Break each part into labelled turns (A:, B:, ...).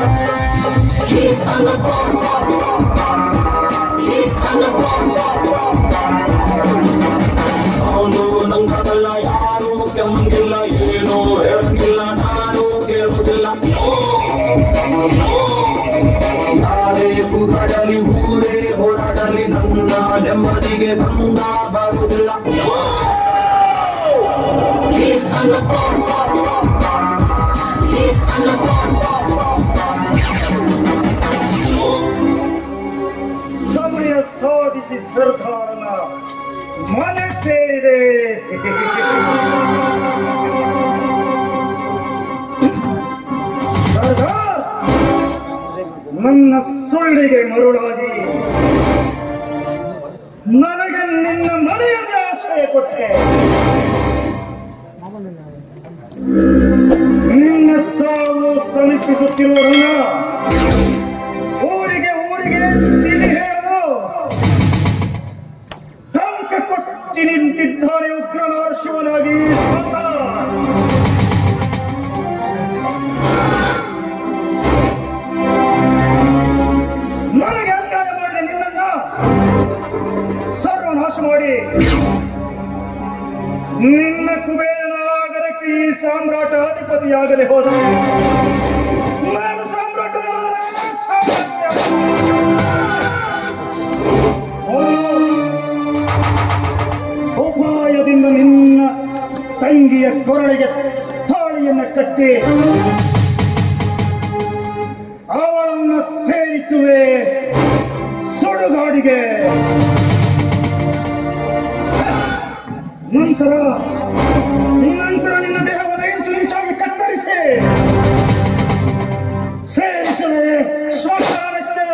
A: He's on the board. He's on the board. ಅವನು ನಂಗಲ್ಲ ಯಾರು ಕೆಮ್ಮಂಗಿಲ್ಲ ಏನು ಹೇಳಂಗಿಲ್ಲ ನಾನು ಕೇಳುವುದಿಲ್ಲ ಯಾರೇ ಕೂಗಾಡಲಿ ಊರೇ ಓಡಾಡಲಿ ನನ್ನ ನೆಮ್ಮದಿಗೆ ಭಂಗ ಬರುವುದಿಲ್ಲ He's on the board. He's on the board.
B: ಸಮಯ ಸಾಧಿಸಿ ಸರ್ದಾರನ ಮನೆ ಸೇರಿದೆ ಸರ್ದಾರ್ ನನ್ನ ಸುಳ್ಳಿಗೆ ಮರುಳಾಗಿ ನನಗೆ ನಿನ್ನ ಮನೆಯಲ್ಲಿ ಆಶ್ರಯ ಕೊಟ್ಟೆ ನಿನ್ನ ಸಾವು ಸಮೀಪಿಸುತ್ತಿರುವುದನ್ನ ಊರಿಗೆ ಊರಿಗೆ ತಿಳಿ ಹೇಳು ಟಂಕ ಕೊಚ್ಚಿ ನಿಂತಿದ್ದಾನೆ ಉಗ್ರನಾರ ಶಿವನಾಗಿ ಸಾತಾನ್. ನನಗೆ ಅನ್ಯಾಯ ಮಾಡಿದ ನಿನ್ನನ್ನ ಸರ್ವನಾಶ ಮಾಡಿ ನಿನ್ನ ಕುಬೇರನ ಆಗರಕ್ಕೆ ಈ ಸಾಮ್ರಾಟ ಅಧಿಪತಿಯಾಗದೆ ಹೋದ ನಾನು ಸಾಮ್ರಾಟನಲ್ಲ, ಸಾಮ್ರಾಜ್ಯ. ಉಪಾಯದಿಂದ ನಿನ್ನ ತಂಗಿಯ ಕೊರಳಿಗೆ ತಾಳಿಯನ್ನ ಕಟ್ಟಿ ಅವಳನ್ನ ಸೇರಿಸುವೆ ಸುಡುಗಾಡಿಗೆ ನಂತರ ನಂತರ ನಿನ್ನ ದೇಹವನ್ನು ಇಂಚು ಇಂಚಾಗಿ ಕತ್ತರಿಸಿ ಸೇರಿಸುವೆ ಶ್ಮಶಾನಕ್ಕೆ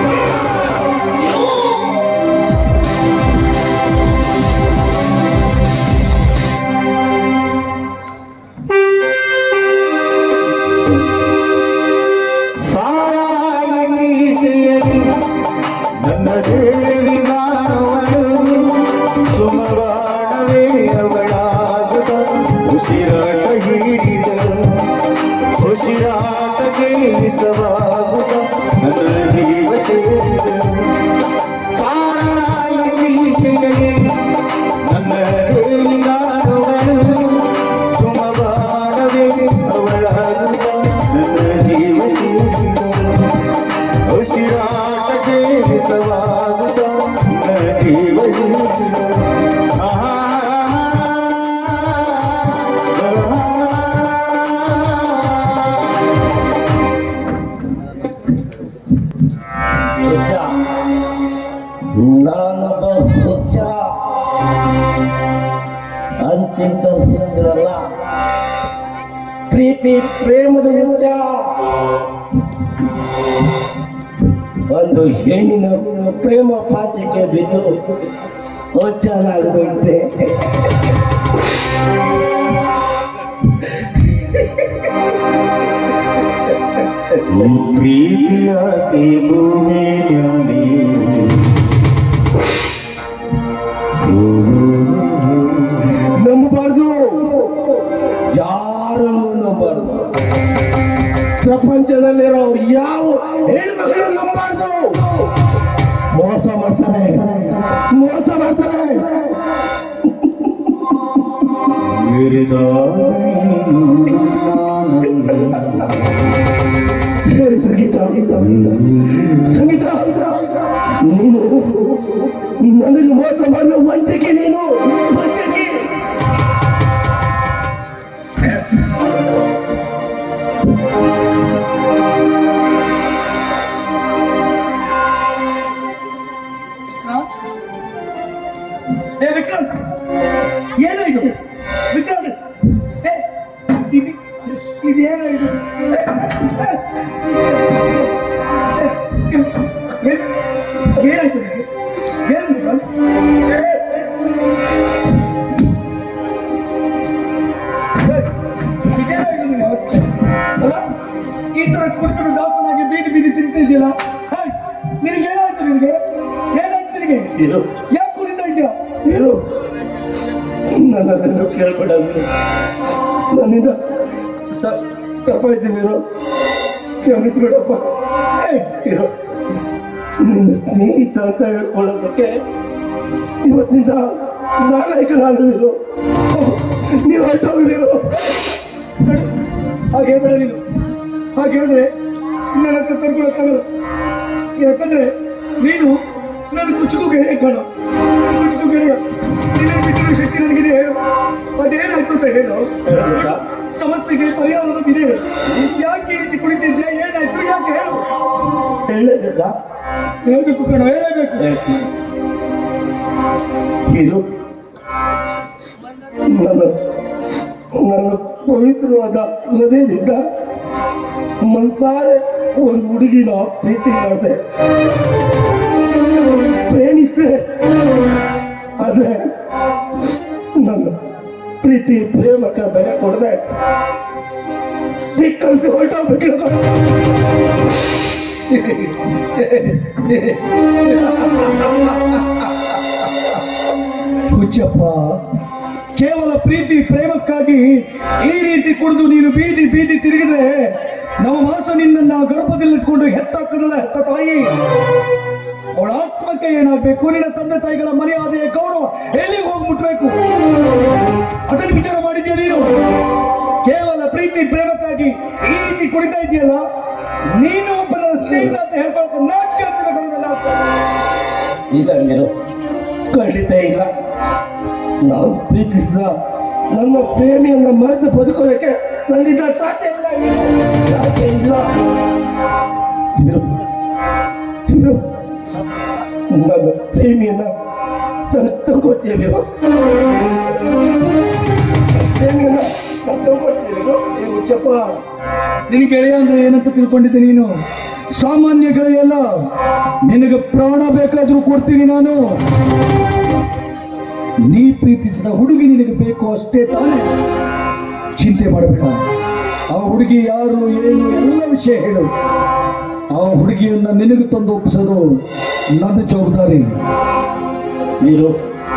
C: ಸಾರಾಯಿಸಿಯಲಿ ನನ್ನ ದೇವಿ ನಾನವಳು ಸುಮಗಾಣವೇ ಅವಳಾಗುತ್ತ ಉಸಿರಾಟ ಹೀರಿದಳು ಉಸಿರಾಟಕ್ಕೆ ಸವಾಗುತ್ತ ನನ್ನ ಜೀವ ಸೇರಿದಳು ಸಾರಾಯಿಸಿಯಲಿ ನನ್ನ ದೇವಿ ನಾನವಳು ಸುಮಗಾಣವೇ ಅವಳಾಗುತ್ತ ನನ್ನ ಜೀವ ಸೇರಿದಳು ಉಸಿರಾಟಕ್ಕೆ ಸವಾಗುತ್ತ ಜೀವ
D: ಹುಚ್ಚ ನಾನೊಬ್ಬ ಹುಚ್ಚ ಅಂತಿಂತ ಹುಚ್ಚರಲ್ಲ ಪ್ರೀತಿ ಪ್ರೇಮದ ಹುಚ್ಚ ಒಂದು ಹೆಣ್ಣಿನ ಪ್ರೇಮ ಪಾಶಕ್ಕೆ ಬಿದ್ದು ಹುಚ್ಚನಾಗ್ಬಿಟ್ಟೆ
C: ಪ್ರೀತಿಯಾಗಿ ಭೂಮಿಯಲ್ಲಿ
D: ನಂಬಬಾರ್ದು ಯಾರನ್ನು ನಂಬಬಾರ್ದು ಪ್ರಪಂಚದಲ್ಲಿರೋ ಯಾವ ಹೆಣ್ಮಕ್ಳು ನಂಬಬಾರ್ದು ಮೋಸ ಮಾಡ್ತಾರೆ ಮೋಸ ಮಾಡ್ತಾರೆ ಹೇಳಿ ಸಂಗೀತ ಸಂಗೀತ ನೀನು ನನಗೆ ಮೋಸ ಮಾಡಲು ವಂಚಕೆ ನೀನು ವಂಚಕೆ
B: ಏ ವಿಕ್ರಾಂತ್ ಏನೋ ಇದು ವಿಕ್ರಾಂತ್ ಏ, ಇದು ಇದೇನೋ ಇದು ಏ, ಏ, ಏ, ಏನಾಯ್ತು ನಿನಗೆ? ಏನು ವಿಕ್ರಾಂತ್? ಏ, ಏ, ಇದೇನೋ ಇದು ನಿನ್ನ ಅವಸ್ಥೆ? ಅಲ್ಲ? ಈ ತರ ಕುಡಿದು ದಾಸನಾಗಿ ಬೀದಿ ಬೀದಿ ತಿಂತಿದ್ಯಲ್ಲ ನಿನಗೇನಾಯ್ತು ನಿನಗೆ ಏನಾಯ್ತು ನಿನಗೆ
D: ಇರು
B: ಯಾಕೆ ಕುಡಿತಾ ಇದ್ದೀರಾ
D: ಇರು ನನ್ನದನ್ನು ಕೇಳ್ಬೇಡ ನೀನು. ನನ್ನಿಂದ ತ- ತಪ್ಪಾಯ್ತು ನೀನು ಕ್ಷಮಿಸ್ಬಿಡಪ್ಪ ಏ, ಇರೋ ನಿನ್ನ ಸ್ನೇಹಿತ ಅಂತ ಹೇಳ್ಕೊಳ್ಳೋದಕ್ಕೆ ಇವತ್ತಿಂದ ನಾಲ್ಕು ನಾನು ಇರು ನೀವು ಹೊರಟೋಗಿರು
B: ಬೇಡ. ಹಾಗೆ ಬೇಡ ನೀನು ಹಾಗೆ ಹೇಳಿದ್ರೆ ನನ್ನ ಹತ್ರ ತಡ್ಕೊಳಕ್ಕಾಗಲ್ಲ ಯಾಕಂದ್ರೆ ನೀನು ನನ್ನ ಕುಚುಕು ಗೆಳೆಯ ಕಾಣ ಕುಚುಕು ಗೆಳೆಯ ನಿನ್ನ ಬಿಟ್ಟಿರೋ ಶಕ್ತಿ ನನಗಿದೆ ಹೇಳು ಅದೇನಾಯ್ತು ಅಂತ ಹೇಳು
D: ಹೇಳ್ಬೇಕಾ?
B: ಸಮಸ್ಯೆಗೆ ಪರಿಹಾರ ಇದೆ ಯಾಕೆ ಈ ರೀತಿ ಕುಳಿತಿದ್ಯಾ ಏನಾಯ್ತು ಯಾಕೆ ಹೇಳು
D: ಹೇಳಬೇಕಾ
B: ಹೇಳ್ಬೇಕು ಕಣ ಹೇಳಬೇಕು
D: ಇದು ನನ್ನ ನನ್ನ ಪವಿತ್ರವಾದ ಹೃದಯದಿಂದ ಮನ್ಸಾರೆ ಒಂದು ಹುಡುಗಿನ ಪ್ರೀತಿ ಮಾಡಿದೆ ಪ್ರೇಮಿಸಿದೆ ಆದ್ರೆ ನನ್ನ ಪ್ರೀತಿ ಪ್ರೇಮಕ್ಕೆ ಬೆಲೆ ಕೊಡದೆ ದಿಕ್ಕಂತ ಹೊರಟೋಗ್ಬೇಕು
B: ಹುಚ್ಚಪ್ಪ ಕೇವಲ ಪ್ರೀತಿ ಪ್ರೇಮಕ್ಕಾಗಿ ಈ ರೀತಿ ಕುಡಿದು ನೀನು ಬೀದಿ ಬೀದಿ ತಿರುಗಿದ್ರೆ ನಮ್ಮ ಮಾಸ ನಿನ್ನನ್ನ ಗರ್ಭದಲ್ಲಿಟ್ಕೊಂಡು ಹೆತ್ತಾಕದಲ್ಲ ಹೆತ್ತ ತಾಯಿ ಅವಳ ಆತ್ಮಕ್ಕೆ ಏನಾಗ್ಬೇಕು ನಿನ್ನ ತಂದೆ ತಾಯಿಗಳ ಮರ್ಯಾದೆ ಗೌರವ ಎಲ್ಲಿ ಹೋಗಿ ಮುಟ್ಬೇಕು ಅದನ್ನು ವಿಚಾರ ಮಾಡಿದ್ಯಾ ನೀನು ಕೇವಲ ಪ್ರೀತಿ ಪ್ರೇಮಕ್ಕಾಗಿ ಈ ರೀತಿ ಕುಡಿತಾ ಇದೆಯಲ್ಲ ನೀನು ಒಬ್ಬನ ಸ್ನೇಹಿತ ಅಂತ ಹೇಳ್ಕೊಳಕ್ಕೆ ನಾಚಿಕೆ ಆಗ್ತದೆ ಕಣೋ ನನ್ನ ಅಪ್ಪ.
D: ಇಲ್ಲ ನೀನು ಖಂಡಿತ ಇಲ್ಲ ನಾನು ಪ್ರೀತಿಸಿದ ನನ್ನ ಪ್ರೇಮಿಯನ್ನ ಮರೆತು ಬದುಕೋದಕ್ಕೆ ನನ್ನಿಂದ ಸಾಧ್ಯ ಇಲ್ಲ ನೀನು. ಸಾಧ್ಯ ಇಲ್ಲ ಇದು ಇದು ನನ್ನ ಪ್ರೇಮಿಯನ್ನ ನನಗೆ ತಗೊಳ್ತೀಯ ನೀವು ಪ್ರೇಮಿಯನ್ನ ನಾನು ತಗೊಳ್ತೀಯ ನೀವು
B: ಏ ಹುಚ್ಚಪ್ಪ ನಿನ್ ಗೆಳೆಯ ಅಂದ್ರೆ ಏನಂತ ತಿಳ್ಕೊಂಡಿದ್ದೆ ನೀನು ಸಾಮಾನ್ಯ ಗೆಳೆಯ ಅಲ್ಲ ನಿನಗೆ ಪ್ರಾಣ ಬೇಕಾದ್ರೂ ಕೊಡ್ತೀನಿ ನಾನು ನೀ ಪ್ರೀತಿಸಿದ ಹುಡುಗಿ ನಿನಗೆ ಬೇಕು ಅಷ್ಟೇ ತಾನೇ ಚಿಂತೆ ಮಾಡಬೇಡ ಆ ಹುಡುಗಿ ಯಾರು ಏನು ಎಲ್ಲ ವಿಷಯ ಹೇಳು ಆ ಹುಡುಗಿಯನ್ನ ನಿನಗೆ ತಂದು ಒಪ್ಪಿಸೋದು ನನ್ನ ಜವಾಬ್ದಾರಿ
D: ನೀರು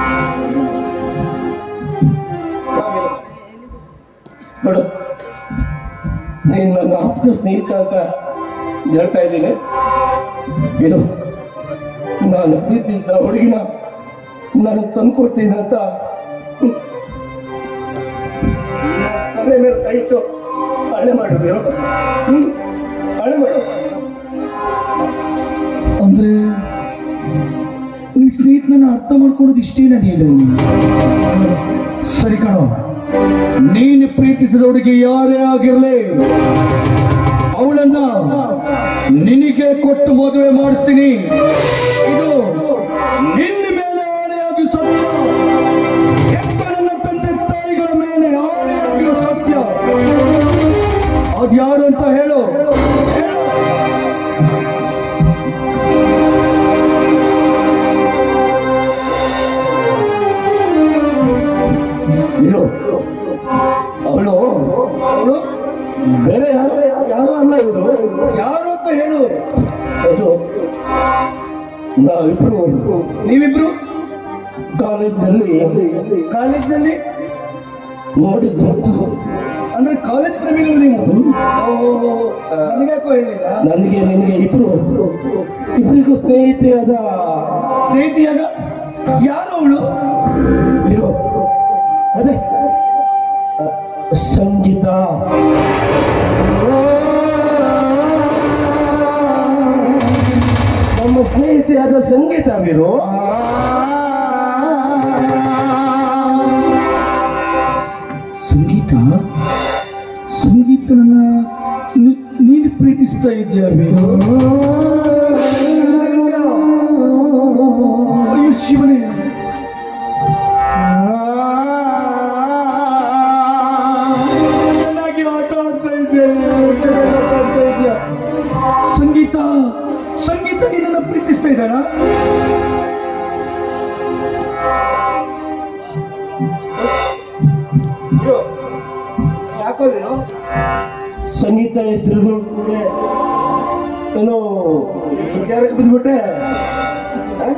D: ನೋಡು ನೀನು ನನ್ನ ಆಪ್ತ ಸ್ನೇಹಿತ ಅಂತ ಹೇಳ್ತಾ ಇದ್ದೀನಿ ಇದು ನಾನು ಪ್ರೀತಿಸಿದ ಹುಡುಗಿನ ನಾನು ತಂದ್ಕೊಡ್ತೀನಿ ಅಂತ ಹ್ಮ್. ತಲೆ ಮೇಲೆ ಕೈ ಇಟ್ಟು ಹಳೆ ಮಾಡು ನೀರು ಹ್ಮ್ ಹಳೆ ಮಾಡು
B: ಅಂದ್ರೆ ನಿನ್ ಸ್ನೇಹಿತನನ್ನ ಅರ್ಥ ಮಾಡ್ಕೊಳ್ಳೋದು ಇಷ್ಟೇನ ನೀನು ಸರಿ ಕಣೋ ನೀನು ಪ್ರೀತಿಸಿದ ಹುಡುಗಿ ಯಾರೇ ಆಗಿರಲಿ ಅವಳನ್ನ ನಿನಗೆ ಕೊಟ್ಟು ಮದುವೆ ಮಾಡಿಸ್ತೀನಿ ಇದು ನಿನ್ನ ಮೇಲೆ ಆಣೆಯಾಗಿ ಸತ್ಯ ಹೆತ್ತ ನನ್ನ ತಂದೆ ತಾಯಿಗಳ ಮೇಲೆ ಆಣೆಯಾಗಿರೋ ಸತ್ಯ ಅದ್ಯಾರು ಅಂತ ಹೇಳು ಹೇಳು
D: ಇರು ಅವಳು ಅವಳು ಬೇರೆ ಯಾರು ಯಾರು ಅಲ್ಲ ಇವರು
B: ಯಾರು ಅಂತ ಹೇಳು
D: ಅದು ನಾವಿಬ್ರು
B: ನೀವಿಬ್ರು
D: ಕಾಲೇಜ್ನಲ್ಲಿ
B: ಕಾಲೇಜ್ನಲ್ಲಿ
D: ನೋಡಿದ್ದು
B: ಅಂದ್ರೆ ಕಾಲೇಜ್ ಪ್ರೇಮಿಗಳು ನೀವು ಓ, ನನಗ್ಯಾಕೋ ಹೇಳಿಲ್ಲ
D: ನನಗೆ ನಿನಗೆ ಇಬ್ರು ಇಬ್ಬರಿಗೂ ಸ್ನೇಹಿತೆಯಾದ
B: ಸ್ನೇಹಿತಿಯಾಗ ಯಾರು ಅವಳು
D: ಇರು ಅದೇ ಅ, ಸಂಗೀತ ನಮ್ಮ ಸ್ನೇಹಿತೆಯಾದ ಸಂಗೀತ ವೀರು
B: ಸಂಗೀತ ಸಂಗೀತನನ್ನ ನೀ- ನೀನು ಪ್ರೀತಿಸ್ತಾ ಇದೆಯಾ ಬೇರು ಅಯ್ಯೋ ಶಿವನೇ ಚೆನ್ನಾಗಿ ಆಟ ಆಡ್ತಾ ಇದ್ದೆ ಚೆನ್ನಾಗಿ ಆಟ ಆಡ್ತಾ ಇದೆಯಾ ಸಂಗೀತ ಸಂಗೀತ ನಿನ್ನನ್ನು ಪ್ರೀತಿಸ್ತಾ ಇದ್ದಾಳ
D: ಯಾಕೋ ನೀನು ಸಂಗೀತ ಹೆಸರು ಕೂಡ ಏನೋ ವಿಚಾರಕ್ಕೆ ಬಿದ್ಬಿಟ್ಟೆ ಹ?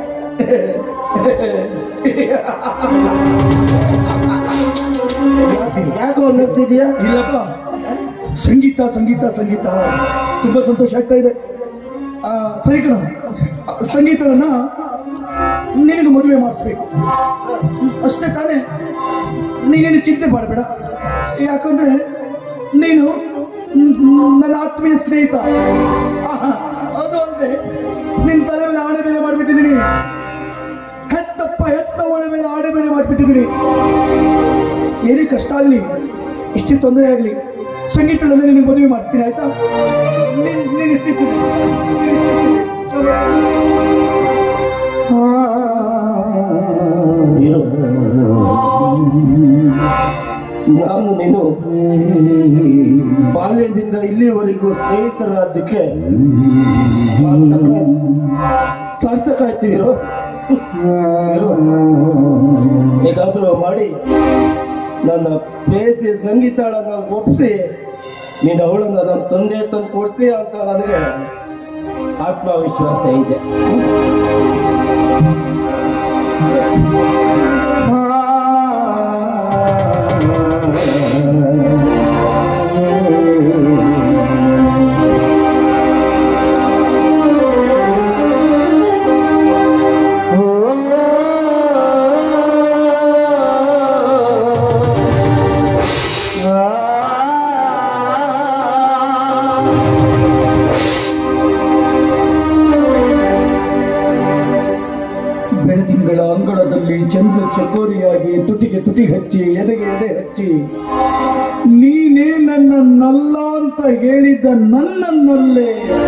D: ಯಾಕೆ- ಯಾಕೋ ನಗ್ತಿದ್ಯಾ
B: ಇಲ್ಲಪ್ಪ ಸಂಗೀತ ಸಂಗೀತ ಸಂಗೀತ ತುಂಬಾ ಸಂತೋಷ ಆಗ್ತಾ ಇದೆ ಆ, ಸರಿ ಕಣ ಸಂಗೀತವನ್ನ ನಿನಗೆ ಮದುವೆ ಮಾಡಿಸ್ಬೇಕು ಅಷ್ಟೇ ತಾನೇ ನೀನೇನು ಚಿಂತೆ ಮಾಡಬೇಡ ಯಾಕಂದ್ರೆ ನೀನು ಮ್, ನನ್ನ ಆತ್ಮೀಯ ಸ್ನೇಹಿತ ಆಹಾ, ಅದು ಅಲ್ಲದೆ ನಿನ್ನ ತಲೆ ಮೇಲೆ ಆಣೆ ಬೇರೆ ಮಾಡಿಬಿಟ್ಟಿದ್ದೀನಿ ಹೆತ್ತಪ್ಪ ಹೆತ್ತ ಒಳ ಮೇಲೆ ಆಣೆ ಬೇರೆ ಮಾಡಿಬಿಟ್ಟಿದ್ದೀನಿ ಏನೇ ಕಷ್ಟ ಆಗಲಿ ಎಷ್ಟೇ ತೊಂದರೆ ಆಗಲಿ ಸಂಗೀತದಲ್ಲಿ ನಿನಗೆ ಮದುವೆ ಮಾಡ್ತೀನಿ ಆಯ್ತಾ ನೀನ್- ನೀನ್ ಇಷ್ಟಿತ್ತು
D: ನೀನು ನಾನು ನೀನು ಬಾಲ್ಯದಿಂದ ಇಲ್ಲಿವರೆಗೂ ಸ್ನೇಹಿತರಾದ್ದಕ್ಕೆ ಸಾರ್ಥಕ- ಸಾರ್ಥಕ ಆಯ್ತೀರೋ ಹೇಗಾದ್ರೂ ಮಾಡಿ ನನ್ನ ಬೇಸಿ ಸಂಗೀತಾಳನ್ನ ಒಪ್ಪಿಸಿ ನೀನು ಅವಳನ್ನ ನನ್ನ ತಂದೆ ತಂದು ಕೊಡ್ತೀಯ ಅಂತ ನನಗೆ ಆತ್ಮವಿಶ್ವಾಸ ಇದೆ
B: ಬೆಳದಿಂಗಳ ಅಂಗಳದಲ್ಲಿ ಚಂದ್ರ ಚಕೋರಿಯಾಗಿ ತುಟಿಗೆ ತುಟಿ ಹಚ್ಚಿ ಎದೆಗೆ ಎದೆ ಹಚ್ಚಿ ನೀನೇ ನನ್ನನ್ನಲ್ಲ ಅಂತ ಹೇಳಿದ್ದ ನನ್ನನ್ನಲ್ಲೇ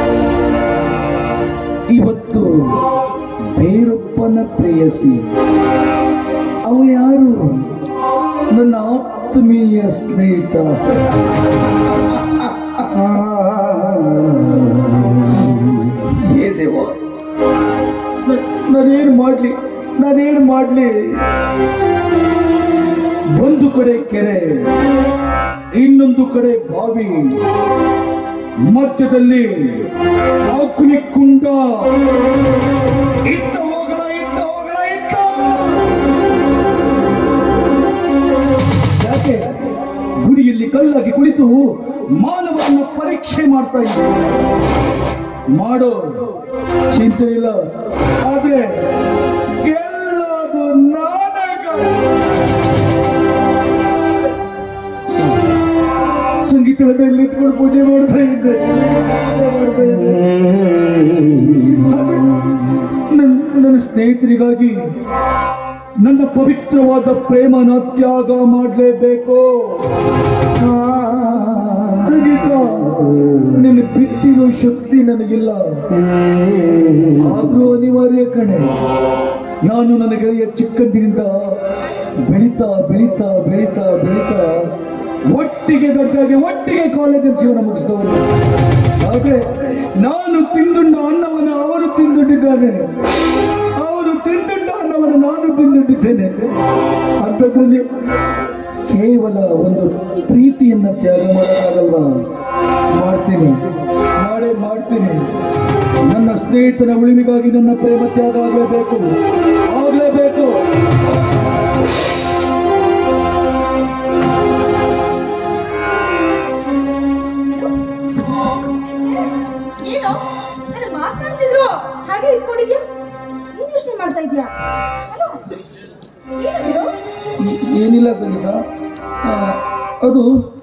B: ಇವತ್ತು ಬೇರೊಬ್ಬನ ಪ್ರೇಯಸಿ ಅವ ಯಾರು ನನ್ನ ಆತ್ಮೀಯ ಸ್ನೇಹಿತ ಹೇ ದೇವ ನ- ನಾನೇನ್ ಮಾಡ್ಲಿ ನಾನೇನ್ ಮಾಡ್ಲಿ ಒಂದು ಕಡೆ ಕೆರೆ ಇನ್ನೊಂದು ಕಡೆ ಬಾವಿ ಮಧ್ಯದಲ್ಲಿ ಅಗ್ನಿ ಕುಂಡ ಇತ್ತ ಹೋಗಲ ಇತ್ತ ಹೋಗಲ ಇತ್ತ ಯಾಕೆ ಗುಡಿಯಲ್ಲಿ ಕಲ್ಲಾಗಿ ಕುಳಿತು ಮಾನವರನ್ನ ಪರೀಕ್ಷೆ ಮಾಡ್ತಾ ಇದ್ದೆ ಮಾಡೋ ಚಿಂತೆ ಇಲ್ಲ ಆದ್ರೆ ಗೆಲ್ಲೋದು ನಾನಗ ಸಂಗೀತದಲ್ಲಿ ಇಟ್ಕೊಂಡು ಪೂಜೆ ಮಾಡ್ತಾ ಇದ್ದೆ ಮಾಡ್ತಾ ಇದ್ದೆ. ಆದ್ರೆ ನನ್- ನನ್ನ ಸ್ನೇಹಿತರಿಗಾಗಿ ನನ್ನ ಪವಿತ್ರವಾದ ಪ್ರೇಮನ ತ್ಯಾಗ ಮಾಡಲೇಬೇಕು ಸಂಗೀತ ನಿನ್ನ ಬಿಟ್ಟಿರೋ ಶಕ್ತಿ ನನಗಿಲ್ಲ ಆದ್ರೂ ಅನಿವಾರ್ಯ ಕಣೆ ನಾನು ನನ್ನ ಗೆಳೆಯ ಚಿಕ್ಕಂದಿನಿಂದ ಬೆಳೀತಾ ಬೆಳೀತಾ ಬೆಳೀತಾ ಬೆಳೀತಾ ಒಟ್ಟಿಗೆ ದೊಡ್ಡಾಗಿ ಒಟ್ಟಿಗೆ ಕಾಲೇಜಿನ ಜೀವನ ಮುಗಿಸಿದವರು ಆದ್ರೆ ನಾನು ತಿಂದುಂಡ ಅನ್ನವನ್ನು ಅವರು ತಿಂದುಂಡಿದ್ದಾರೆ ಅವರು ತಿಂದುಂಡ ಅನ್ನವನ್ನು ನಾನು ತಿಂದುಂಡಿದ್ದೇನೆ ಅಂಥದ್ರಲ್ಲಿ ಕೇವಲ ಒಂದು ಪ್ರೀತಿಯನ್ನ ತ್ಯಾಗ ಮಾಡೋಕ್ಕಾಗಲ್ವಾ ಮಾಡ್ತೀನಿ ನಾಳೆ ಮಾಡ್ತೀನಿ ನನ್ನ ಸ್ನೇಹಿತನ ಉಳಿವಿಗಾಗಿ ನನ್ನ ಪ್ರೇಮ ತ್ಯಾಗ ಆಗಲೇಬೇಕು ಆಗಲೇಬೇಕು
E: ಏನು ನನ್ನ ಮಾತಾಡ್ತಿದ್ರು ಹಾಗೆ ಇಟ್ಕೊಂಡಿದ್ಯಾ ನೀನ್ ಯೋಚನೆ ಮಾಡ್ತಾ ಇದ್ಯಾ ಹಲೋ ಏನದು
B: ಈ- ಏನಿಲ್ಲ ಸಂಗೀತ ಆ, ಅದು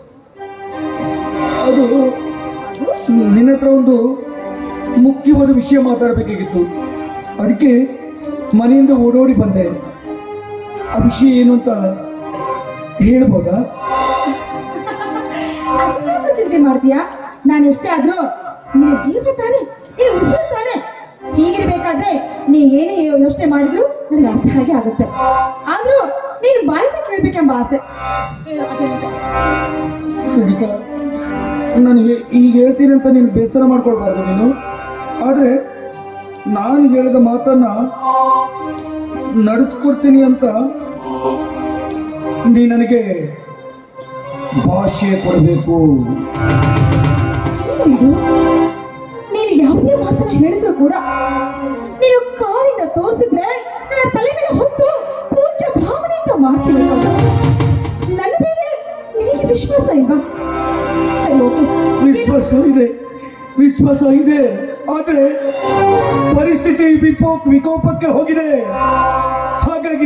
B: ಅದು ನಿನ್ನ ಹತ್ರ ಒಂದು ಮುಖ್ಯವಾದ ವಿಷಯ ಮಾತಾಡಬೇಕಾಗಿತ್ತು ಅದಕ್ಕೆ ಮನೆಯಿಂದ ಓಡೋಡಿ ಬಂದೆ ಆ ವಿಷಯ ಏನು ಅಂತ ಹೇಳ್ಬೋದಾ
E: ಅದಕ್ಕೆ ಚಿಂತೆ ಮಾಡ್ತೀಯಾ ನಾನು ಎಷ್ಟೇ ಆದ್ರೂ ನಿನ್ನ ಜೀವನ ತಾನೆ ನೀನು ಉಸಿರು ತಾನೆ ಹೀಗಿರ್ಬೇಕಾದ್ರೆ ನೀ ಏನೇ ಯೋಚನೆ ಮಾಡಿದ್ರು ನನಗೆ ಅರ್ಥ ಹಾಗೆ ಆಗುತ್ತೆ ಆದ್ರೂ ನೀನು ಬಾಯಿಗೆ ಕೇಳ್ಬೇಕೆಂಬ ಆಸೆ ಹೇಳು, ಅದೇನಂತ?
B: ಸಂಗೀತ ನಾನು ಹೇ- ಈಗ ಹೇಳ್ತೀನಿ ಅಂತ ನೀನು ಬೇಸರ ಮಾಡ್ಕೊಳ್ಬಾರ್ದು ನೀನು ಆದರೆ ನಾನು ಹೇಳಿದ ಮಾತನ್ನ ನಡೆಸ್ಕೊಡ್ತೀನಿ ಅಂತ ನೀ ನನಗೆ ಭಾಷೆ ಕೊಡಬೇಕು
E: ಏನು ಇದು? ನೀನು ಯಾವುದೇ ಮಾತನ್ನ ಹೇಳಿದ್ರು ಕೂಡ ನೀನು ಕಾರಿಂದ ತೋರಿಸಿದ್ರೆ ನನ್ನ ತಲೆ ಮೇಲೆ ಹೊತ್ತು ಪೂಜ್ಯ ಭಾವನೆಯಿಂದ ಮಾಡ್ತೀನಿ ನನ್ನ ಮೇಲೆ ನಿನಗೆ ವಿಶ್ವಾಸ ಇಲ್ವಾ ಸರಿ ಓಕೆ
B: ವಿಶ್ವಾಸ ಇದೆ ವಿಶ್ವಾಸ ಇದೆ ಆದ್ರೆ ಪರಿಸ್ಥಿತಿ ವಿಪೋ ವಿಕೋಪಕ್ಕೆ ಹೋಗಿದೆ ಹಾಗಾಗಿ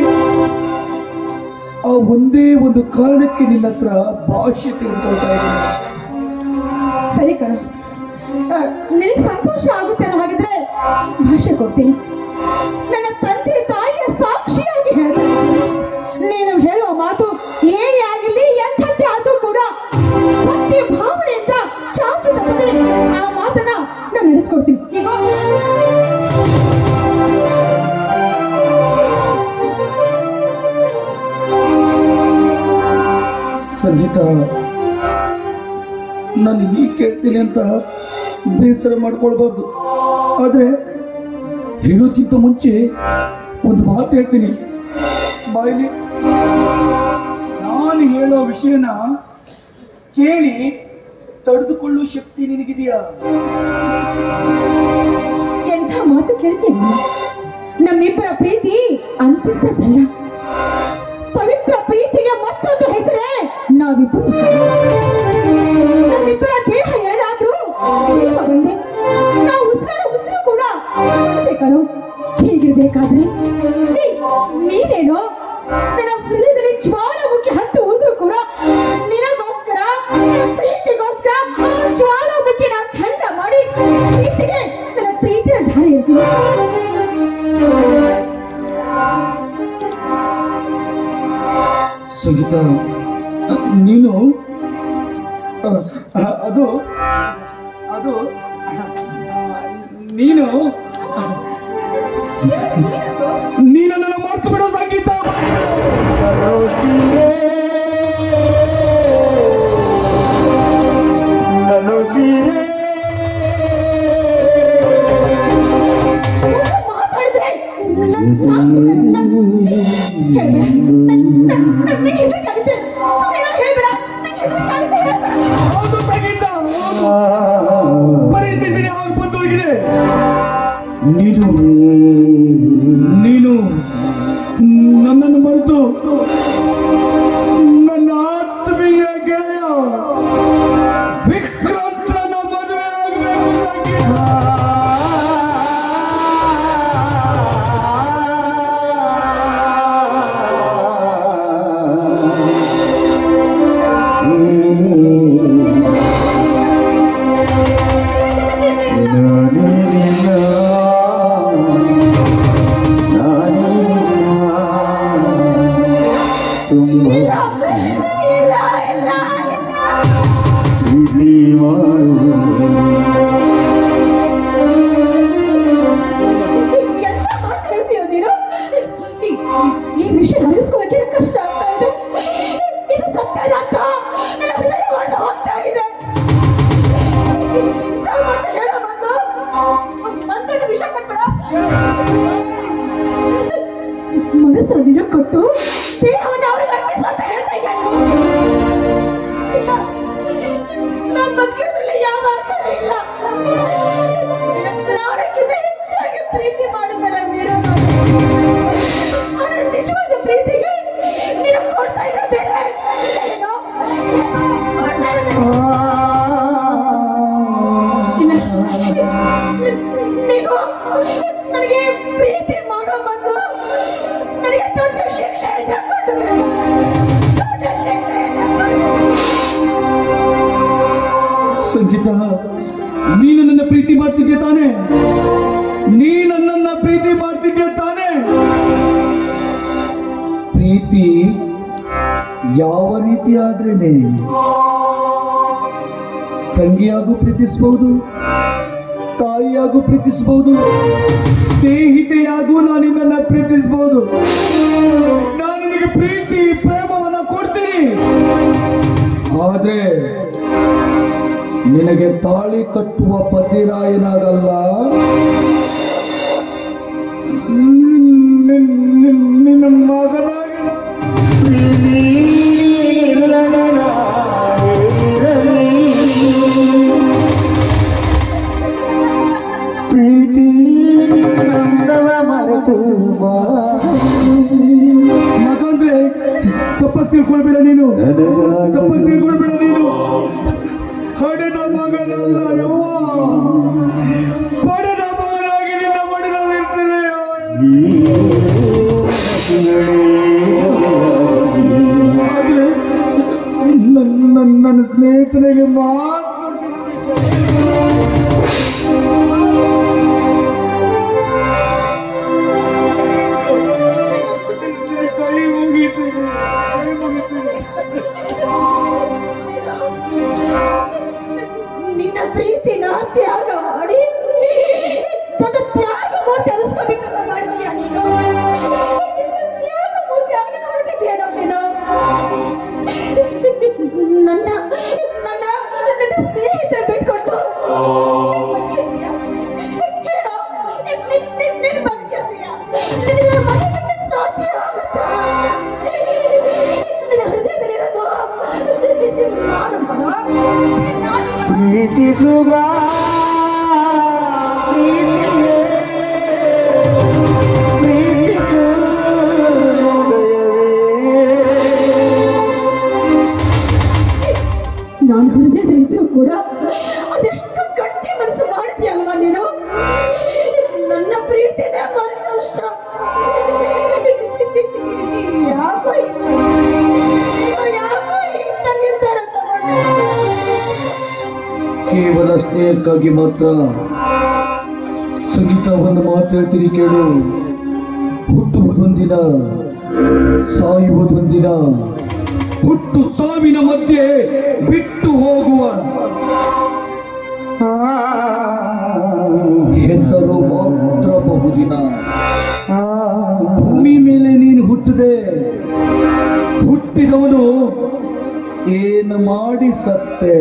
B: ಆ ಒಂದೇ ಒಂದು ಕಾರಣಕ್ಕೆ ನಿನ್ನ ಹತ್ರ ಭಾಷೆ ತಿಳ್ಕೊಳ್ತಾ ಇದ್ದೀನಿ
E: ಸರಿ ಕಣ ನಿನಗೆ ಸಂತೋಷ ಆಗುತ್ತೆ ಅನ್ನೋ ಹಾಗಿದ್ರೆ ಭಾಷೆ ಕೊಡ್ತೀನಿ ನನ್ನ ತಂದೆ ತಾಯಿಯ ಸಾಕ್ಷಿಯಾಗಿ ಹೇಳ್ತೀನಿ ನೀನು ಹೇಳೋ ಮಾತು ಏನೇ ಆಗಿರ್ಲಿ ಎಂಥದ್ದೇ ಆದ್ರೂ ಕೂಡ ಭಕ್ತಿ ಭಾವನೆಯಿಂದ ಚಾಚು ತಪ್ಪದೆ ಆ ಮಾತನ್ನ ನಾನು ನಡೆಸ್ಕೊಡ್ತೀನಿ ಈಗ
B: ಸಂಗೀತ ನಾನು ಹೀಗೆ ಕೇಳ್ತೀನಿ ಅಂತ ಬೇಸರ ಮಾಡ್ಕೊಳ್ಬಾರ್ದು ಆದ್ರೆ ಹೇಳೋಕ್ಕಿಂತ ಮುಂಚೆ ಒಂದು ಮಾತು ಹೇಳ್ತೀನಿ ಬಾಯಿಲಿ ನಾನು ಹೇಳೋ ವಿಷಯನ ಕೇಳಿ ತಡೆದುಕೊಳ್ಳುವ ಶಕ್ತಿ ನಿನಗಿದೆಯಾ
E: ಎಂಥ ಮಾತು ಕೇಳ್ತೀನಿ ನಮ್ಮಿಬ್ಬರ ಪ್ರೀತಿ ಅಂತಿದ್ದದಲ್ಲ ಪವಿತ್ರ ಪ್ರೀತಿಗೆ ಮತ್ತೊಂದು ಹೆಸರೇ ನಾವಿಬ್ಬರು ನಮ್ಮಿಬ್ಬರ ದೇಹ ಎರಡಾದ್ರೂ ದೇಹ ಒಂದೇ ನಾವು ಉಸಿರಾಡೋ ಉಸಿರು ಕೂಡ ಒಂದೇ ಕಣೋ ಹೀಗಿರ್ಬೇಕಾದ್ರೆ ನೀ- ನೀನೇನೋ ನನ್ನ ಹೃದಯದಲ್ಲಿ ಜ್ವಾಲಾಮುಖಿ ಹತ್ತು ಉಂದ್ರು ಕೂಡ ನಿನಗೋಸ್ಕರ ಪ್ರೀತಿಗೋಸ್ಕರ ಆ ಜ್ವಾಲಾಮುಖಿ ನಾನು ಖಂಡ ಮಾಡಿ ಪ್ರೀತಿಗೆ ನನ್ನ ಪ್ರೀತಿಯ ಧಾರೆ ಇರ್ತೀನಿ
B: ಸಂಗೀತ ನೀನು ಅ, ಅ, ಅದು ಅದು ನೀನು ನೀನು ನನ್ನ ಮರ್ತು ಬಿಡೋ ಸಂಗೀತ
C: ನಲೋಸಿರೆ ನಲೋಸಿರೆ
E: ಮಾತಾಡಿದ್ರೆ ನನ್ನ ನನಗೆ ಹೆದರಿಕಾಗುತ್ತೆ ಸುಮ್ಮನೆ ಹೇಳ್ಬೇಡ ನನಗೆ ಹೆದರಿಕಾಗುತ್ತೆ ಹೇಳ್ಬೇಡ
B: ಹೌದು ಸಂಗೀತ ಹೌದು. ಪರಿಸ್ಥಿತಿ ಆಗ ಬಂದು ಹೋಗಿದೆ ನೀನು ನೀನು ನನ್ನನ್ನು ಮರೆತು ನನ್ನ ಆತ್ಮೀಯ ಗೆಳೆಯ ವಿಕ್ರಾಂತನ ಮದುವೆ ಆಗಬೇಕು ಸಂಗೀತ
C: ತುಂಬ
E: ಇಲ್ಲ ಇಲ್ಲ ಇಲ್ಲ
C: ಇಲ್ಲಿ ಮಾಡು
E: ಎಂತ ಮಾತು ಹೇಳ್ತೀಯ ನೀನು ಈ- ಈ ವಿಷಯ ಹರಿಸ್ಕೊಳ್ಳೋಕೆ ಕಷ್ಟ ಆಗ್ತಾ ಇದೆ ಇದು ಸತ್ಯದ ಅಂತ ನನ್ನ ಹೃದಯ ಹೊರಟು ಹೋಗ್ತಾ ಇದೆ ಇಂಥ ಮಾತು ಹೇಳೋ ಬಂದು ಮಂತ್ರನ ವಿಷ ಕೊಟ್ಬಿಡ ಮನಸ್ಸನ್ನು ನಿನ್ನ ಕೊಟ್ಟು ದೇಹವನ್ನು ಅವ್ರಿಗೆ ಅರ್ಪಿಸು ಅಂತ ಹೇಳ್ತಾ ಇದ್ದಾರೆ ನಮ್ಮ ಬದುಕಿನಲ್ಲಿ ಯಾವ ಅರ್ಥವೂ ಇಲ್ಲ ಪ್ರಾಣಕ್ಕಿಂತ ಹೆಚ್ಚಾಗಿ ಪ್ರೀತಿ ಮಾಡುತ್ತಲ್ಲ ಮೀರಾ ಆದರೆ ನಿಜವಾದ ಪ್ರೀತಿಗೆ ನೀನು ಕೊಡ್ತಾ ಇರೋ ಬೆಲೆ ಏನು? ಕೊಡ್ತಾ ಇರೋ ಬೆಲೆ ನೀನು ನನಗೆ ಪ್ರೀತಿ ಮಾಡೋ ಬಂದು ನನಗೆ ದೊಡ್ಡ ಶಿಕ್ಷೆಯನ್ನು ಕೊಡು ದೊಡ್ಡ ಶಿಕ್ಷೆಯನ್ನು ಕೊಡು
B: ಸಂಗೀತ ನೀನು ನನ್ನ ಪ್ರೀತಿ ಮಾಡ್ತಿದ್ದೆ ತಾನೇ ನೀ ನನ್ನನ್ನ ಪ್ರೀತಿ ಮಾಡ್ತಿದ್ದೆ ತಾನೇ ಪ್ರೀತಿ ಯಾವ ರೀತಿ ಆದ್ರೇನೆ ತಂಗಿಯಾಗೂ ಪ್ರೀತಿಸಬಹುದು ತಾಯಿಯಾಗೂ ಪ್ರೀತಿಸಬಹುದು ಸ್ನೇಹಿತೆಯಾಗೂ ನಾನು ನಿನ್ನನ್ನ ಪ್ರೀತಿಸಬಹುದು ನಾನು ನಿನಗೆ ಪ್ರೀತಿ ಪ್ರೇಮವನ್ನ ಕೊಡ್ತೀನಿ ಆದ್ರೆ ನಿನಗೆ ತಾಳಿ ಕಟ್ಟುವ ಪತಿರಾಯನಾಗಲ್ಲ ನಿನ್- ನಿನ್- ನಿನ್ನ ಮಗನಾಗಿಲ್ಲ
C: ಪ್ರೀತಿ ನನ್ನವ ಮರೆತು ಬಾ
B: ಮಗಂದ್ರೆ ತಪ್ಪಾಗಿ ತಿಳ್ಕೊಳ್ಬೇಡ ನೀನು ತಪ್ಪಾಗಿ ತಿಳ್ಕೊಳ್ಬೇಡ ನೀನು ನನ್ನ ನನ್ನ ಸ್ನೇಹಿತನಿಗೆ ಮಾತು ಕೈ ಮುಗಿತೀನಿ ಕೈ ಮುಗಿತೀನಿ
E: ನಿನ್ನ ಪ್ರೀತಿನ ತ್ಯಾಗ ಮಾಡಿ ತನ್ನ ತ್ಯಾಗ ಮೂರ್ತಿ ಅನಿಸ್ಕೋಬೇಕಲ್ಲ ಮಾಡಿದ್ಯಾ ನೀನು ತ್ಯಾಗ ಮೂರ್ತಿ ಆಗಿ ಹೊರಟಿದ್ಯೇನೋ ನೀನು ನನ್ನ ನನ್ನ ನನ್ನ ಸ್ನೇಹಿತ ಬಿಟ್ಕೊಂಡು ಬದುಕಿದ್ಯಾ? ಹೇಳು, ನಿನ್- ನಿನ್- ನಿನ್- ನಿನ್ ಬದುಕಿದ್ಯಾ? ನಿನಗೆ ಮನೆ ಬಿಟ್ಟು ಸಾಧ್ಯ ಆಗುತ್ತಾ? ನಿನ್ನ ಹೃದಯದಲ್ಲಿರೋದು ನಾನು ಕಣೋ. ನಾನು
C: ಪ್ರೀತಿಸುವ ಪ್ರೀತಿಯೇ ಪ್ರೀತಿಸು
E: ನಾನು ಹೃದಯದಲ್ಲಿದ್ರು ಕೂಡ ಅದೆಷ್ಟು ಗಟ್ಟಿ ಮನಸ್ಸು ಮಾಡಿದ್ಯಲ್ವಾ ನೀನು ನನ್ನ ಪ್ರೀತಿನೇ ಮರನಷ್ಟ ಯಾಕೋ ಈ- ಯಾಕೋ ಇಂಥ ನಿರ್ಧಾರ ತಗೊಂಡೆ?
B: ಕೇವಲ ಸ್ನೇಹಕ್ಕಾಗಿ ಮಾತ್ರ ಸಂಗೀತ ಒಂದು ಮಾತು ಹೇಳ್ತೀನಿ ಕೇಳು ಹುಟ್ಟುವುದೊಂದಿನ ಸಾಯುವುದೊಂದಿನ ಹುಟ್ಟು ಸಾವಿನ ಮಧ್ಯೆ ಬಿಟ್ಟು ಹೋಗುವ ಹೆಸರು ಮಾತ್ರ ಬಹುದಿನ ಭೂಮಿ ಮೇಲೆ ನೀನು ಹುಟ್ಟಿದೆ ಹುಟ್ಟಿದವನು ಏನು ಮಾಡಿ ಸತ್ತೆ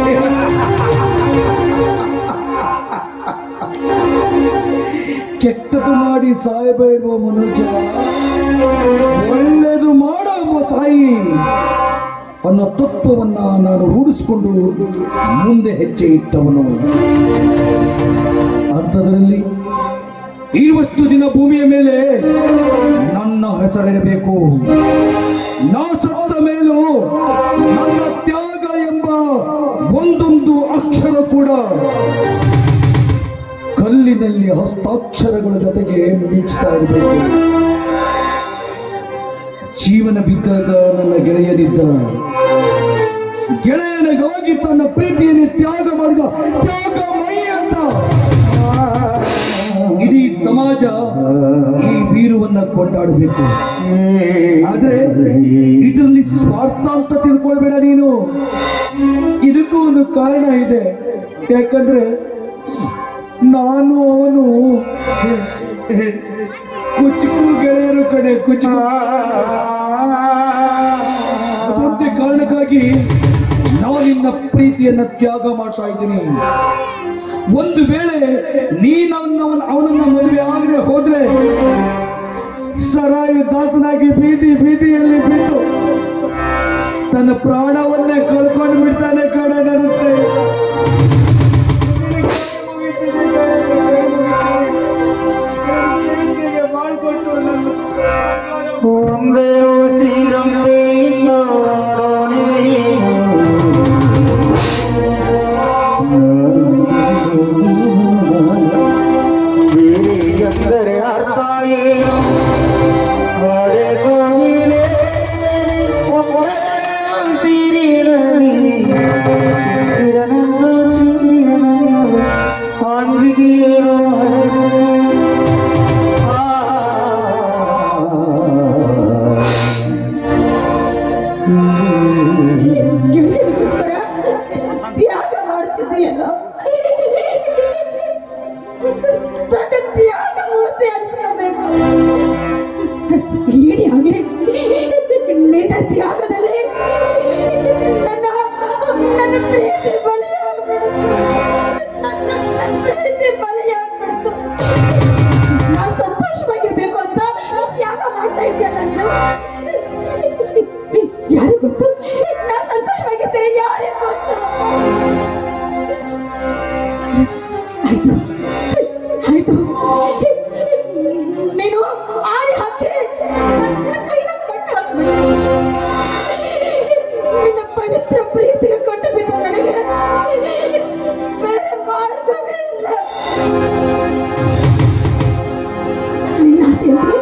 B: ಕೆಟ್ಟದು ಮಾಡಿ ಸಾಯಬೇಡುವ ಮನುಜ ಒಳ್ಳೆಯದು ಮಾಡೋ ಸಾಯಿ ಅನ್ನೋ ತತ್ವವನ್ನ ನಾನು ರೂಢಿಸಿಕೊಂಡು ಮುಂದೆ ಹೆಜ್ಜೆ ಇಟ್ಟವನು ಅಂಥದ್ರಲ್ಲಿ ಈ ವಸ್ತು ದಿನ ಭೂಮಿಯ ಮೇಲೆ ನನ್ನ ಹೆಸರಿರಬೇಕು ನಾ ಸತ್ತ ಮೇಲೂ ನನ್ನ ತ್ಯಾಗ ಎಂಬ ಒಂದೊಂದು ಅಕ್ಷರ ಕೂಡ ಕಲ್ಲಿನಲ್ಲಿ ಹಸ್ತಾಕ್ಷರಗಳ ಜೊತೆಗೆ ಮಿಂಚ್ತಾ ಇರಬೇಕು ಜೀವನ ಬಿದ್ದಾಗ ನನ್ನ ಗೆಳೆಯನಿದ್ದ ಗೆಳೆಯನಿಗಾಗಿ ತನ್ನ ಪ್ರೀತಿಯನ್ನು ತ್ಯಾಗ ಮಾಡಿದ ತ್ಯಾಗಮಯಿ ಅಂತ ಇಡೀ ಸಮಾಜ ಈ ವೀರವನ್ನ ಕೊಂಡಾಡಬೇಕು ಆದ್ರೆ ಇದರಲ್ಲಿ ಸ್ವಾರ್ಥ ಅಂತ ತಿಳ್ಕೊಳ್ಬೇಡ ನೀನು ಇದಕ್ಕೂ ಒಂದು ಕಾರಣ ಇದೆ ಯಾಕಂದ್ರೆ ನಾನು ಅವನು ಕುಚುಕು ಗೆಳೆಯರು ಕಡೆ ಕುಚುಕು ಅದೊಂದೇ ಕಾರಣಕ್ಕಾಗಿ ನಾವು ನಿನ್ನ ಪ್ರೀತಿಯನ್ನ ತ್ಯಾಗ ಮಾಡ್ತಾ ಇದ್ದೀನಿ ಒಂದು ವೇಳೆ ನೀನವನ್ನ ಅವನನ್ನ ಮದುವೆ ಆಗದೆ ಹೋದ್ರೆ ಸರಾಯು ದಾಸನಾಗಿ ಬೀದಿ ಬೀದಿಯಲ್ಲಿ ಬಿಟ್ಟು ತನ್ನ ಪ್ರಾಣವನ್ನೇ ಕಳ್ಕೊಂಡು ಬಿಡ್ತಾನೆ ಕಡ ನಡುತ್ತೆ ಮಾಡಿಕೊಟ್ಟು
C: ಒಂದೇ ಉಸಿರಂತೆ ನೋಡೋಣೆ ಬೇರೆ ಎಂದರೆ ಅರ್ಥ ಏನು ಹಳೆ ಕೋವಿಲೆ ಒಬ್ಬರೇ ಉಸಿರಿರಲಿ ಚಿತ್ತಿರನನ್ನು ಚಿತ್ತಿರನನ್ನು ಅಂಜಿಗೆಯೇನೋ
E: ಗೆಳೆಯರಿಗೋಸ್ಕರ ತ್ಯಾಗ ಮಾಡ್ತಿದ್ದೀಯಲ್ಲ ದೊಡ್ಡ ತ್ಯಾಗ ಮೂರ್ತಿ ಅನ್ಸ್ಕೋಬೇಕು ಏನೇ ಆಗ್ಲಿ ನಿನ್ನ ತ್ಯಾಗದಲ್ಲಿ ನನ್ನ ನನ್ನ ಪ್ರೀತಿ ಬಲಿಯಾಗ್ಬಿಡ್ತು ನನ್ನ ನನ್ನ ಪ್ರೀತಿ ಬಲಿಯಾಗ್ಬಿಡ್ತು ನಾನು ಸಂತೋಷವಾಗಿರ್ಬೇಕು ಅಂತ ತ್ಯಾಗ ಮಾಡ್ತಾ ಇದ್ದೀಯಲ್ಲ ನೀನು ಯಾರು ಗೊತ್ತು ನಾ ಸಂತೋಷವಾಗಿದ್ದೆ ಯಾರಿಗೆ ಗೊತ್ತು ಆಯ್ತು ಆಯ್ತು ನೀನು ಆಳಿ ಹಾಕಿ ನನ್ನ ಕೈನ ಕಟ್ಟು ಹಾಕ್ಬಿಡು ನಿನ್ನ ಪವಿತ್ರ ಪ್ರೀತಿಗೆ ಕಟ್ಟು ಬಿದ್ದು ನನಗೆ ಬೇರೆ ಮಾರ್ಗವಿಲ್ಲ ನಿನ್ನ ಆಸೆಯಲ್ಲಿ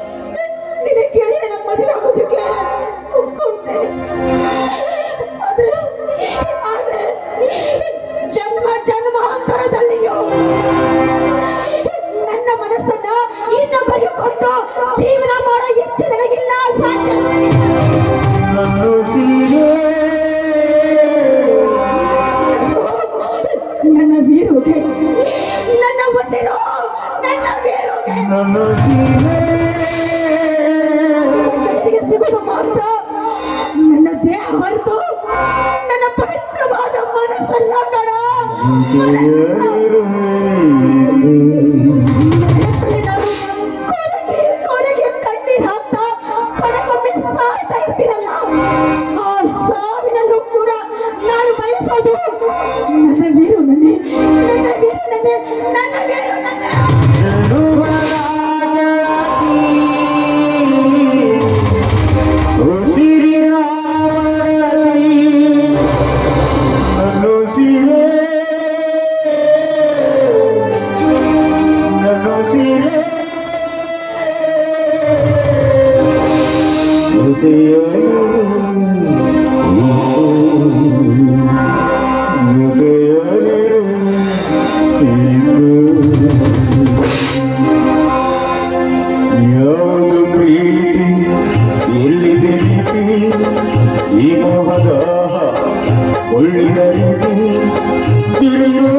E: ನಿನ್ನ ಗೆಳೆಯನ ಮದುವೆ ಆಗೋದಕ್ಕೆ ಒಪ್ಕೊಳ್ತೇನೆ ಆದ್ರೆ ಕೊರಗೆ ಕೊರಗೆ ಕಣ್ಣೀರ್ ಹಾಕ್ತಾ ಕೊನೆಗೊಮ್ಮೆ ಸಾಯ್ತಾ ಇರ್ತೀರಲ್ಲ ಆ ಸಾವಿನಲ್ಲೂ ಕೂಡ ನಾನು ಬಯಸೋದು ನನ್ನ ವೀರು ನನ್ನೇ ನನ್ನ ವೀರು ನನ್ನೇ ನನ್ನ ವೀರು ನನ್ನೇ
C: ಯಾವುದು ಪ್ರೀತಿ ಎಲ್ಲಿದೆ ನೀತಿ ಈ ಮೋಹದ ಒಳ್ಳಿದ ರೀತಿ ತಿಳಿಯುವ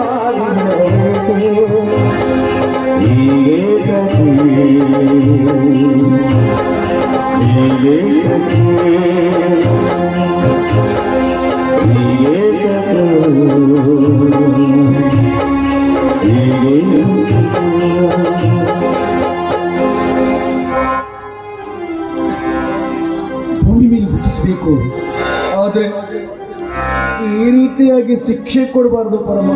C: ಹೀಗೆ ಕಥೆ ಹೀಗೆ ಕಥೆ ಹೀಗೆ ಕಥೆ ಹೀಗೆ
B: ಭೂಮಿ ಮೇಲೆ ಹುಟ್ಟಿಸಬೇಕು ಆದ್ರೆ ಈ ರೀತಿಯಾಗಿ ಶಿಕ್ಷೆ ಕೊಡಬಾರದು ಪರಮ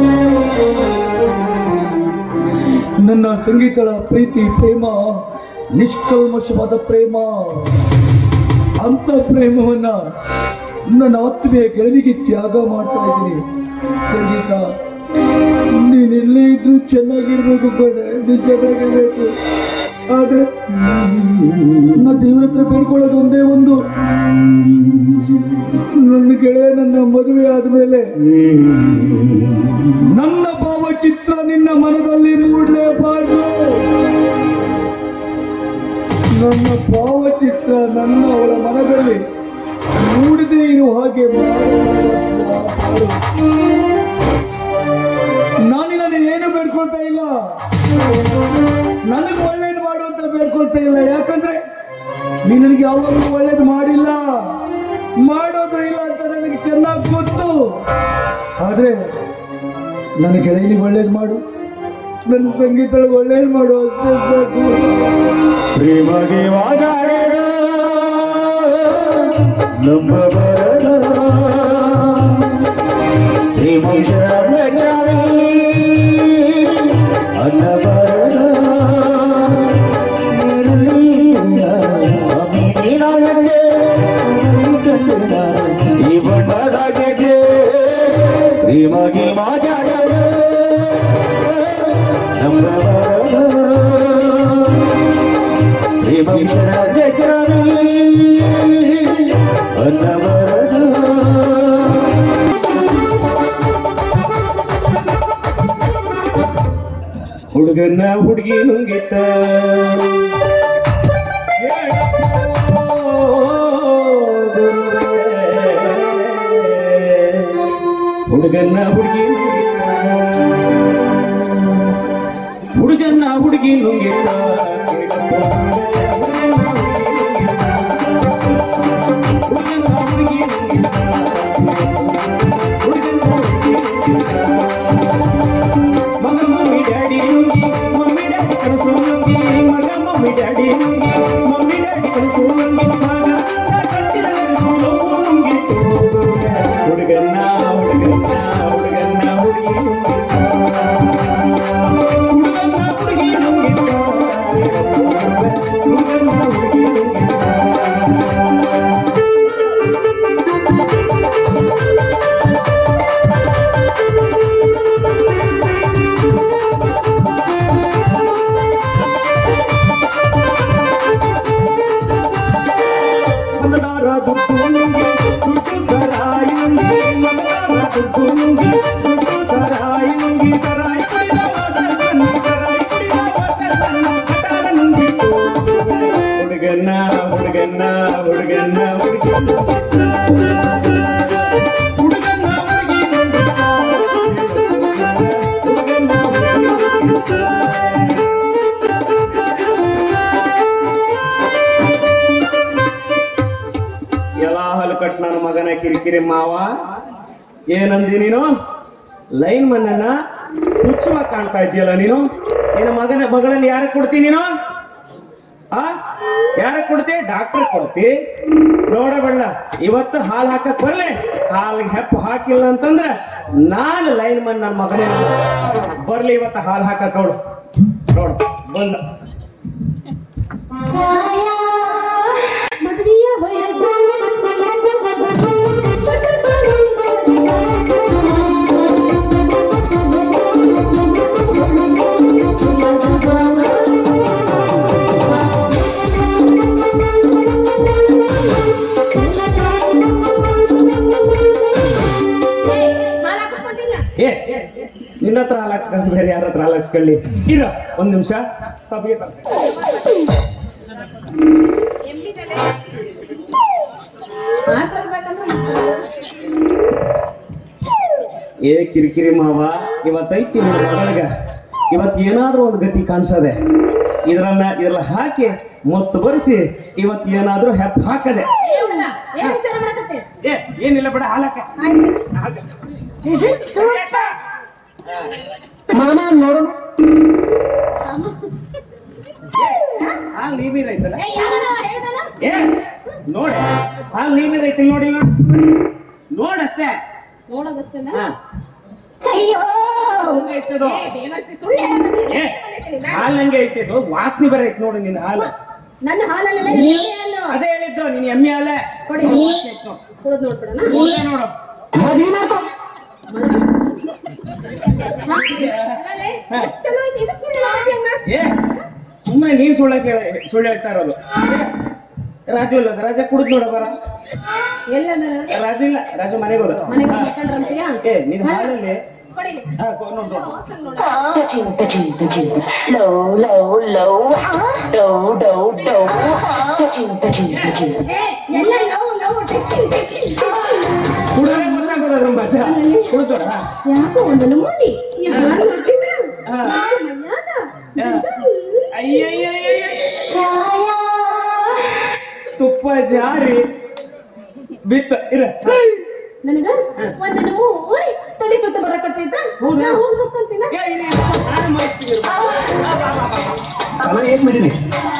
B: ನನ್ನ ಸಂಗೀತಳ ಪ್ರೀತಿ ಪ್ರೇಮ ನಿಷ್ಕಲ್ಮಶವಾದ ಪ್ರೇಮ ಅಂತ ಪ್ರೇಮವನ್ನ ನನ್ನ ಆತ್ಮೀಯ ಗೆಳವಿಗೆ ತ್ಯಾಗ ಮಾಡ್ತಾ ಇದ್ದೀನಿ ಸಂಗೀತ ನೀನ್ ಎಲ್ಲೇ ಇದ್ರು ಚೆನ್ನಾಗಿರ್ಬೇಕು ಕಣೆ ನೀನ್ ಚೆನ್ನಾಗಿರ್ಬೇಕು ಆದ್ರೆ ನನ್ನ ದೇವ್ರ ಹತ್ರ ಬೇಡ್ಕೊಳ್ಳೋದು ಒಂದೇ ಒಂದು ನನ್ನ ಗೆಳೆಯ ನನ್ನ ಮದುವೆ ಆದ್ಮೇಲೆ ನನ್ನ ಭಾವಚಿತ್ರ ನಿನ್ನ ಮನದಲ್ಲಿ ಮೂಡಲೇಬಾರ್ದು ನನ್ನ ಭಾವಚಿತ್ರ ನನ್ನ ಅವಳ ಮನದಲ್ಲಿ ಮೂಡದೇ ಇರುವ ಹಾಗೆ ಮಾಡು. ನಾನು ನಿನ್ನ ಏನು ಬೇಡ್ಕೊಳ್ತಾ ಇಲ್ಲ ನನಗೆ ಒಳ್ಳೇದು ಮಾಡು ಅಂತ ಬೇಡ್ಕೊಳ್ತಾ ಇಲ್ಲ ಯಾಕಂದ್ರೆ ನೀ ನನಗೆ ಯಾವಾಗಲೂ ಒಳ್ಳೇದು ಮಾಡಿಲ್ಲ ಮಾಡೋದು ಇಲ್ಲ ಅಂತ ನನಗೆ ಚೆನ್ನಾಗಿ ಗೊತ್ತು ಆದ್ರೆ ನನ್ನ ಗೆಳೆಯನಿಗೆ ಒಳ್ಳೇದು ಮಾಡು ನನ್ನ ಸಂಗೀತಗಳಿಗೆ ಒಳ್ಳೇದು ಮಾಡು ಅಷ್ಟೇ ಸಾಕು.
C: ಪ್ರೇಮಗೆ ವಾದಾಡಿದ ನಂಬಬರದ ಪ್ರೇಮಂಶರ ಚಾರಿ ಅನ್ನಬರದ ಈ ಬಣ್ಣದ ಗೆಜೆ ಪ್ರೇಮಗೆ ಮಾತಾಡದ ನಂಬಬರದ ಹುಡುಗನ ಹುಡುಗಿ ನುಂಗಿತ ಹುಡುಗನ್ನ ಹುಡುಗಿ ಹುಡುಗನ್ನ ಹುಡುಗಿ ನುಂಗಿತ ಮಗ ಮಮ್ಮಿ ಡ್ಯಾಡಿ ನುಂಗಿ ಮಮ್ಮಿ ಡ್ಯಾಡಿ ಕನಸು ನುಂಗಿ ಮಗ ಮಮ್ಮಿ ಡ್ಯಾಡಿ ನುಂಗಿ ಮಮ್ಮಿ ಡ್ಯಾಡಿ ಕನಸು ನುಂಗಿ ಮಗ ನಾ ಕಟ್ಟಿದ ಕನಸು ನೋವು ನುಂಗಿತ್ತು ಹುಡುಗನ್ನ ಹುಡುಗನ್ನ ಹುಡುಗನ್ನ ಹುಡುಗಿ ಹುಡುಗನ್ನ ಹುಡುಗಿ ನುಂಗಿತ್ತ ಹುಡುಗನ್ನ ಹುಡುಗಿ ಮಂದದಾರ ದುಡ್ಡು ನುಂಗಿ ದುಡ್ಡು ಸರಾಯಿ ನುಂಗಿ ಮಂದದಾರ ದುಡ್ಡು ನುಂಗಿ ದುಡ್ಡು ಸರಾಯಿ ನುಂಗಿ ಸರಾಯಿ ಕುಡಿದ ವಾಸರ ಕಣ್ಣು ಸರಾಯಿ ಕುಡಿದ ವಾಸರ ಕಣ್ಣು ಕಟಾರ ನುಂಗಿತ್ತು ಹುಡುಗನ್ನ ಹುಡುಗನ್ನ ಹುಡುಗನ್ನ ಹುಡುಗನ್ನ ಹುಡುಗನ್ನ ಹುಡುಗಿ ನುಂಗಿತ್ತ. ಹುಡುಗನ್ನ ಹುಡುಗಿ ನುಂಗಿತ್ತ. ಎಲ್ಲ ಹಲ್ಕಟ್ ನನ್ನ ಮಗನ ಕಿರಿಕಿರಿ ಮಾವ ಏನಂದಿ ನೀನು ಲೈನ್ ಮನ್ನನ್ನ ತುಚ್ಛವಾಗಿ ಕಾಣ್ತಾ ಇದೆಯಲ್ಲ ನೀನು ನಿನ್ನ ಮಗನ ಮಗಳಲ್ಲಿ ಯಾರ ಕೊಡ್ತಿ ನೀನು ಆ ಯಾರ ಕೊಡ್ತಿ ಡಾಕ್ಟರ್ ಕೊಡ್ತಿ ನೋಡಬೇಡ ಇವತ್ತು ಹಾಲು ಹಾಕಕ್ ಬರ್ಲಿ ಹಾಲಿಗೆ ಹೆಪ್ಪು ಹಾಕಿಲ್ಲ ಅಂತಂದ್ರ ನಾನು ಲೈನ್ ಮನ್ ನನ್ನ ಮಗನೇ ಬರ್ಲಿ ಇವತ್ತು ಹಾಲು ಹಾಕಕ್ ಅವಳು ನೋಡು ಬಂದ
E: ಮದುವೆಯ ಹೊಯದು
C: ಏ ನಿನ್ನ ಹತ್ರ ಹಾಲು ಹಾಕ್ಸ್ಕೊಂತ ಬೇರೆ ಯಾರ ಹತ್ರ ಹಾಲು ಹಾಕ್ಸ್ಕೊಳ್ಳಿ ಇರ ಒಂದ್ ನಿಮಿಷ ತಪ್ಪಿಗೆ ತರ್ತೀನಿ ಏ ಕಿರಿಕಿರಿ ಮಾವ ಇವತ್ತೈತಿ ನಿನ್ನ ಮಗಳಿಗೆ ಇವತ್ತು ಏನಾದ್ರೂ ಒಂದು ಗತಿ ಕಾಣಿಸದೆ ಇದ್ರನ್ನ ಇದ್ರಲ್ಲಿ ಹಾಕಿ ಮತ್ತು ಬರಿಸಿ ಇವತ್ತು ಏನಾದ್ರೂ ಹೆಪ್ ಹಾಕದೆ
E: ಏನ್ ವಿಚಾರ ಮಾಡಕತ್ತೆ
C: ಏ ಏನಿಲ್ಲ ಬಿಡ ಹಾಲಕ್ಕ
B: ಮಾಮ ನೋಡು
C: ಹಾಲು ನೀರಿರೈತಲ್ಲ
E: ಏ ಯಾವನವ ಹೇಳ್ದಲ್ಲ
C: ಏ ನೋಡಿ ಹಾಲು ನೀರಿರೈತಿ ನೋಡಿ ನೋಡಷ್ಟೇ
E: ನೋಡೋದಷ್ಟಲ್ಲ
C: ಹಾ
E: ಅಯ್ಯೋ
C: ಐತದು
E: ಏ, ಬೇವರ್ಸಿ ಸುಳ್ಳು ಹೇಳಕತ್ತೆ.
C: ಏ
E: ಏನ್ ಬಂದೈತೆ ನಿನ್ನ?
C: ಹಾಲು ನಂಗೆ ಐತಿ ಇದು ವಾಸನೆ ಬರ ಐತಿ ನೋಡಿ ನಿನ್ನ ಹಾಲು
E: ನನ್ನ ಹಾಲಲ್ಲೆಲ್ಲ ಎಮ್ಮೆ ಹಾಲು.
C: ಅದೇ ಹೇಳಿದ್ದು ನೀನ್ ಎಮ್ಮೆ ಹಾಲೆ
E: ಕೊಡಿ ಕುಡಿದ್ ನೋಡ್ಬಿಡೋಣ
C: ಕುಡ್ದೆ ನೋಡು
B: ಮದ್ವೆ ಮಾಡ್ಕೊ
E: ಅಲ್ಲಲೇ, ಎಷ್ಟ್ ಚಲೋ ಐತಿ ಇದಕ್ ಸುಳ್ಳು ಹೇಳಕತ್ತಿ ಹಂಗ?
C: ಏ ಸುಮ್ಮನೆ ನೀನ್ ಸುಳ್ಳ ಕೇಳ ಸುಳ್ಳು ಹೇಳ್ತಾ ಇರೋದು ಏ, ರಾಜು ಇಲ್ಲ ರಾಜ ಕುಡಿದ್ ನೋಡ ಬರ
E: ಎಲ್ಲದರ?
C: ರಾಜು ಇಲ್ಲ ರಾಜು ಮನೆಗೆ ಹೋದ
E: ಮನೆಗೆ ಹೋಗಿ ಮಕ್ಕಳ್ರಂತೀಯಾ?
C: ಏ ನಿನ್ ಹಾಲಲ್ಲಿ
E: ಕೊಡಿ.
C: ಹಾ ಕೊ- ನೋಡು ನೋಡು.
E: ಹೋಗ್ತಾನ್ ನೋಡು.
F: Touching, touching, touching. Low, low, low. Dow, dow, dow. Touching, touching, touching.
E: ಏ, ಎಲ್ಲ ಲವ್, ಲವ್, ಟೆಕ್ಕಿಂಗ್, ಟೆಕ್ಕಿಂಗ್, ಟೆಕ್ಕಿಂಗ್.
C: ಕುಡಿದ್ರೆ ಗೊತ್ತಾಗೋದು ಅದ್ರ ಮಜ ಕುಡಿದ್ ನೋಡ
E: ಯಾಕೋ ಒಂದು ನಮೂನಿ ಯಾರು ನೋಡ್ತಿದ್ದ?
C: ಹಾ.
E: ಮನ್ಯಾಗ ಜಂಜಲ್.
C: ಅಯ್ಯಯ್ಯಯ್ಯಯ್ಯ ತುಪ್ಪ ಜಾರಿ ಬಿತ್ತ ಇರ
E: ನನಗ ಒಂದು ನಮೂನಿ ತಲೆ ಸುತ್ತ ಬರಕತ್ತೈತ
C: ಹೌದಾ?
E: ನಾ ಹೋಗ್ ಮಕ್ಕಂತೀನ
C: ಏ, ಇರಿ, ನಾನು ಮಾಡ್ತೀನಿ ಇರು. ಬಾ, ಬಾ, ಬಾ, ಬಾ, ಬಾ.
B: ಅಲ್ಲ ಏಸ್ ಮಾಡಿನಿ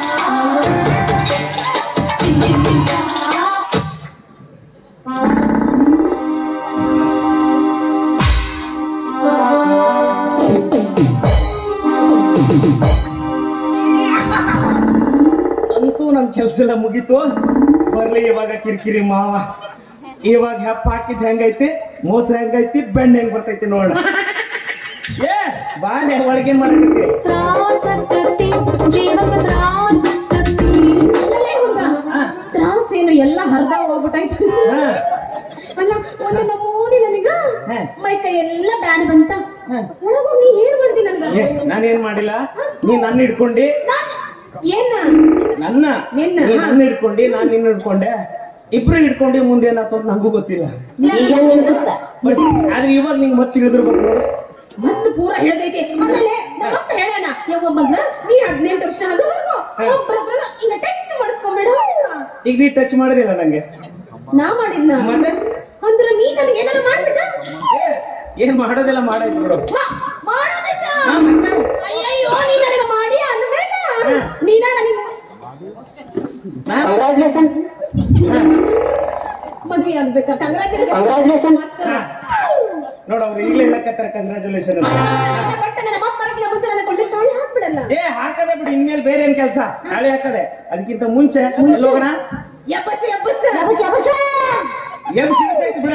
C: ಅಂತೂ ನನ್ ಕೆಲ್ಸ ಎಲ್ಲ ಮುಗೀತು ಬರ್ಲಿ ಇವಾಗ ಕಿರಿಕಿರಿ ಮಾವ ಇವಾಗ ಹೆಪ್ಪ ಹಾಕಿದ್ ಹೆಂಗೈತಿ ಮೋಸ ಹೆಂಗೈತಿ ಬೆಣ್ಣ ಹೆಂಗ್ ಬರ್ತೈತಿ ನೋಡ ಏ ಬಾನೆ ಒಳಗೇನ್ ಮಾಡಕತ್ತಿ
E: ತ್ರಾಸಕ್ಕತ್ತಿ ಜೀವಕ್ಕೆ ತ್ರಾಸಕ್ಕತ್ತಿ ಅಲ್ಲಲೇ ಹುಡ್ಗ ತ್ರಾಸೇನು ಎಲ್ಲ ಹರ್ದ ಹೋಗ್ಬಿಟ್ಟೈತಿ
C: ಹಾ,
E: ಅಲ್ಲ ಒಂದು ನಮೂನಿ ನನಗ
C: ಹಾ.
E: ಮೈ ಕೈ ಎಲ್ಲ ಬ್ಯಾನ್ ಬಂತ
C: ಹಾ.
E: ಒಳಗೋಗಿ ನೀ ಏನ್ ಮಾಡ್ದಿ ನನಗ
C: ಏ ನಾನೇನ್ ಮಾಡಿಲ್ಲ ನೀ ನನ್ನ ಹಿಡ್ಕೊಂಡಿ
E: ನಾನ್- ಏನ
C: ನನ್ನ
E: ನಿನ್ನ?
C: ನೀ ನನ್ನ ಹಿಡ್ಕೊಂಡಿ ನಾನ್ ನಿನ್ನ ಹಿಡ್ಕೊಂಡೆ ಇಬ್ರು ಹಿಡ್ಕೊಂಡಿ ಮುಂದೆ ಏನಾಯ್ತು ಅಂತ ನಂಗೂ ಗೊತ್ತಿಲ್ಲ
F: ಈಗ ನಿನ್ಸುತ್ತ
C: ಆದ್ರೆ ಇವಾಗ ನಿಂಗ್ ಮತ್ತೆ ಹಿಡಿದಿರ್ಬೇಕು ನೋಡು
E: ಮತ್ತ ಪೂರ ಹೇಳ್ದೈತಿ ಆಮೇಲೆ ನಮ್ಮಪ್ಪ ಹೇಳಣ ಯವ್ವ ಮಗ್ನ ನೀ ಹದಿನೆಂಟು ವರ್ಷ ಆಗೋವರೆಗೂ
C: ಹಾ.
E: ಒಬ್ಬರ ಹತ್ರನು ಹಿಂಗ ಟಚ್ ಮಾಡಿಸ್ಕೊಂಬೇಡ
C: ಈಗ ನೀ ಟಚ್ ಮಾಡೋದಿಲ್ಲ ನಂಗೆ
E: ನಾ ಮಾಡಿದ್ನ
C: ಮತ್ತೆ
E: ಅಂದ್ರ ನೀ ನನಗೆ ಏನಾರ ಮಾಡ್ಬಿಟ್ಟ
C: ಏ, ಏನ್ ಮಾಡೋದಿಲ್ಲ ಮಾಡಾಯ್ತು ಬಿಡು
E: ವಾ, ಮಾಡೋದಿತ್ತ
C: ಹಾ, ಮತ್ತೆ?
E: ಅಯ್ಯಯ್ಯೋ ನೀ ನನಗೆ ಮಾಡಿ ಅನ್ಬೇಕ
C: ಹಾ.
E: ನೀನ ನನಗೆ
C: ನಾ-
F: ಕಂಗ್ರಾಚುಲೇಷನ್
C: ಹಾ.
E: ಮದ್ವೆ ಆಗ್ಬೇಕ ಕಂಗ್ರಾಚುಲೇಷನ್
F: ಕಂಗ್ರಾಚುಲೇಷನ್
C: ಹಾ. ನೋಡು ಅವ್ರು ಈಗಲೇ ಹೇಳಕತ್ತಾರ ಕಂಗ್ರಾಚುಲೇಷನ್ ಅಂತ
E: ಬಟ್ ನಮ್ಮ ಅಪ್ಪನಿಗೆ ಮುಂಚೆ ನನ್ನ ಕೊಂಡಿ ತಾಳಿ ಹಾಕ್ಬಿಡಲ್ಲ
C: ಏ ಹಾಕದೆ ಬಿಡು ಇನ್ಮೇಲೆ ಬೇರೆ ಏನ್ ಕೆಲಸ ನಾಳೆ ಹಾಕದೆ ಅದಕ್ಕಿಂತ ಮುಂಚೆ ಎಲ್ಲಿ ಹೋಗೋಣ
E: ಎಬ್ಬಸ್ ಎಬ್ಬಸ್
C: ಎಮ್ ಸಿರಸ್ ಆಯ್ತು ಬಿಡ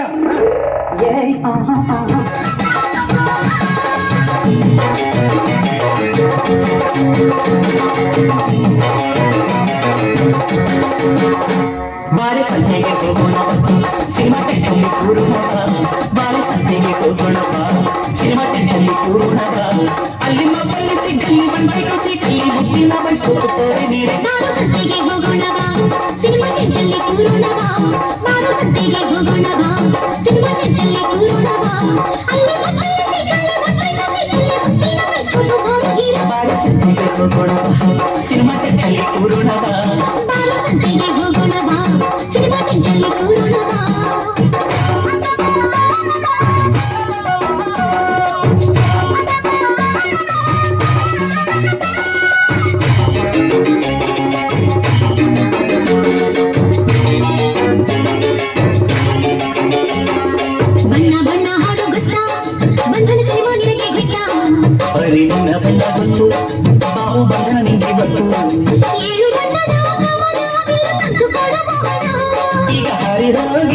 G: ಬಾರೆ ಸಂತೆಗೆ ಹೋಗೋಣ ಸಿನಿಮಾ ಟೆಂಟಲ್ಲಿ ಕೂರೋಣ ಬಾರೆ ಸಂತೆಗೆ ಹೋಗೋಣ ಸಿನಿಮಾ ಟೆಂಟಲ್ಲಿ ಕೂರೋಣ ಅಲ್ಲಿ ಮಬ್ಬಲ್ಲಿ ಸಿಕ್ಕಲ್ಲಿ ಬಂಟಿಟ್ಟು ಸಿಕ್ಕಲ್ಲಿ ಮುದ್ದಿನ ಬಯಸ್ಕೋತಾರೆ ನೀರೆ
H: ನಾನು ಸಂತೆಗೆ ಹೋಗೋಣ ಬಾ ಸಿನಿಮಾ ಟೆಂಟಲ್ಲಿ ಕೂರೋಣ ಬಾ ನಾನು ಸಂತೆಗೆ ಹೋಗೋಣ ಬಾ ಸಿನಿಮಾ ಟೆಂಟಲ್ಲಿ ಕೂರೋಣ ಬಾ ಅಲ್ಲಿ ಮಕ್ಕಳು ಸಿಕ್ಕಲ್ಲಿ ಮಕ್ಕಳು ಸಿಕ್ಕಲ್ಲಿ ಹುಟ್ಟಿನ ಬಯಸ್ಕೊಂಡು ಹೋಗಿರ
G: ಬಾರೆ ಸಂತೆಗೆ ಹೋಗೋಣ ಸಿನಿಮಾ ಟೆಂಟಲ್ಲಿ ಕೂರೋಣ
H: ನಾನು ಸಂತೆಗೆ ಹೋಗೋಣ ಬಾ ಸಿನಿಮಾ ಟೆಂಟಲ್ಲಿ ಕೂರೋಣ ಬಾ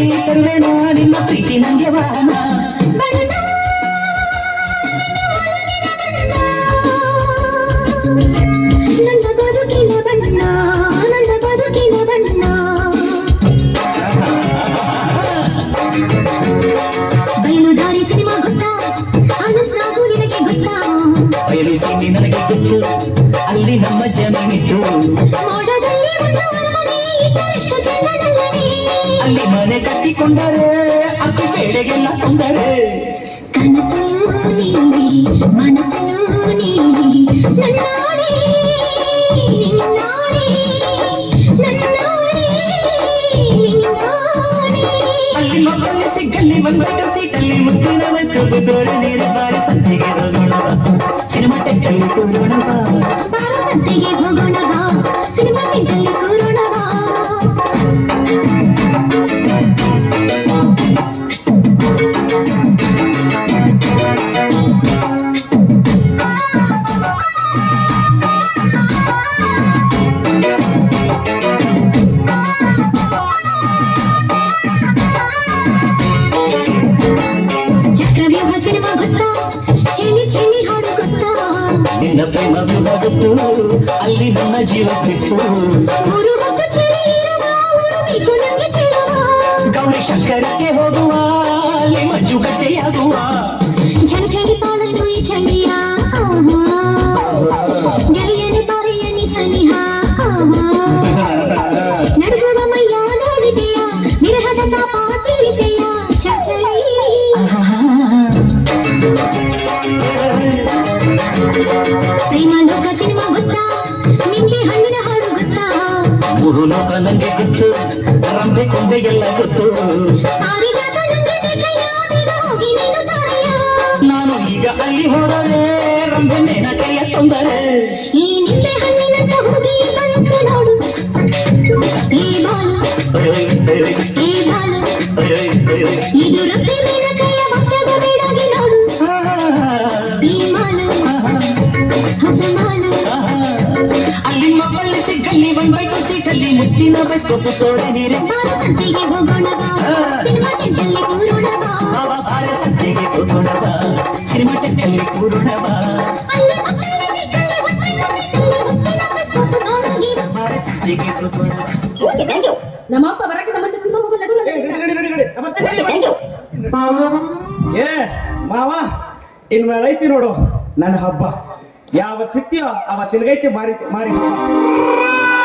G: ತರುವೆಣ ನಿನ್ನ ಪ್ರೀತಿ ನಂಗೆ ವಾಹನ
H: ನನ್ನ ಬದುಕಿನ ಬಣ್ಣ ನನ್ನ ಬದುಕಿನ ಬಣ್ಣ ಬಯಲುದಾರಿ ಸಿನಿಮಾ ಗೊತ್ತಾ ಆನಂದ್ ರಾಘು ನಿನಗೆ ಗೊತ್ತಾ
G: ಬಯಲು ಸೀಮೆ ನನಗೆ ಗೊತ್ತು ಅಲ್ಲಿ ನಮ್ಮ ಜಮೀನಿತ್ತು
H: ಮೋಡದಲ್ಲಿ ಒಂದು ಅರಮನೆ ಇದ್ದರೆಷ್ಟು ಚಂದನಲ್ಲವೇ
G: ಅಲ್ಲಿ ಮನೆ ಕಟ್ಟಿಕೊಂಡರೆ ಅಕ್ಕಿ ಬೇಳೆಗೆಲ್ಲ ತೊಂದರೆ
H: ಕನಸಲು ನೀಲಿ ಮನಸ್ಸಲು ನೀಲಿ ನನ್ನಾಣೆ ನಿನ್ನಾಣೆ ನನ್ನಾಣೆ ನಿನ್ನಾಣೆ
G: ಅಲ್ಲಿ ಮಕ್ಕಳು ಸಿಕ್ಕಲ್ಲಿ ಬಂದ್ಬಿಟ್ಟು ಸೀಟಲ್ಲಿ ಮುತ್ತಿನ ವಸ್ತು ದೂರ ನೀರು ಬಾರಿ ಸಂತೆಗೆ ಹೋಗೋಣ ಸಿನಿಮಾ ಟೆಕ್ಕಲ್ಲಿ ಕೂರೋಣ ಬಾ.
H: ಬಾರ ಸಂತೆಗೆ ಹೋಗೋಣ ಬಾ ಸಿನಿಮಾ ತಿಂಗಳಲ್ಲಿ ಕೂರೋಣ ಬಾ ಚಕ್ರವ್ಯೂಹ ಸಿನಿಮಾ ಗೊತ್ತಾ ಚೆಲ್ಲಿ ಚೆಲ್ಲಿ ಹಾಡು ಗೊತ್ತಾ
G: ನಿನ್ನ ಪ್ರೇಮ ವಿವಾದತ್ತು ಅಲ್ಲಿ ನನ್ನ ಜೀವ ಬಿಟ್ಟು
H: ಊರು ಹೊತ್ತು ಚಳಿ ಇರುವ ಊರು ಬೇಕು ನಂಗೆ ಚೆಲ್ಲುವ
G: ಗೌರಿ ಶಂಕರಕ್ಕೆ ಹೋಗುವ ಅಲ್ಲಿ ಮಂಜುಗಡ್ಡೆಯಾಗುವ
H: ಜನ ಚಳಿ ಪಾಡಲು ಈ ಚಳಿಯ ಗೆಳೆಯನೆ ಬಾರೆಯನಿ ಸನಿಹ ನಡುಗುವ ಮೈಯ ನೋಡಿದೆಯ ವಿರಹದ ತಾಪ ತಿಳಿಸೆಯ ಚಳಿ ಪ್ರೇಮ ಲೋಕ ಸಿನಿಮಾ ಗೊತ್ತಾ ನಿಂಗೆ ಹಣ್ಣಿನ ಹಾಡು ಗೊತ್ತಾ
G: ಮೂರು ಲೋಕ ನಂಗೆ ಗೊತ್ತು ರಂಬೆ ಕೊಂಬೆ ಎಲ್ಲ ಗೊತ್ತು
H: ಪಾರಿಜಾತ ನಂಗೆ ಬೇಕಯ್ಯ ಬೇಗ ಹೋಗಿ ನೀನು ತಾರಯ್ಯ
G: ನಾನು ಈಗ ಅಲ್ಲಿ ಹೋದರೆ ರಂಬೆ ನೇನಕೆಯ ತೊಂದರೆ
H: ಈ ನಿಂಬೆ ಹಣ್ಣಿನಂತ ಹುಡುಗಿ ಬಂತು ನೋಡು ಈ ಬಾಲು ಈ ಬಾಲು ಇದು ರೊಟ್ಟಿ ಮೀನಕೈಯ ಭಕ್ಷದ ಬೇಡಾಗಿ ನೋಡು ಈ ಮಾಲು ಹೊಸ ಮಾಲು
G: ಅಲ್ಲಿ ಮಕ್ಕಳು ಸಿಕ್ಕಲ್ಲಿ ಬಂದ್ಬಿಟ್ಟು ಸೀಟಲ್ಲಿ ಮುತ್ತಿನ ಬಸ್ಕೊಪ್ಪು ತೋರೆ ನೀರೆ
H: ಬಾರ ಸಂತೆಗೆ ಹೋಗೋಣ ಬಾ ಸಿನಿಮಾ ಟೆಂಟಲ್ಲಿ ಕೂರೋಣ ಬಾ
G: ಬಾಬಾ ಬಾರ ಸಂತೆಗೆ ಹೋಗೋಣ ಬಾ ಸಿನಿಮಾ ಟೆಕ್ಕಲ್ಲಿ ಕೂರೋಣ ಬಾ
H: ಅಲ್ಲಿ ಮಕ್ಕಳ ದಿಕ್ಕಲ್ಲಿ ಒಟ್ಟಿನ ದಿಕ್ಕಲ್ಲಿ ಒಟ್ಟಿನ ಬಸ್ಕೊಪ್ಪು ತೋರಂಗಿ
G: ಬಾರ ಸಂತೆಗೆ ಹೋಗೋಣ ಬಾ.
E: ನಮ್ಮಪ್ಪ ಬರಕ್ಕೆ ಮುಂಚೆ ತುಂಬ ಹೋಗೋದು
C: ಏ ಮಾವ ಇನ್ಮೇಲೆ ಐತಿ ನೋಡು ನನ್ನ ಹಬ್ಬ ಯಾವತ್ ಸಿಗ್ತೀಯೋ ಅವತ್ ನಿನಗೈತಿ ಮಾರಿ ಮಾರಿ ಹಬ್ಬ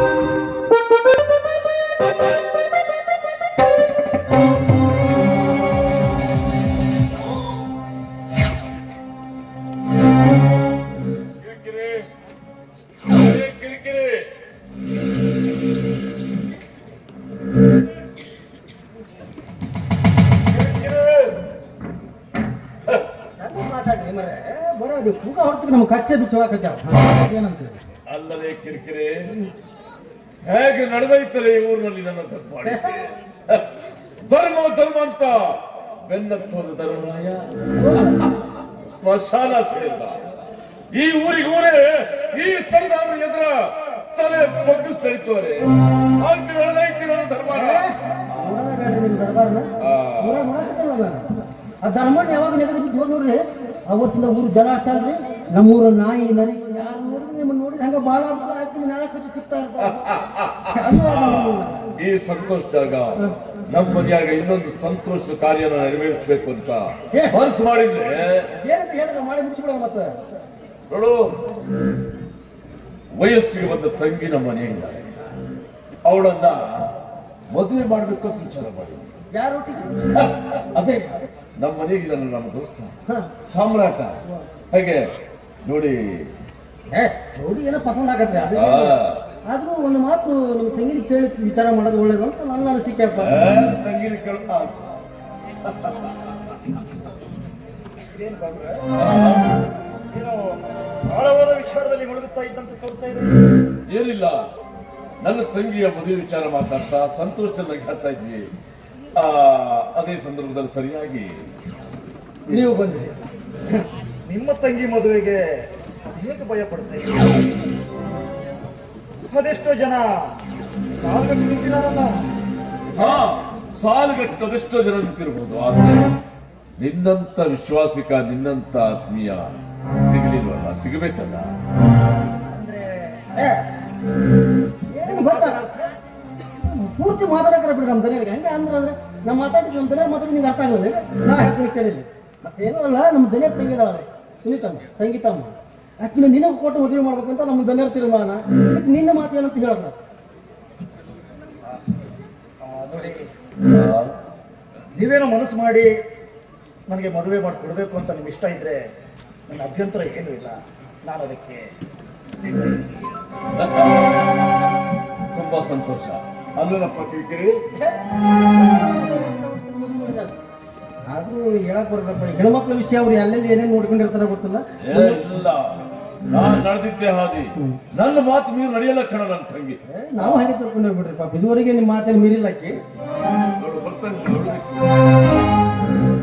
B: ಮಾತಾಡ್ರಿ ಮರೆ ಬರೋದು ಕೂಗ ಹೊರತು ನಮ್ಗೆ ಕಚ್ಚೆ ಬಿಚ್ಚೋಳಕತ್ಯಾವ ಏನಂತೀವಿ
A: ಅಲ್ಲದೆ ಕಿರಿಕಿರಿ ಹೇಗೆ ನಡೆದೈತಲ್ಲ ಈ ಊರಿನಲ್ಲಿ ನನ್ನ ತಪ್ಪಾಡಿ ಧರ್ಮ ಧರ್ಮ ಅಂತ ಬೆನ್ನತ್ತೋದ ಧರ್ಮರಾಯ ಸ್ಮಶಾನ ಸೇರಿದ ಈ ಊರಿಗೆ ಊರೇ ಈ ಸರ್ದಾರ ಎದುರ ತಲೆ ಬಗ್ಗಿಸ್ತೈತವ್ರೆ ಅಲ್ಲಿ ನಡೆದೈತಿ ನನ್ನ ಧರ್ಮರಾಯ
B: ನೋಡೋದ ಬೇಡ್ರಿ ನಿಮ್ ದರ್ಬಾರ್ನ
A: ಆ.
B: ಊರ ನೋಡಕತ್ತಲ್ಲ ನಾನು ಆ ಧರ್ಮಣ್ಣ ಯಾವಾಗ ನೆಗದು ಬಿದ್ದು ಹೋದ್ ನೋಡ್ರಿ ಅವತ್ತಿಂದ ಊರು ಜನ ಅಷ್ಟಲ್ರಿ ನಮ್ಮೂರ ನಾಯಿ ನರಿ ಯಾರು ನೋಡಿದ್ರೆ ನಿಮ್ಮನ್ನ ನೋಡಿದ್ರೆ ಹಂಗ ಬಾಳ ಆಡ್ತೀನಿ ನಾಳೆ ಕಚ್ಚಿ ತಿಕ್ತಾ ಇರ್ತಾರೆ ಅದು ಅದ ನಮ್ಮನ್ನ.
A: ಈ ಸಂತೋಷದಾಗ ನಮ್ಮ ಮನೆಯಾಗ ಇನ್ನೊಂದು ಸಂತೋಷ ಕಾರ್ಯನ ನೆರವೇರಿಸಬೇಕು ಅಂತ ಮನಸ್ಸು ಮಾಡಿದ್ರೆ
B: ಏನಂತ ಹೇಳಿದ್ರೆ ಮಾಡಿ ಮುಗಿಸ್ಬಿಡ ಮತ್ತೆ
A: ನೋಡು ವಯಸ್ಸಿಗೆ ಬಂದ ತಂಗಿ ನಮ್ಮ ಮನೆಯಿದ್ದಾರೆ ಅವಳನ್ನ ಮದುವೆ ಮಾಡ್ಬೇಕು ಅಂತ ವಿಚಾರ ಮಾಡಿ
B: ಯಾರು ಒಟ್ಟಿಗೆ
A: ಅದೇ ನಮ್ಮ ಮನೆಗೆ ಇದ್ದಾನೆ ನಮ್ಮ ದೋಸ್ತ
B: ಹ.
A: ಸಾಮ್ರಾಟ ಹಾಗೆ ನೋಡಿ
B: ಏ ಜೋಡಿ ಏನೋ ಪಸಂದ್ ಆಗತ್ತೆ ಅದು
A: ಆ,
B: ಆದ್ರೂ ಒಂದು ಮಾತು ನಮ್ಮ ತಂಗಿನ ಕೇಳಿ ವಿಚಾರ ಮಾಡೋದು ಒಳ್ಳೇದು ಅಂತ ನನ್ನ ಅನಿಸಿಕೆಪ್ಪ
A: ಆ, ತಂಗಿನ ಕೇಳ ಆ,
C: ಆಳವಾದ ವಿಚಾರದಲ್ಲಿ ಮುಳುಗುತ್ತಾ ಇದ್ದಂತೆ ತೋರ್ತಾ ಇದೆ
A: ಏನಿಲ್ಲ ನನ್ನ ತಂಗಿಯ ಮದುವೆ ವಿಚಾರ ಮಾತಾಡ್ತಾ ಸಂತೋಷದಲ್ಲಿ ಹೇಳ್ತಾ ಇದ್ವಿ ಆ, ಅದೇ ಸಂದರ್ಭದಲ್ಲಿ ಸರಿಯಾಗಿ
B: ನೀವು ಬಂದ್ರಿ
C: ನಿಮ್ಮ ತಂಗಿ ಮದುವೆಗೆ ಹೇಗೆ ಭಯ ಪಡ್ತಾ ಇದ್ದೀರಿ ಅದೆಷ್ಟೋ ಜನ ಸಾಲಕ್ಕೆ ನಿಂತಿದಾರಲ್ಲ
A: ಹಾ ಸಾಲುಗಟ್ಟದೆಷ್ಟೋ ಜನ ನಿಂತಿರ್ಬೋದು ಆದ್ರೆ ನಿನ್ನಂತ ವಿಶ್ವಾಸಿಕ ನಿನ್ನಂತ ಆತ್ಮೀಯ ಸಿಗಲಿಲ್ವಲ್ಲ ಸಿಗಬೇಕಲ್ಲ
I: ಏನು ಗೊತ್ತಾ ಪೂರ್ತಿ ಮಾತಾಡಕ್ಕಾರ ಬಿಡ್ರಿ ನಮ್ಮ ದನಿಯರಿಗೆ ಹೆಂಗೆ ಅಂದ್ರೆ ಅಂದ್ರೆ ನಮ್ಮ ಮಾತಾಡಿದ್ವಿ ನಮ್ಮ ದನಿಯರ್ ಮಾತಾಡಿ ನಿಂಗೆ ಅರ್ಥ ಆಗಲ್ಲ ನಾ ಹೇಳ್ತೀನಿ ಕೇಳಿದ್ವಿ ಮತ್ತೇನೂ ಅಲ್ಲ ನಮ್ಮ ದನಿಯರ್ ತಂಗಿದಾವೆ ಸುನೀತಮ್ಮ ಸಂಗೀತಮ್ಮ ಆಕಿನ ನಿನಗೆ ಕೊಟ್ಟು ಮದುವೆ ಮಾಡ್ಬೇಕಂತ ನಮ್ಮ ದನಿಯರ್ ತೀರ್ಮಾನ ಇದಕ್ಕೆ ನಿನ್ನ ಮಾತು ಏನಂತ ಹೇಳೋದು ನೋಡಿ ನೀವೇನೋ ಮನಸ್ಸು ಮಾಡಿ ನನಗೆ ಮದುವೆ ಮಾಡಿ ಕೊಡಬೇಕು ಅಂತ ನಿಮ್ಗೆ ಇಷ್ಟ ಇದ್ರೆ ನನ್ನ ಅಭ್ಯಂತರ ಏನೂ ಇಲ್ಲ ನಾನು ಅದಕ್ಕೆ ಸಿದ್ಧ ಇದ್ದೀನಿ.
A: ತುಂಬಾ ಸಂತೋಷ ಅಲ್ಲನಪ್ಪ ಕಿರಿಕಿರಿ
I: ಆದ್ರೂ ಹೇಳಕ್ ಬರ್ಬೇಕಪ್ಪ ಹೆಣ್ಮಕ್ಳ ವಿಷಯ ಅವ್ರು ಎಲ್ಲೆಲ್ಲಿ ಏನೇನು ನೋಡ್ಕೊಂಡಿರ್ತಾರ ಗೊತ್ತಿಲ್ಲ
A: ಏ, ಇಲ್ಲ ನಾನ್ ನಡೆದಿದ್ದೆ ಹಾದಿ ನನ್ನ ಮಾತು ಮೀರು ನಡೆಯಲ್ಲ ಕಣ ನನ್ನ ತಂಗಿ
I: ಏ, ನಾವು ಹಾಗೆ ತಿಳ್ಕೊಂಡು ಹೋಗ್ಬಿಡ್ರಿ ಪಾಪ ಇದುವರೆಗೆ ನಿಮ್ಮ ಮಾತೇನು ಮೀರಿಲ್ಲ ಆಕಿ
A: ನೋಡು ಬರ್ತಾನೆ ನೋಡೋದಕ್ಕೆ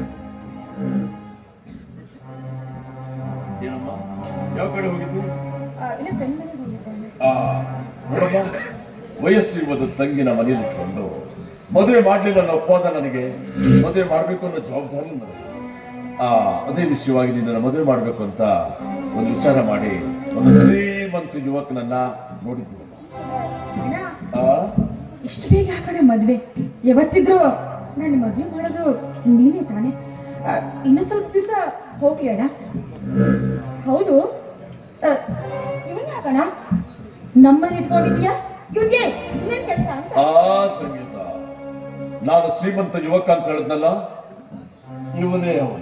A: ಏನಮ್ಮ ಯಾವ ಕಡೆ ಹೋಗಿದ್ದು
E: ಇಲ್ಲ ಫ್ರೆಂಡ್ ಮನೆಗೆ ಹೋಗಿದ್ದೆ
A: ಆ ನೋಡಮ್ಮ ವಯಸ್ಸಿರುವುದು ತಂಗಿನ ಮನೆಯಲ್ಲಿ ಇಟ್ಕೊಂಡು ಮದುವೆ ಮಾಡ್ಲಿಲ್ಲ ಅನ್ನೋ ಅಪವಾದ ನನಗೆ ಮದುವೆ ಮಾಡ್ಬೇಕು ಅನ್ನೋ ಜವಾಬ್ದಾರಿ ನನಗೆ ಆ ಅದೇ ವಿಷಯವಾಗಿ ನಿನ್ನ ಮದುವೆ ಮಾಡ್ಬೇಕು ಅಂತ ಒಂದು ವಿಚಾರ ಮಾಡಿ ಒಂದು ಶ್ರೀಮಂತ ಯುವಕನನ್ನ ನೋಡಿದ್ದೀನಮ್ಮ
E: ಅಣ್ಣ
A: ಆ
E: ಇಷ್ಟು ಬೇಗ ಆ ಕಡೆ ಮದ್ವೆ ಯಾವತ್ತಿದ್ರು ನನ್ನ ಮದ್ವೆ ಮಾಡೋದು ನೀನೇ ತಾನೆ ಆ, ಇನ್ನೂ ಸ್ವಲ್ಪ ದಿವಸ ಹೋಗ್ಲಿ ಅಣ್ಣ ಹೌದು ಇವನ್ ಯಾಕಣ್ಣ ನಮ್ಮಲ್ಲಿ ಇಟ್ಕೊಂಡಿದ್ಯಾ ಇವನ್ಗೆ ಇನ್ನೇನ್ ಕೆಲಸ ಅಂತ
A: ಆ ಸಂಗೀತ ನಾನು ಶ್ರೀಮಂತ ಯುವಕ ಅಂತ ಹೇಳಿದ್ನಲ್ಲ ಇವನೇ ಅವನು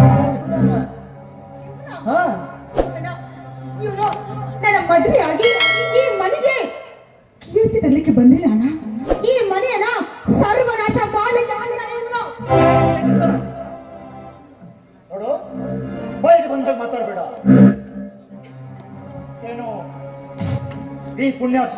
I: ಹಾ
E: ಅಣ್ಣ, ಇವ್ನು ನನ್ನ ಮದುವೆ ಆಗಿ ಈ ಮನೆಗೆ ಕೀರ್ತಿ ತರಲಿಕ್ಕೆ ಬಂದಿಲ್ಲ ಅಣ್ಣ ಈ ಮನೆಯನ್ನ ಸರ್ವನಾಶ ಮಾಡಲಿಕ್ಕೆ ಬಂದಿದ್ದಾನೆ ಇವ್ನು.
I: ನೋಡು ಬಾಯಿಗೆ ಬಂದಾಗ ಮಾತಾಡಬೇಡ ಏನು ಈ ಪುಣ್ಯಾತ್ಮ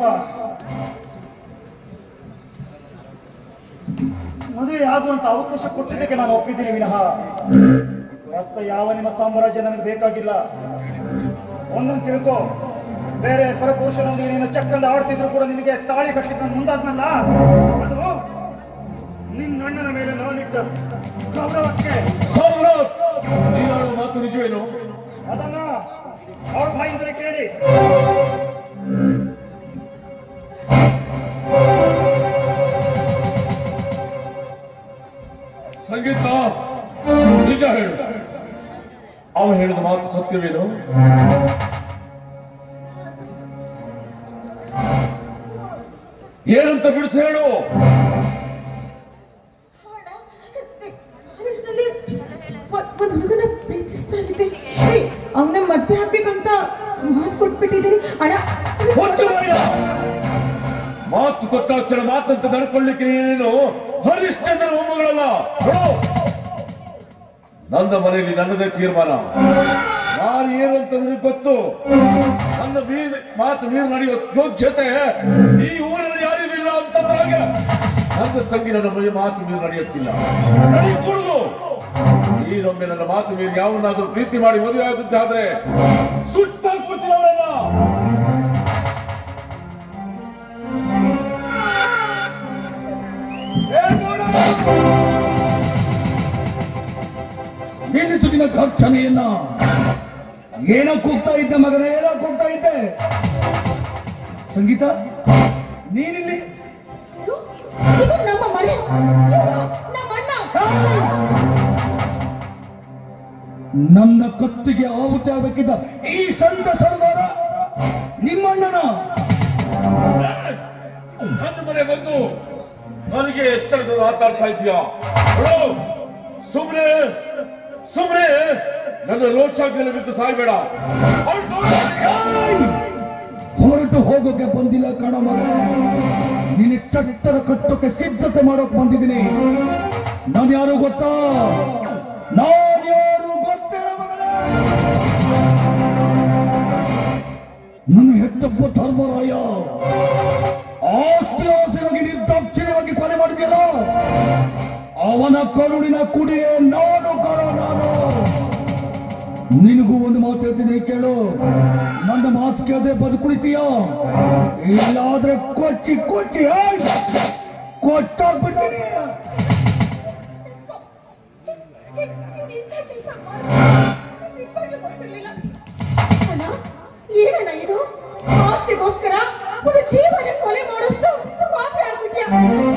I: ಮದುವೆ ಆಗುವಂತ ಅವಕಾಶ ಕೊಟ್ಟಿದ್ದಕ್ಕೆ ನಾನು ಒಪ್ಪಿದ್ದೀನಿ ವಿನಃ ರಕ್ತ ಯಾವ ನಿಮ್ಮ ಸಾಮ್ರಾಜ್ಯ ನನಗೆ ಬೇಕಾಗಿಲ್ಲ ಒಂದೊಂದು ತಿಳ್ಕೊ ಬೇರೆ ಪರಪುರುಷನೊಂದು ನೀನು ಚಕ್ಕಂದ ಆಡ್ತಿದ್ರು ಕೂಡ ನಿನಗೆ ತಾಳಿ ಕಟ್ಟಿದ್ದ ನಾನು ಮುಂದಾದ್ನಲ್ಲ ಅದು ನಿನ್ನ ಅಣ್ಣನ ಮೇಲೆ ನಾನಿಟ್ಟ ಗೌರವಕ್ಕೆ
A: ಸಾಮ್ರಾಟ್ ನೀನಾಡುವ ಮಾತು ನಿಜವೇನು
I: ಅದನ್ನ ಅವ್ರ ಬಾಯಿಂದಲೇ ಕೇಳಿ
A: ಸಂಗೀತ ನಿಜ ಹೇಳು ಅವನು ಹೇಳಿದ ಮಾತು ಸತ್ಯವೇನು ಏನಂತ ಬಿಡಿಸಿ ಹೇಳು
E: ಕಾಲೇಜ್ನಲ್ಲಿ ಒ- ಒಂದ್ ಹುಡುಗನ ಪ್ರೀತಿಸ್ತಾ ಇದ್ದೆ ಅವನ ಮದ್ವೆ ಹಾಕ್ಬೇಕಂತ ಮಾತು ಕೊಟ್ಬಿಟ್ಟಿದ್ದೀನಿ ಅಣ್ಣ
A: ಹೊಚ್ಚು ಬಾಯ! ಮಾತು ಕೊಟ್ಟಾಕ್ಷಣ ಮಾತಂತ ನಡ್ಕೊಳ್ಳಿಕ್ಕೆ ನೀನೇನು ಹರಿಶ್ಚಂದ್ರ ಮೊಮ್ಮಗಳಲ್ಲ ನೋಡು. ನನ್ನ ಮನೆಯಲ್ಲಿ ನನ್ನದೇ ತೀರ್ಮಾನ ನಾನು ಏನು ಅಂತ ನನಗೆ ಗೊತ್ತು ನನ್ನ ಮೀರ್ ಮಾತು ಮೀರು ನಡೆಯುವ ಯೋಗ್ಯತೆ ಈ ಊರಲ್ಲಿ ಯಾರಿಗೂ ಇಲ್ಲ ಅಂತಂದ್ರೆ ನನ್ನ ತಂಗಿ ನನ್ನ ಮನೆ ಮಾತು ಮೀರು ನಡೆಯುತ್ತಿಲ್ಲ ನಡೆಯಕೂಡದು ಈರೊಮ್ಮೆ ನನ್ನ ಮಾತು ಮೀರಿ ಯಾವನ್ನಾದ್ರೂ ಪ್ರೀತಿ ಮಾಡಿ ಮದುವೆ ಆಗುತ್ತಾದ್ರೆ ಸುಟ್ಟಾಕ್ಬಿಡ್ತೀನಿ ಅವರನ್ನ
B: ನಿಲ್ಲಿಸು ನಿನ್ನ ಗರ್ಜನೆಯನ್ನ ಏನೋ ಕೂಗ್ತಾ ಇದ್ದೆ ಮಗನೇ ಏನೋ ಕೂಗ್ತಾ ಇದ್ದೆ ಸಂಗೀತ ನೀನಿಲ್ಲಿ
E: ಇದು ಇದು ನಮ್ಮ ಮನೆ ಇವ್ನು ನಮ್ಮ ಅಣ್ಣ
B: ನನ್ನ ಕತ್ತಿಗೆ ಆಹುತಿ ಆಗಬೇಕಿದ್ದ ಈ ಸಣ್ಣ ಸರ್ದಾರ ನಿಮ್ಮಣ್ಣನ
A: ನನ್ನ ಮನೆ ಬಂದು ನನಗೆ ಎಚ್ಚರದ ಮಾತಾಡ್ತಾ ಇದೀಯಾ ಸುಮ್ನೆ ಸುಮ್ನೆ ನನ್ನ ರೋಷಾಗ್ನಲ್ಲಿ ಬಿದ್ದು ಸಾಯ್ಬೇಡ ಹೊರ್ಟು ಹೋಗು.
B: ಏಯ್! ಹೊರಟು ಹೋಗೋಕೆ ಬಂದಿಲ್ಲ ಕಣ ಮಗ ನಿನ್ನ ಚಟ್ಟರ ಕಟ್ಟೋಕೆ ಸಿದ್ಧತೆ ಮಾಡೋಕೆ ಬಂದಿದ್ದೀನಿ ನಾನು ಯಾರು ಗೊತ್ತಾ ನಾನು ಯಾರು ಗೊತ್ತಿಲ್ಲ ಮಗನೇ ನನ್ನ ಹೆತ್ತಪ್ಪ ಧರ್ಮರಾಯ ಆಸ್ತಿ ಆಸೆಯಾಗಿ ನಿರ್ದಾಕ್ಷಿಣ್ಯವಾಗಿ ಕೊಲೆ ಮಾಡಿದ್ಯಲ್ಲ ಅವನ ಕರುಳಿನ ಕುಡಿಯೇ ನಾನು ಕರ ನಾನು ನಿನಗೂ ಒಂದು ಮಾತು ಹೇಳ್ತಿದ್ದೀನಿ ಕೇಳು ನನ್ನ ಮಾತು ಕೇಳದೆ ಬದುಕುಳಿತೀಯ ಇಲ್ಲಾದ್ರೆ ಕೊಚ್ಚಿ ಕೊಚ್ಚಿ ಏಯ್! ಕೊಟ್ಟೋಗ್ಬಿಡ್ತೀನಿ
E: ಇಂಥ ಕೆಲಸ ನಿಜವಾಗ್ಲೂ ಗೊತ್ತಿರ್ಲಿಲ್ಲ ಅಣ್ಣ ಏನಣ್ಣ ಇದು ಆಸ್ತಿಗೋಸ್ಕರ ಒಂದು ಜೀವನ ಕೊಲೆ ಮಾಡೋಷ್ಟು ಮಾತ್ರ ಆಗ್ಬಿಟ್ಯಾ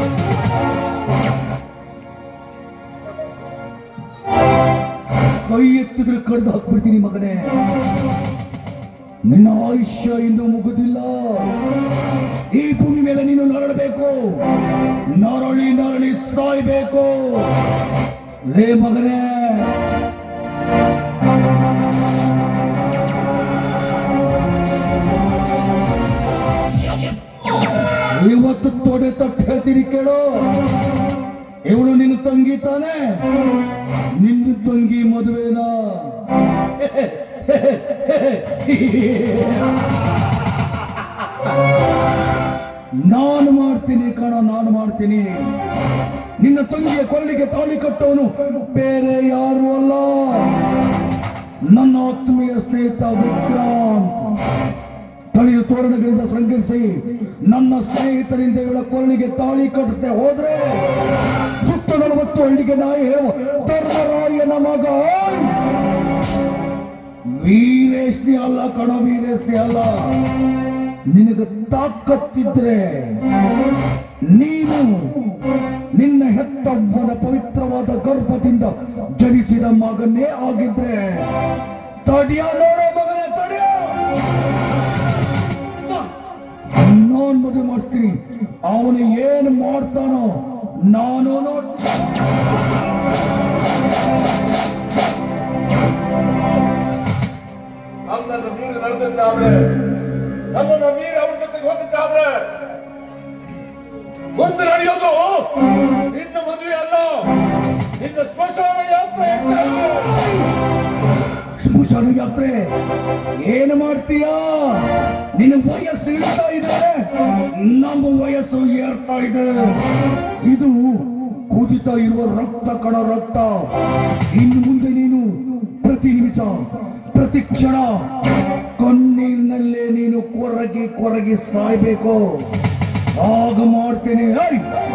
B: ಕೈ ಎತ್ತಿದ್ರೆ ಕಡ್ದು ಹಾಕ್ಬಿಡ್ತೀನಿ ಮಗನೇ ನಿನ್ನ ಆಯುಷ್ಯ ಇನ್ನೂ ಮುಗುದಿಲ್ಲ ಈ ಭೂಮಿ ಮೇಲೆ ನೀನು ನರಳಬೇಕು ನರಳಿ ನರಳಿ ಸಾಯ್ಬೇಕು ಲೇ ಮಗನೇ ಇವತ್ತು ತೊಡೆ ತಟ್ಟು ಹೇಳ್ತೀನಿ ಕೇಳು ಇವಳು ನಿನ್ನ ತಂಗಿ ತಾನೆ ನಿನ್ನ ತಂಗಿ ಮದುವೆನಾ ನಾನು ಮಾಡ್ತೀನಿ ಕಣ ನಾನು ಮಾಡ್ತೀನಿ ನಿನ್ನ ತಂಗಿಯ ಕೊಳ್ಳಿಗೆ ತಾಳಿ ಕಟ್ಟೋನು ಬೇರೆ ಯಾರು ಅಲ್ಲ ನನ್ನ ಆತ್ಮೀಯ ಸ್ನೇಹಿತ ವಿಕ್ರಾಂತ್ ತಳಿಯ ತೋರಣಗಳಿಂದ ಸಂಘಟಿಸಿ ನನ್ನ ಸ್ನೇಹಿತರಿಂದ ಇವಳ ಕೊಳ್ಳಿಗೆ ತಾಳಿ ಕಟ್ಟಿಸದೆ ಹೋದ್ರೆ ಸುತ್ತ ನಲವತ್ತು ಹಳ್ಳಿಗೆ ನಾಯಿ ಧರ್ಮರಾಯನ ಮಗ ವೀರೇಶ್ನಿ ಅಲ್ಲ ಕಣ ವೀರೇಶ್ನಿ ಅಲ್ಲ ನಿನಗೆ ತಾಕತ್ತಿದ್ರೆ ನೀನು ನಿನ್ನ ಹೆತ್ತಮ್ಮನ ಪವಿತ್ರವಾದ ಗರ್ಭದಿಂದ ಜನಿಸಿದ ಮಗನೇ ಆಗಿದ್ರೆ ತಡಿಯ ನೋಡೋ ಮಗನೇ ತಡಿಯ ನಾನ್ ಮದುವೆ ಮಾಡ್ತೀನಿ ಅವನು ಏನು ಮಾಡ್ತಾನೋ ನಾನು ನೋಡ್ತೀನಿ
A: ನನ್ನನ್ನು ಮೀರಿ ನಡೆದಿದ್ದಾದ್ರೆ ನನ್ನನ್ನು ಮೀರಿ ಅವ್ರ ಜೊತೆಗೆ ಹೋಗಿದ್ದಾದ್ರೆ ಮುಂದೆ ನಡೆಯೋದು ನಿನ್ನ ಮದುವೆ ಅಲ್ಲ ನಿನ್ನ ಸ್ಮಶಾನ ಯಾತ್ರೆ ಅಂತ
B: ಸ್ಮಶಾನ ಯಾತ್ರೆ ಏನು ಮಾಡ್ತೀಯಾ ನಿನ್ನ ವಯಸ್ಸು ಇಳ್ತಾ ಇದೆ ನಮ್ಮ ವಯಸ್ಸು ಏರ್ತಾ ಇದೆ ಇದು ಕುದಿತಾ ಇರುವ ರಕ್ತ ಕಣ ರಕ್ತ ಇನ್ನು ಮುಂದೆ ನೀನು ಪ್ರತಿ ನಿಮಿಷ ಪ್ರತಿ ಕ್ಷಣ ಕಣ್ಣೀರಿನಲ್ಲೇ ನೀನು ಕೊರಗಿ ಕೊರಗಿ ಸಾಯ್ಬೇಕು ಆಗ ಮಾಡ್ತೇನೆ ಐ!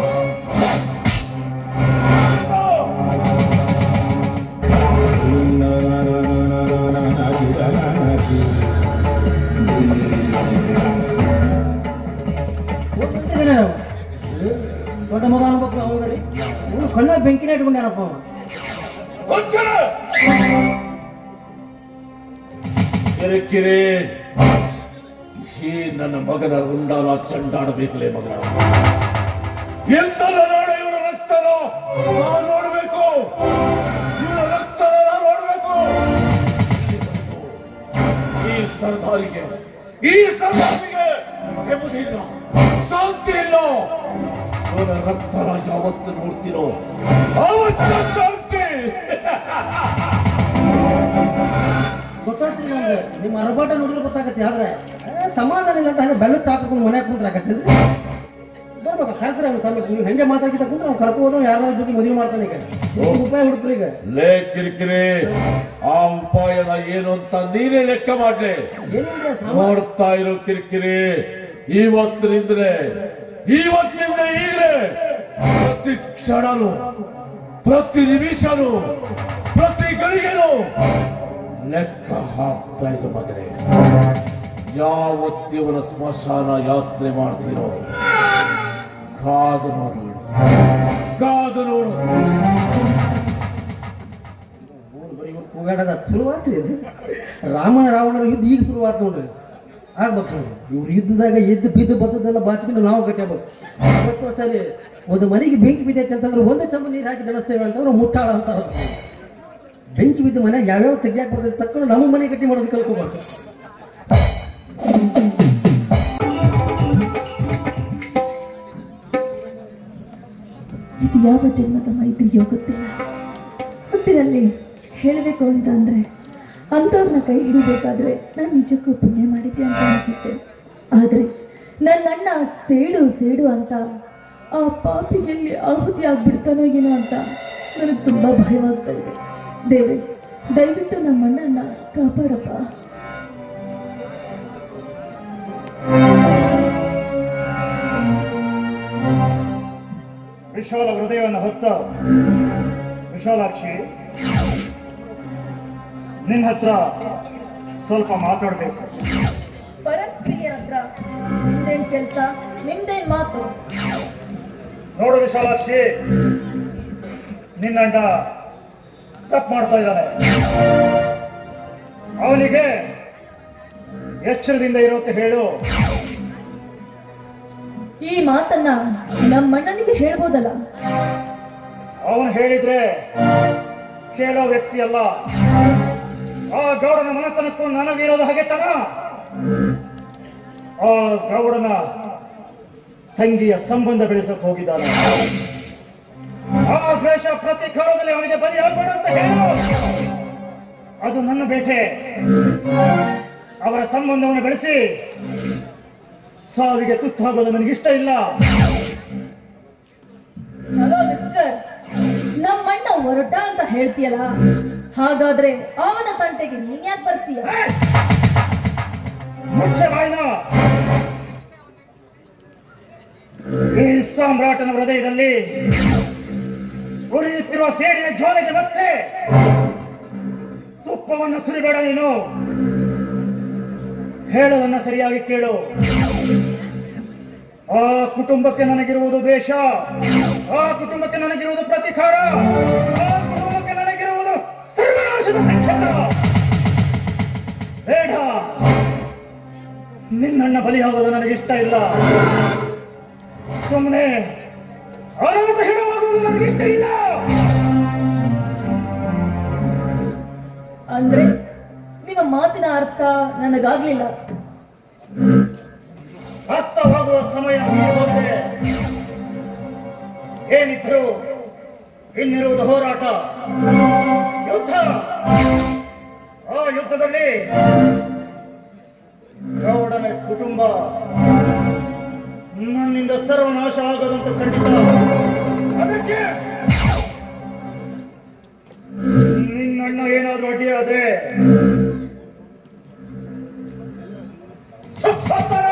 J: ಹೋಗ್ಬಿಟ್ಟಿದ್ದಾನೆ ನಾವು ದೊಡ್ಡ ಮಗ ಅನ್ಬೇಕು ಅವನಿಗೆ ಅವನು ಕಣ್ಣ ಬೆಂಕಿನ ಇಟ್ಕೊಂಡ್ಯಾನಪ್ಪ ಅವನು
A: ವಂಚನೆ ಕಿರಿಕಿರಿ ಈ ನನ್ನ ಮಗನ ರುಂಡಾನ ಚಂಡಾಡಬೇಕಲೇ ಮಗನ ಎಂತೆಲ್ಲ ನಾಡ ಇವರ ರಕ್ತನ ನಾನು ನೋಡಬೇಕು ಇವರ ರಕ್ತನ ನಾನು ನೋಡಬೇಕು ಈ ಸರ್ದಾರಿಗೆ ಈ ಸರ್ದಾರಿಗೆ ನೆಮ್ಮದಿ ಇಲ್ಲ ಶಾಂತಿ ಇಲ್ಲ ಇವರ ರಕ್ತನ ಯಾವತ್ತು ನೋಡ್ತೀರೋ ಆವತ್ತು ಶಾಂತಿ
J: ಗೊತ್ತಾಗ್ತಿಲ್ಲ ನಮ್ಗೆ ನಿಮ್ಮ ಅರಬಾಟ ನೋಡಿದ್ರೆ ಗೊತ್ತಾಗತ್ತೆ ಆದ್ರೆ ಏ, ಸಮಾಧಾನ ಇಲ್ಲ ಅಂತ ಹಂಗೆ ಬೆಲ್ಲ ಚಾಪಿಕೊಂಡು ಮನೆ ಕುಂತ್ರ ಆಗತ್ತಿದ್ರೆ ಬರ್ಬೇಕು ಕಳ್ಸ್ರಿ ಅವ್ನು ಸಮಯ ನೀವು ಹೆಂಗೆ ಮಾತಾಡ್ಕಿತ ಕುಂದ್ರೆ ಅವ್ನು ಕರ್ಕೊಂಡು ಯಾರ ಜೊತೆ ಮದುವೆ ಮಾಡ್ತಾನೆ ಈಗ ಎಷ್ಟು ಉಪಾಯ ಹುಡುಕ್ರಿ ಈಗ
A: ಲೇ ಕಿರಿಕಿರಿ ಆ ಉಪಾಯನ ಏನು ಅಂತ ನೀನೇ ಲೆಕ್ಕ ಮಾಡ್ಲಿ
J: ಏನಿಲ್ಲ ಸಾಮಾನ್ಯ
A: ನೋಡ್ತಾ ಇರೋ ಕಿರಿಕಿರಿ ಇವತ್ತಿನಿಂದಲೇ ಇವತ್ತಿಂದ ಈಗಲೇ ಪ್ರತಿ ಕ್ಷಣನು ಪ್ರತಿ ನಿಮಿಷನು ಪ್ರತಿ ಗಳಿಗೆನು ಲೆಕ್ಕ ಹಾಕ್ತಾ ಇರೋ ಮಗನೇ ಯಾವತ್ತಿವನ ಸ್ಮಶಾನ ಯಾತ್ರೆ ಮಾಡ್ತೀರೋ ಕಾದು ನೋಡು ಕಾದು ನೋಡು
J: ಕೂಗಾಡದ ಶುರುವಾತ್ರಿ ಅದು ರಾಮನ ರಾವಣರ ಯುದ್ಧ ಈಗ ಶುರುವಾತ್ ನೋಡ್ರಿ ಆಗ್ಬೇಕು ನೋಡ್ರಿ. ಇವ್ರ ಯುದ್ಧದಾಗ ಎದ್ದು ಬಿದ್ದು ಬದ್ದದೆಲ್ಲ ಬಾಚ್ಕೊಂಡು ನಾವು ಗಟ್ಟಿಯಾಗಬೇಕು ಇವತ್ತು ಅಷ್ಟೇ ಒಂದು ಮನೆಗೆ ಬೆಂಕಿ ಬಿದ್ದೈತೆ ಅಂತಂದ್ರೆ ಒಂದೇ ಚಂಬ ನೀರು ಹಾಕಿ ದಣಿಸ್ತೇವೆ ಅಂತಂದ್ರೆ ಮುಟ್ಟಾಳ ಅಂತಾರ ಬೆಂಕಿ ಬಿದ್ದ ಮನೆ ಯಾವ್ಯಾವ ತೆಗಿಯಾಕ ಬರ್ತೈತೆ ತಕ್ಕೊಂಡು ನಮ್ಮ ಮನೆ ಗಟ್ಟಿ ಮಾಡೋದು ಕಲ್ಕೋಬಾರ್ದು
E: ಇದು ಯಾವ ಜನ್ಮದ ಮೈತ್ರಿಯೋ ಗೊತ್ತಿಲ್ಲ ಒಟ್ಟಿನಲ್ಲಿ ಹೇಳಬೇಕು ಅಂತ ಅಂದ್ರೆ ಅಂಥವ್ರನ್ನ ಕೈ ಹಿಡಿಬೇಕಾದ್ರೆ ನಾನು ನಿಜಕ್ಕೂ ಪುಣ್ಯ ಮಾಡಿದ್ದೆ ಅಂತ ಅನಿಸುತ್ತೆ ಆದರೆ ನನ್ನ ಅಣ್ಣ ಸೇಡು ಸೇಡು ಅಂತ ಆ ಪಾಪಿಗೆಲ್ಲಿ ಆಹುತಿ ಆಗ್ಬಿಡ್ತಾನೋ ಏನೋ ಅಂತ ನನಗೆ ತುಂಬಾ ಭಯವಾಗ್ತಾ ಇದೆ ದೇವ್ರೆ ದಯವಿಟ್ಟು ನಮ್ಮ ಅಣ್ಣನ ಕಾಪಾಡಪ್ಪ
I: ವಿಶಾಲ ಹೃದಯವನ್ನು ಹೊತ್ತ ವಿಶಾಲಾಕ್ಷಿ ನಿನ್ನ ಹತ್ರ ಸ್ವಲ್ಪ ಮಾತಾಡಬೇಕು
K: ಪರಸ್ತ್ರೀಯರ ಹತ್ರ ನಿಮ್ದೇನ್ ಕೆಲ್ಸ ನಿಮ್ದೇನ್ ಮಾತು
I: ನೋಡು ವಿಶಾಲಾಕ್ಷಿ ನಿನ್ನಂಡ ತಪ್ಪು ಮಾಡ್ತಾ ಇದ್ದಾನೆ ಅವನಿಗೆ ಎಚ್ಚರದಿಂದ ಇರೋತ್ತೆ ಹೇಳು
K: ಈ ಮಾತನ್ನ ನಮ್ಮಣ್ಣನಿಗೆ ಹೇಳ್ಬೋದಲ್ಲ
I: ಅವನು ಹೇಳಿದ್ರೆ ಕೇಳೋ ವ್ಯಕ್ತಿ ಅಲ್ಲ ಆ ಗೌಡನ ಮನತನಕ್ಕೂ ನನಗಿರೋದು ಹಾಗೆತನ ಆ ಗೌಡನ ತಂಗಿಯ ಸಂಬಂಧ ಬೆಳೆಸಕ್ ಹೋಗಿದ್ದಾನೆ ಆ ದ್ವೇಷ ಪ್ರತಿಕಾರದಲ್ಲಿ ಅವನಿಗೆ ಬಲಿಯಾಗಬೇಡ ಅಂತ ಹೇಳು ಅದು ನನ್ನ ಬೇಟೆ ಅವರ ಸಂಬಂಧವನ್ನು ಬೆಳೆಸಿ ಸಾವಿಗೆ ತುತ್ತಾಗೋದು ನನಗಿಷ್ಟ ಇಲ್ಲ
K: ಹಲೋ ಮಿಸ್ಟರ್ ನಮ್ಮಣ್ಣ ಹೊರಟ ಅಂತ ಹೇಳ್ತೀಯಲ್ಲ ಹಾಗಾದ್ರೆ ಅವನ ತಂಟೆಗೆ ನೀನ್ ಯಾಕೆ ಬರ್ತೀಯ
I: ಮುಚ್ಚೆ ಬಾಯ್ನ ಈ ಸಾಮ್ರಾಟನ ಹೃದಯದಲ್ಲಿ ಉರಿಯುತ್ತಿರುವ ಸೇಡಿನ ಜ್ವಾಲೆಗೆ ಮತ್ತೆ ತುಪ್ಪವನ್ನು ಸುರಿಬೇಡ ನೀನು ಹೇಳೋದನ್ನ ಸರಿಯಾಗಿ ಕೇಳು ಆ ಕುಟುಂಬಕ್ಕೆ ನನಗಿರುವುದು ದ್ವೇಷ ಆ ಕುಟುಂಬಕ್ಕೆ ನನಗಿರುವುದು ಪ್ರತಿಕಾರ ಆ ಕುಟುಂಬಕ್ಕೆ ನನಗಿರುವುದು ಸರ್ವನಾಶದ ಸಂಕೇತ ಬೇಡ ನಿನ್ನಣ್ಣ ಬಲಿಯಾಗೋದು ನನಗಿಷ್ಟ ಇಲ್ಲ ಸುಮ್ಮನೆ ಅನಾಥ ಹೆಣವಾಗುವುದು ನನಗಿಷ್ಟ ಇಲ್ಲ
K: ಅಂದ್ರೆ ನಿಮ್ಮ ಮಾತಿನ ಅರ್ಥ ನನಗಾಗ್ಲಿಲ್ಲ
I: ಅರ್ಥವಾಗುವ ಸಮಯ ಮೀರಿ ಏನಿದ್ರು ಇನ್ನಿರುವುದು ಹೋರಾಟ ಯುದ್ಧ ಆ ಯುದ್ಧದಲ್ಲಿ ಗೌಡನ ಕುಟುಂಬ ನನ್ನಿಂದ ಸರ್ವನಾಶ ಆಗೋದಂತ ಖಂಡಿತ ಅದಕ್ಕೆ ನಿನ್ನಣ್ಣ ಏನಾದ್ರೂ ಅಡ್ಡಿಯಾದ್ರೆ ಸತ್ತೋಗ್ತಾರೆ.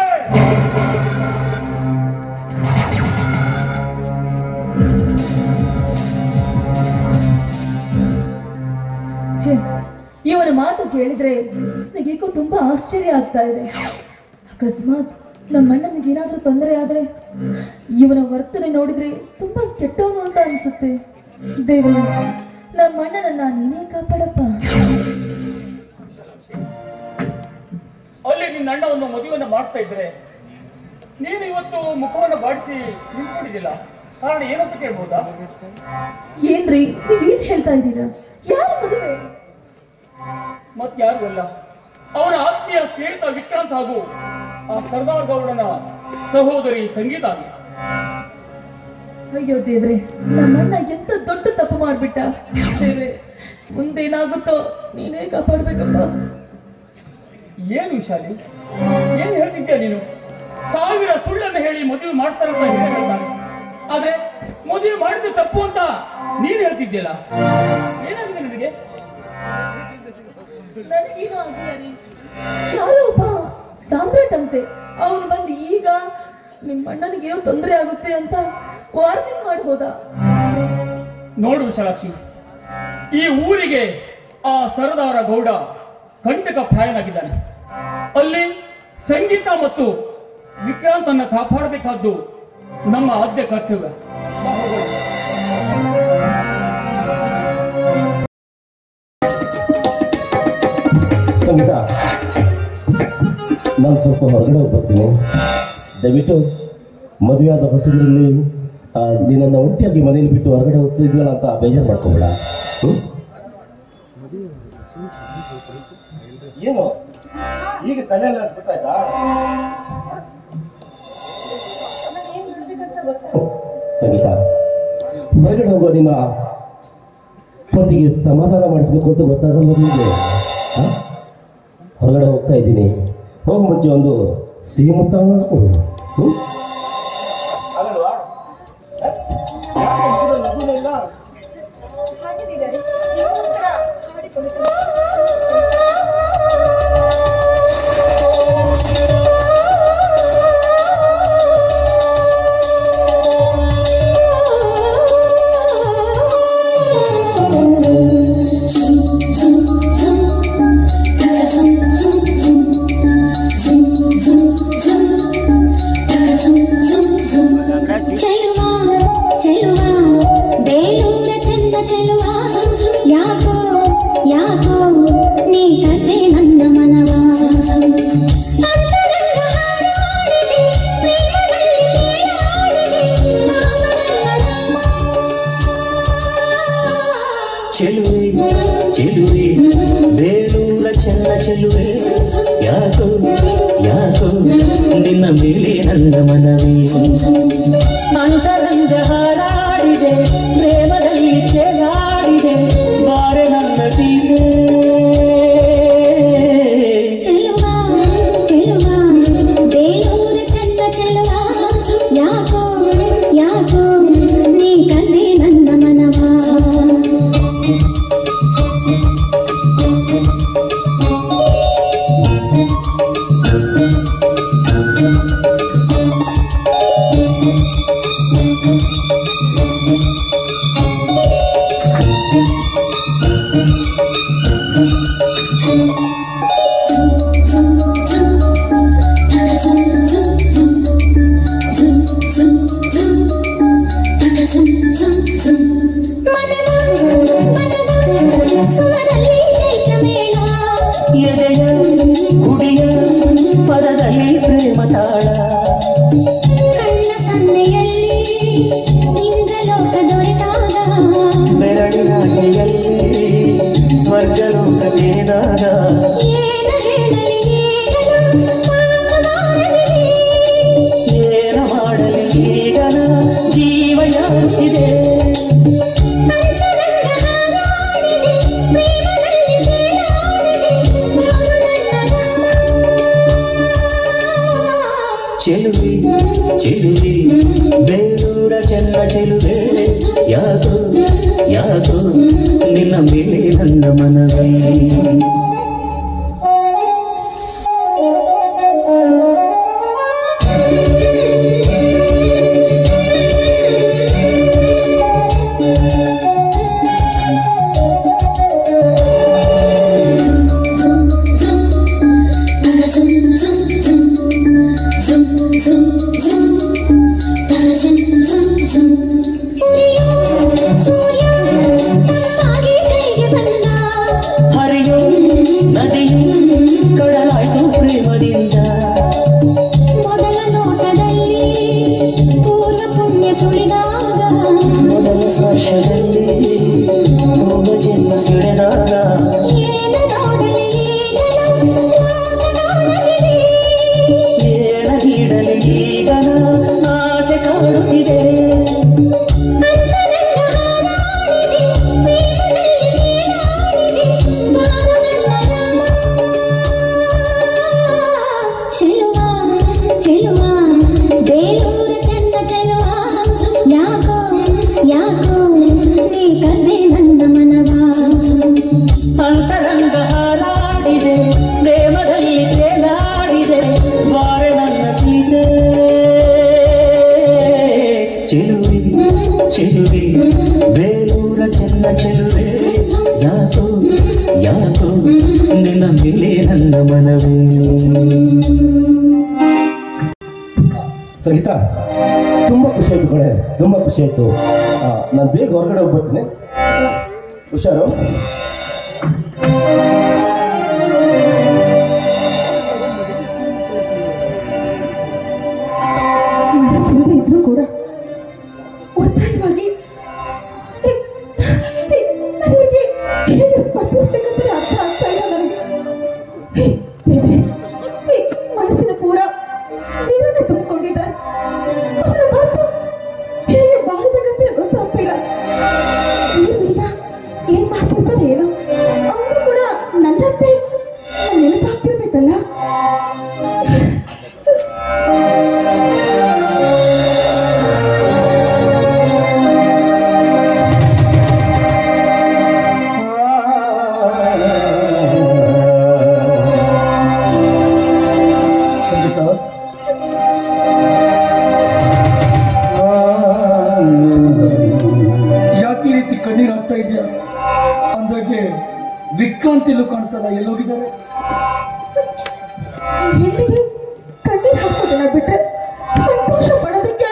K: ಛೆ, ಇವನ ಮಾತು ಕೇಳಿದ್ರೆ ನನಗೇಕೋ ತುಂಬಾ ಆಶ್ಚರ್ಯ ಆಗ್ತಾ ಇದೆ ಅಕಸ್ಮಾತ್ ನಮ್ಮಣ್ಣನಿಗೆ ಏನಾದ್ರೂ ತೊಂದರೆ ಆದ್ರೆ ಇವನ ವರ್ತನೆ ನೋಡಿದ್ರೆ ತುಂಬಾ ಕೆಟ್ಟವನು ಅಂತ ಅನ್ಸುತ್ತೆ ದೇವರು ನಮ್ಮಣ್ಣನನ್ನ ನೀನೇ ಕಾಪಾಡಪ್ಪ
L: ಅಲ್ಲಿ ನಿನ್ನ ಅಣ್ಣ ಒಂದು ಮದುವೆಯನ್ನು ಮಾಡ್ತಾ ಇದ್ರೆ ನೀನು ಇವತ್ತು ಮುಖವನ್ನು ಬಾಡಿಸಿ ನಿಂತ್ಕೊಂಡಿದ್ದಿಲ್ಲ ಕಾರಣ ಏನಂತ ಕೇಳ್ಬೋದಾ
K: ಏನ್ರಿ ನೀವೇನ್ ಹೇಳ್ತಾ ಇದ್ದೀರಾ ಯಾರ ಮದುವೆ
L: ಮತ್ಯಾರು ಅಲ್ಲ ಅವನ ಆತ್ಮೀಯ ಸ್ನೇಹಿತ ವಿಕ್ರಾಂತ್ ಹಾಗೂ ಆ ಸರ್ದಾರ್ ಗೌಡನ ಸಹೋದರಿ ಸಂಗೀತ ಆಗಿ
K: ಅಯ್ಯೋ ದೇವ್ರೆ ನಮ್ಮಣ್ಣ ಎಂತ ದೊಡ್ಡ ತಪ್ಪು ಮಾಡ್ಬಿಟ್ಟ ದೇವ್ರೆ ಮುಂದೇನಾಗುತ್ತೋ ನೀನೇ ಕಾಪಾಡ್ಬೇಕಪ್ಪ
L: ಏನು ವಿಶಾಲಿ ಏನ್ ಹೇಳ್ತಿದ್ಯಾ ನೀನು ಸಾವಿರ ಸುಳ್ಳನ್ನು ಹೇಳಿ ಮದುವೆ ಮಾಡ್ತಾರಂತ ಹೇಳ್ತಾರೆ ಆದ್ರೆ ಮದುವೆ ಮಾಡಿದ ತಪ್ಪು ಅಂತ ನೀನ್ ಹೇಳ್ತಿದ್ಯಲ್ಲ ಏನಾಗಿದೆ ನಿನಗೆ
K: ನನಗೇನು ಆಗಿಲ್ಲ ರೀ ಯಾರೋ ಒಬ್ಬ ಸಾಮ್ರಾಟ್ ಅಂತೆ ಅವನು ಬಂದು ಈಗ ನಿಮ್ಮ ಅಣ್ಣನಿಗೆ ಏನೋ ತೊಂದರೆ ಆಗುತ್ತೆ ಅಂತ ವಾರ್ನಿಂಗ್ ಮಾಡ್ಬೋದಾ
L: ನೋಡು ವಿಶಾಲಾಕ್ಷಿ ಈ ಊರಿಗೆ ಆ ಸರದಾರ ಗೌಡ ಕಂಟಕ ಪ್ರಾಯನಾಗಿದ್ದಾನೆ ಅಲ್ಲಿ ಸಂಗೀತ ಮತ್ತು ವಿಕ್ರಾಂತನ್ನ ಕಾಪಾಡಬೇಕಾದ್ದು ನಮ್ಮ ಆದ್ಯ ಕರ್ತವ್ಯ
D: ಸಂಗೀತ ನಾನು ಸ್ವಲ್ಪ ಹೊರಗಡೆ ಹೋಗಿ ಬರ್ತೀನಿ ದಯವಿಟ್ಟು ಮದುವೆಯಾದ ಹೊಸದರಲ್ಲಿ ನಿನ್ನನ್ನು ಒಂಟಿಯಾಗಿ ಮನೇಲಿ ಬಿಟ್ಟು ಹೊರಗಡೆ ಹೋಗ್ತಿದ್ವಲ್ಲ ಅಂತ ಬೇಜಾರು ಮಾಡ್ಕೋಬೇಡ ಹ್ಮ್? ಏನು ಈಗ ತಲೆಯಲ್ಲಿ ಬಿಟ್ಟಾಯ್ತಾ ಸಂಗೀತ ಹೊರಗಡೆ ಹೋಗೋ ನಿಮ್ಮ ಪತಿಗೆ ಸಮಾಧಾನ ಮಾಡಿಸ್ಬೇಕು ಅಂತ ಗೊತ್ತಾಗಲ್ಲ ನಿಮಗೆ ಆ? ಹೊರಗಡೆ ಹೋಗ್ತಾ ಇದ್ದೀನಿ ಹೋಗೋ ಮುಂಚೆ ಒಂದು ಸಿಹಿ ಮುತ್ತ ಅನ್ನೋದು ಕೊಡು ಹ್ಞೂ ಆಗಲ್ವಾ ಯಾಕೆ ಮುಖದಲ್ಲಿ ನಗುನೇ ಇಲ್ಲ?
H: ಆ
G: ಚೆಲುವೆ ಚೆಲುವೆ ಬೇಲೂರ ಚೆನ್ನ ಚೆಲುವೆ ಯಾಕೋ ಯಾಕೋ ನಿನ್ನ ಮೇಲೆ ನನ್ನ ಮನವಿ ಅಂತರಂಗ ಹಾರಾಡಿದೆ ಪ್ರೇಮದಲ್ಲಿ ತೇಲಾಡಿದೆ ಬಾರೆ ನನ್ನ ಸೀತೆ
H: ಚೆಲುವ ಚೆಲುವ ಬೇಲೂರ ಚಂದ ಚೆಲುವ ಯಾಕೋ ಯಾಕೋ ನೀ ಕಂದೆ ನನ್ನ ಮನವ ಸುಮರಲ್ಲಿ ಚೈತ್ರ ಮೇಳ
G: ಎದೆಯ ಗುಡಿಯ ಪದದಲ್ಲಿ ಪ್ರೇಮ ತಾಳ
H: ಕಣ್ಣ ಸನ್ನೆಯಲ್ಲಿ ಇಂದ್ರಲೋಕ ದೊರೆತಾಗ
G: ಬೆರಳಿನಾಗೆಯಲ್ಲಿ ಸ್ವರ್ಗಲೋಕ ತೇದಾಗ
H: ಏನ ಹೇಳಲಿ ಏನನ ಮಾತನಾಡಲಿ
G: ಏನ ಮಾಡಲಿ ಈಗ ನಾ ಜೀವ ಯಾರುತ್ತಿದೆ
H: ಅಂತರಂಗ ಹಾರಾಡಿದೆ ಪ್ರೇಮದಲ್ಲಿ ತೇಲಾಡಿದೆ ನಾನು ನನ್ನ
G: ಚೆಲುವೆ ಚೆಲುವೆ ಬೇರೂರ ಚೆನ್ನ ಚೆಲುವೆ ಯಾಕೋ ಯಾಕೋ ನಿನ್ನ ಮೇಲೆ ನನ್ನ ಮನವಿ
H: ಸೂರ್ಯ ತಂಪಾಗಿ ಕೈಗೆ ಬಂದ
G: ಹರಿಯೋ ನದಿಯು ಕಡಲಾಯ್ತು ಪ್ರೇಮದಿಂದ
H: ಮೊದಲ ನೋಟದಲ್ಲಿ ಪೂರ್ವ ಪುಣ್ಯ ಸುಳಿದಾಗ
G: ಮೊದಲ ಸ್ಪರ್ಶದಲ್ಲಿ ಹೋಗ ಜನ್ಮ ಸಿಡಿದಾಗ
H: ಏನ ನೋಡಲಿ ಈಗಲೂ ಲೋಕಗಾನವಿದೆ.
G: ಏನ ನೀಡಲಿ ಈಗ ನಾ ಆಸೆ ಕಾಡುತ್ತಿದೆ
H: ಅಂತರಂಗ ಹಾರಾಡಿದೆ, ಪ್ರೇಮದಲ್ಲಿ ತೇಲಾಡಿದೆ, ಬಾಳು ನನ್ನ ಚೆಲುವ ಚೆಲುವ ಬೇಲೂರ ಚಂದ ಚೆಲುವ ಯಾಕೋ ಯಾಕೋ ನೀ ಕದ್ದೆ ನನ್ನ ಮನವ
G: ಅಂತರಂಗ ಹಾರಾಡಿದೆ ಪ್ರೇಮದಲ್ಲಿ ತೇಲಾಡಿದೆ ಬಾರೆ ನನ್ನ ಸೀತೆ ಚೆಲುವೆ ಚೆಲುವೆ ಬೇಲೂರ ಚೆನ್ನ ಚೆಲುವೆ ಯಾಕೋ ಯಾಕೋ ನಿನ್ನ ಮೇಲೆ ನನ್ನ ಮನವೇ
D: ಸಂಗೀತ ತುಂಬ ಖುಷಿ ಆಯ್ತು ಕಡೆ ತುಂಬ ಖುಷಿ ಆಯ್ತು ನಾನು ಬೇಗ ಹೊರಗಡೆ ಹೋಗ್ಬಿಡ್ತೀನಿ ಹುಷಾರು
E: ಮನಸ್ಸಿಲ್ಲದೆ ಇದ್ರೂ ಕೂಡ ಒತ್ತಾಯವಾಗಿ ನನಗೆ ಹೇಗೆ ಸ್ಪರ್ಧಿಸ್ಬೇಕಂತ ಅರ್ಥ ಆಗ್ತಾ ಇಲ್ಲ ನನಗೆ ಹೇ, ದೇವ್ರೇ, ಹೇ, ಮನಸ್ಸಿನ ಪೂರ ನೀರನ್ನೇ ತುಂಬಿಕೊಂಡಿದ್ದಾರೆ ಅದನ್ನ ಮರೆತು ಹೇಗೆ ಬಾಳ್ಬೇಕಂತ ಗೊತ್ತಾಗ್ತಾ ಇಲ್ಲ ನೀರು ಈಗ ಏನ್ ಮಾಡ್ತಿರ್ತಾರೆ ಏನೋ ಅವರು ಕೂಡ ನನ್ನಂತೆ ನೆನಪಾಗ್ತಿರ್ಬೇಕಲ್ಲ
B: ಸಂಗೀತ ಯಾಕೆ ಈ ರೀತಿ ಕಣ್ಣೀರು ಆಗ್ತಾ ಇದೆಯಾ ಅಂದಾಗೆ ವಿಕ್ರಾಂತ್ ಎಲ್ಲೂ ಕಾಣ್ತಲ್ಲ ಎಲ್ಲೋಗಿದ್ದಾರೆ
E: ಹೆಣ್ಣಿಗೆ ಕಣ್ಣೀರ್ ಹಾಕೋದನ್ನ ಬಿಟ್ರೆ ಸಂತೋಷ ಪಡೋದಕ್ಕೆ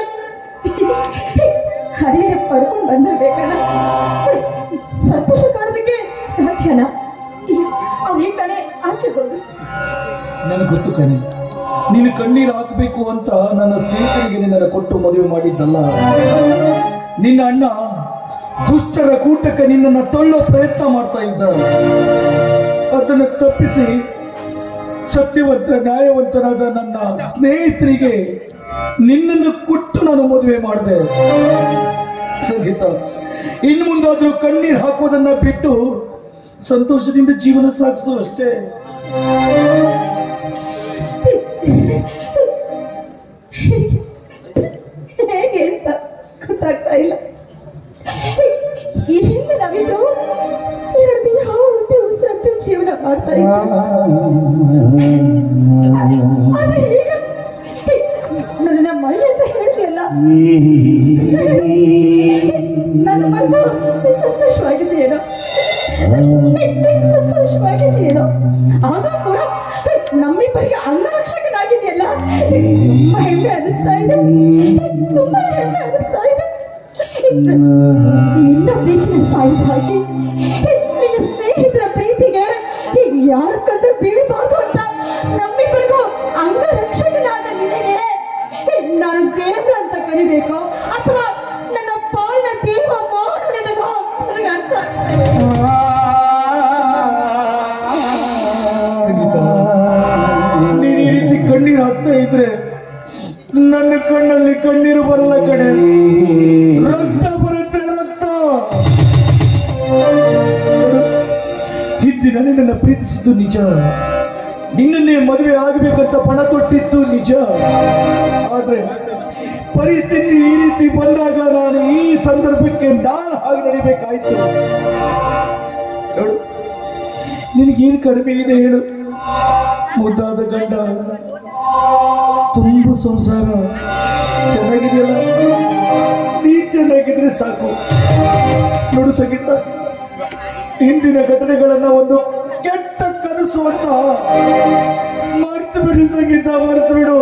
E: ಹರಿಯರೆ ಪಡ್ಕೊಂಡು ಬಂದಿರ್ಬೇಕಲ್ಲ ಸಂತೋಷ ಕಾಣೋದಕ್ಕೆ ಸಾಧ್ಯನಾ ಅವ್ರು ಈಗ ತಾನೇ ಆಚೆ ಹೋದ್ರು
B: ನನಗೆ ಗೊತ್ತು ಕಣಿ ನೀನು ಕಣ್ಣೀರು ಹಾಕಬೇಕು ಅಂತ ನನ್ನ ಸ್ನೇಹಿತರಿಗೆ ನಿನ್ನನ್ನು ಕೊಟ್ಟು ಮದುವೆ ಮಾಡಿದ್ದಲ್ಲ ನಿನ್ನ ಅಣ್ಣ ದುಷ್ಟರ ಕೂಟಕ್ಕೆ ನಿನ್ನನ್ನು ತಳ್ಳೋ ಪ್ರಯತ್ನ ಮಾಡ್ತಾ ಇದ್ದಾರೆ ಅದನ್ನು ತಪ್ಪಿಸಿ ಸತ್ಯವಂತ ನ್ಯಾಯವಂತನಾದ ನನ್ನ ಸ್ನೇಹಿತರಿಗೆ ನಿನ್ನನ್ನು ಕೊಟ್ಟು ನಾನು ಮದುವೆ ಮಾಡಿದೆ ಸಂಗೀತ ಇನ್ನು ಮುಂದಾದ್ರೂ ಕಣ್ಣೀರು ಹಾಕೋದನ್ನ ಬಿಟ್ಟು ಸಂತೋಷದಿಂದ ಜೀವನ ಸಾಗಿಸು ಅಷ್ಟೇ
E: ಹೇಗೆ ಅಂತ ಗೊತ್ತಾಗ್ತಾ ಇಲ್ಲ ಈ ಹಿಂದೆ ನಾವಿಬ್ರು ಎರಡು ದಿನ ಒಂದೇ ಉಸಿರಂತೆ ಜೀವನ ಮಾಡ್ತಾ ಇದ್ವಿ ಆದ್ರೆ ಈಗ ನನ್ನ ಮೈ ಅಂತ ಹೇಳ್ತಿಯಲ್ಲ ನನ್ನ ಮಗ ಸಂತೋಷವಾಗಿದೆಯೇನೋ ಸಂತೋಷವಾಗಿದೆಯೇನೋ ಆದ್ರೂ ಕೂಡ ನಮ್ಮಿಬ್ಬರಿಗೆ ಅಂಗರಕ್ಷಕನಾಗಿದೆಯಲ್ಲ ತುಂಬಾ ಹೆಮ್ಮೆ ಅನಿಸ್ತಾ ಇದೆ ತುಂಬಾ ಹೆಮ್ಮೆ ಅನಿಸ್ತಾ ಇದೆ ನಿನ್ನ ಪ್ರೀತಿನ ಸಾಯಿಸ ಹಾಗೆ ನಿನ್ನ ಸ್ನೇಹಿತರ ಪ್ರೀತಿಗೆ ಯಾರು ಕಂಡು ಬೀಳಬಾರ್ದು ಅಂತ ನಮ್ಮಿಬ್ಬರಿಗೂ ಅಂಗರಕ್ಷಕನಾದ ನಿನಗೆ ನಾನು ದೇವ್ರ ಅಂತ ಕರಿಬೇಕು ಅಥವಾ ನನ್ನ ಪಾಲಿನ ದೇವ ಮಾರುಡನೋ ನನಗೆ ಅರ್ಥ ಆಗ್ತಾ ಇಲ್ಲ.
B: ನೀನು ಈ ರೀತಿ ಕಣ್ಣೀರು ಹಾಕ್ತಾ ಇದ್ರೆ ನನ್ನ ಕಣ್ಣಲ್ಲಿ ಕಣ್ಣೀರು ಬರಲ್ಲ ಕಡೆ ರಕ್ತ ಬರುತ್ತೆ ರಕ್ತ ಹಿಂದಿನ ನಿನ್ನನ್ನು ಪ್ರೀತಿಸಿದ್ದು ನಿಜ ನಿನ್ನನ್ನೇ ಮದುವೆ ಆಗಬೇಕಂತ ಪಣ ತೊಟ್ಟಿದ್ದು ನಿಜ ಆದ್ರೆ ಪರಿಸ್ಥಿತಿ ಈ ರೀತಿ ಬಂದಾಗ ನಾನು ಈ ಸಂದರ್ಭಕ್ಕೆ ನಾನು ಹಾಗೆ ನಡಿಬೇಕಾಯ್ತು ನೋಡು ನಿನಗೇನು ಕಡಿಮೆ ಇದೆ ಹೇಳು ಮುದ್ದಾದ ಗಂಡ ತುಂಬ ಸಂಸಾರ ಚೆನ್ನಾಗಿದೆಯಲ್ಲ ನೀ ಚೆನ್ನಾಗಿದ್ರೆ ಸಾಕು ನೋಡು ಸಂಗೀತ ಹಿಂದಿನ ಘಟನೆಗಳನ್ನ ಒಂದು ಕೆಟ್ಟ ಕನಸು ಅಂತ ಮರ್ತು ಬಿಡು ಸಂಗೀತ ಮರ್ತು ಬಿಡು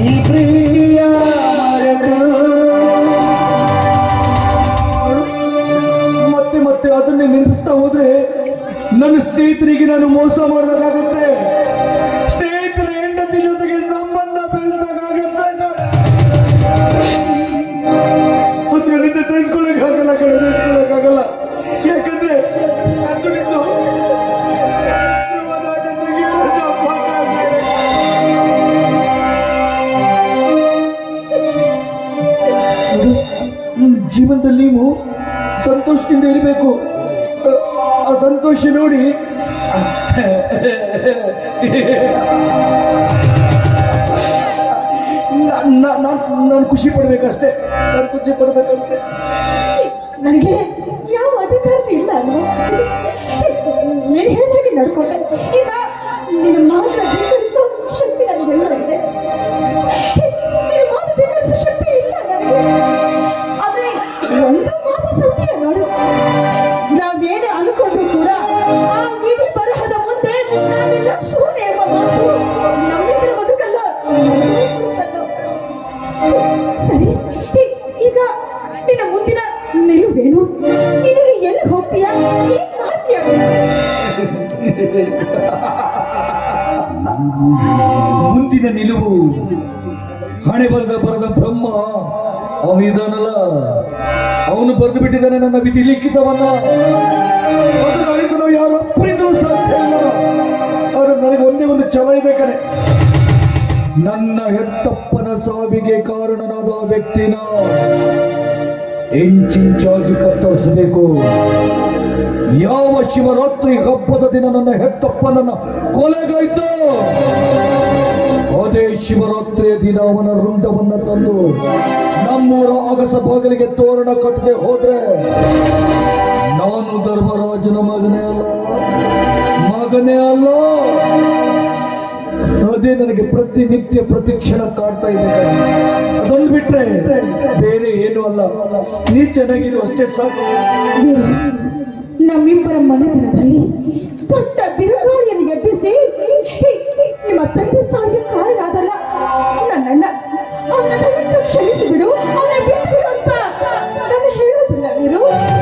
B: ನೋಡು, ಮತ್ತೆ ಮತ್ತೆ ಅದನ್ನೇ ನೆನಪಿಸ್ತಾ ಹೋದ್ರೆ ನನ್ನ ಸ್ನೇಹಿತರಿಗೆ ನಾನು ಮೋಸ ಮಾಡೋದಾಗುತ್ತೆ ಸ್ನೇಹಿತರ ಹೆಂಡತಿ ಜೊತೆಗೆ ಸಂಬಂಧ ಬೆಳೆಸೋದಾಗುತ್ತೆ ಅದರಿಂದ ತಿಳಿಸ್ಕೊಳ್ಳೋಕ್ಕಾಗಲ್ಲ ಕಡೆ ತಿಳಿಸ್ಕೊಳ್ಳೋಕ್ಕಾಗಲ್ಲ ಯಾಕಂದ್ರೆ ಅದರಿಂದ ಹೋರಾಟ ತೆಗೆಯಲು ಸಾಧ್ಯ ಆಗಿದೆ. ನೋಡು, ನಿಮ್ ಜೀವನದಲ್ಲಿ ನೀವು ಸಂತೋಷದಿಂದ ಇರಬೇಕು ಆ ಸಂತೋಷ ನೋಡಿ ನಾನು ಖುಷಿ ಪಡ್ಬೇಕಷ್ಟೇ ನಾನು ಖುಷಿ ಪಡ್ಬೇಕಂತೆ
E: ನನಗೆ ಯಾವ ಅಧಿಕಾರನೂ ಇಲ್ಲ ಅಲ್ವಾ ನೀನು ಹೇಳಿದಾಗೆ ನಡ್ಕೊಂಡೆ ಈಗ ನಿನ್ನ ಮಾತ್ರ ಧಿಕ್ಕರಿಸೋ ಶಕ್ತಿ ನನಗೆಲ್ಲ ಇದೆ ನಿನ್ನ ಮಾತು ಧಿಕ್ಕರಿಸೋ ಶಕ್ತಿ ಇಲ್ಲ ನನಗೆ ಆದ್ರೆ ಒಂದು ಮಾತು ಸತ್ಯ ನೋಡು ನಾವೇನೇ ಅನ್ಕೊಂಡ್ರು ಕೂಡ ಆ ವಿಧಿ ಬರಹದ ಮುಂದೆ ನಾವೆಲ್ಲ ಶೂನ್ಯ ಎಂಬ ಮಾತು ನಮ್ಮಿಬ್ಬರ ಬದುಕಲ್ಲ ಸರಿ ಈ- ಈಗ ನಿನ್ನ ಮುಂದಿನ ನಿಲುವೇನು ನಿನಗೆ ಎಲ್ಲಿ ಹೋಗ್ತೀಯಾ ಏನ್ ಮಾಡ್ತೀಯ
B: ಮುಂದಿನ ನಿಲುವು ಹಣೆ ಬರದ ಬರದ ಬ್ರಹ್ಮ ಅವನಿದಾನಲ್ಲ ಅವನು ಬರೆದು ಬಿಟ್ಟಿದ್ದಾನೆ ನನ್ನ ವಿಧಿ ಲಿಖಿತವನ್ನ ಅದನ್ನು ಅಳಿಸಲು ಯಾರೊಬ್ಬರಿಂದಲೂ ಸಾಧ್ಯ ಇಲ್ಲ ಆದ್ರೆ ನನಗೆ ಒಂದೇ ಒಂದು ಛಲ ಇದೆ ಕಣೆ ನನ್ನ ಹೆತ್ತಪ್ಪನ ಸಾವಿಗೆ ಕಾರಣನಾದ ಆ ವ್ಯಕ್ತಿನ ಇಂಚಿಂಚಾಗಿ ಕತ್ತರಿಸಬೇಕು ಯಾವ ಶಿವರಾತ್ರಿ ಹಬ್ಬದ ದಿನ ನನ್ನ ಹೆತ್ತಪ್ಪನನ್ನ ಕೊಲೆಗೈತು ಅದೇ ಶಿವರಾತ್ರಿಯ ದಿನ ಅವನ ರುಂಡವನ್ನ ತಂದು ನಮ್ಮೂರ ಅಗಸ ಬಾಗಿಲಿಗೆ ತೋರಣ ಕಟ್ಟದೆ ಹೋದ್ರೆ ನಾನು ಧರ್ಮರಾಜನ ಮಗನೇ ಅಲ್ಲ ಮಗನೇ ಅಲ್ಲ ಅದೇ ನನಗೆ ಪ್ರತಿನಿತ್ಯ ಪ್ರತಿಕ್ಷಣ ಕಾಡ್ತಾ ಇದೆ ಅದನ್ನು ಬಿಟ್ರೆ ಬೇರೆ ಏನು ಅಲ್ಲ ನೀ ಚೆನ್ನಾಗಿರು ಅಷ್ಟೇ ಸಾಕು
E: ವೀರು, ನಮ್ಮಿಬ್ಬರ ಮನೆತನದಲ್ಲಿ ದೊಡ್ಡ ಬಿರುಗಾಳಿಯನ್ನು ಎಬ್ಬಿಸಿ ಹೇ, ನಿಮ್ಮ ತಂದೆ ಸಾವಿಗೆ ಕಾರಣ ಆದಲ್ಲ ನನ್ನಣ್ಣ ಅವನ ದಯವಿಟ್ಟು ಕ್ಷಮಿಸಿ ಬಿಡು ಅವನ ಬಿಟ್ಟು ಬಿಡು ಅಂತ ನಾನು ಹೇಳೋದಿಲ್ಲ ವೀರು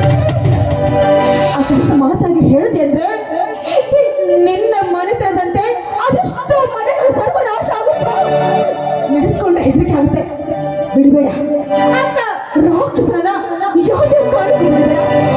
E: ಅಕಸ್ಮಾತಾಗಿ ಹೇಳಿದೆ ಅಂದ್ರೆ ನಿನ್ನ ಮನೆತನದಂತೆ ಅದೆಷ್ಟೋ ಮನೆಗಳು ಸರ್ವನಾಶ ಆಗುತ್ತೋ ನಡೆಸ್ಕೊಂಡ್ರೆ ಹೆದರಿಕೆ ಆಗುತ್ತೆ ಬಿಡಬೇಡ ಅಂತ ರಾಕ್ಷಸನ ಯಾವುದೇ ಕಾರಣಕ್ಕೂ ಬಿಡಬೇಡ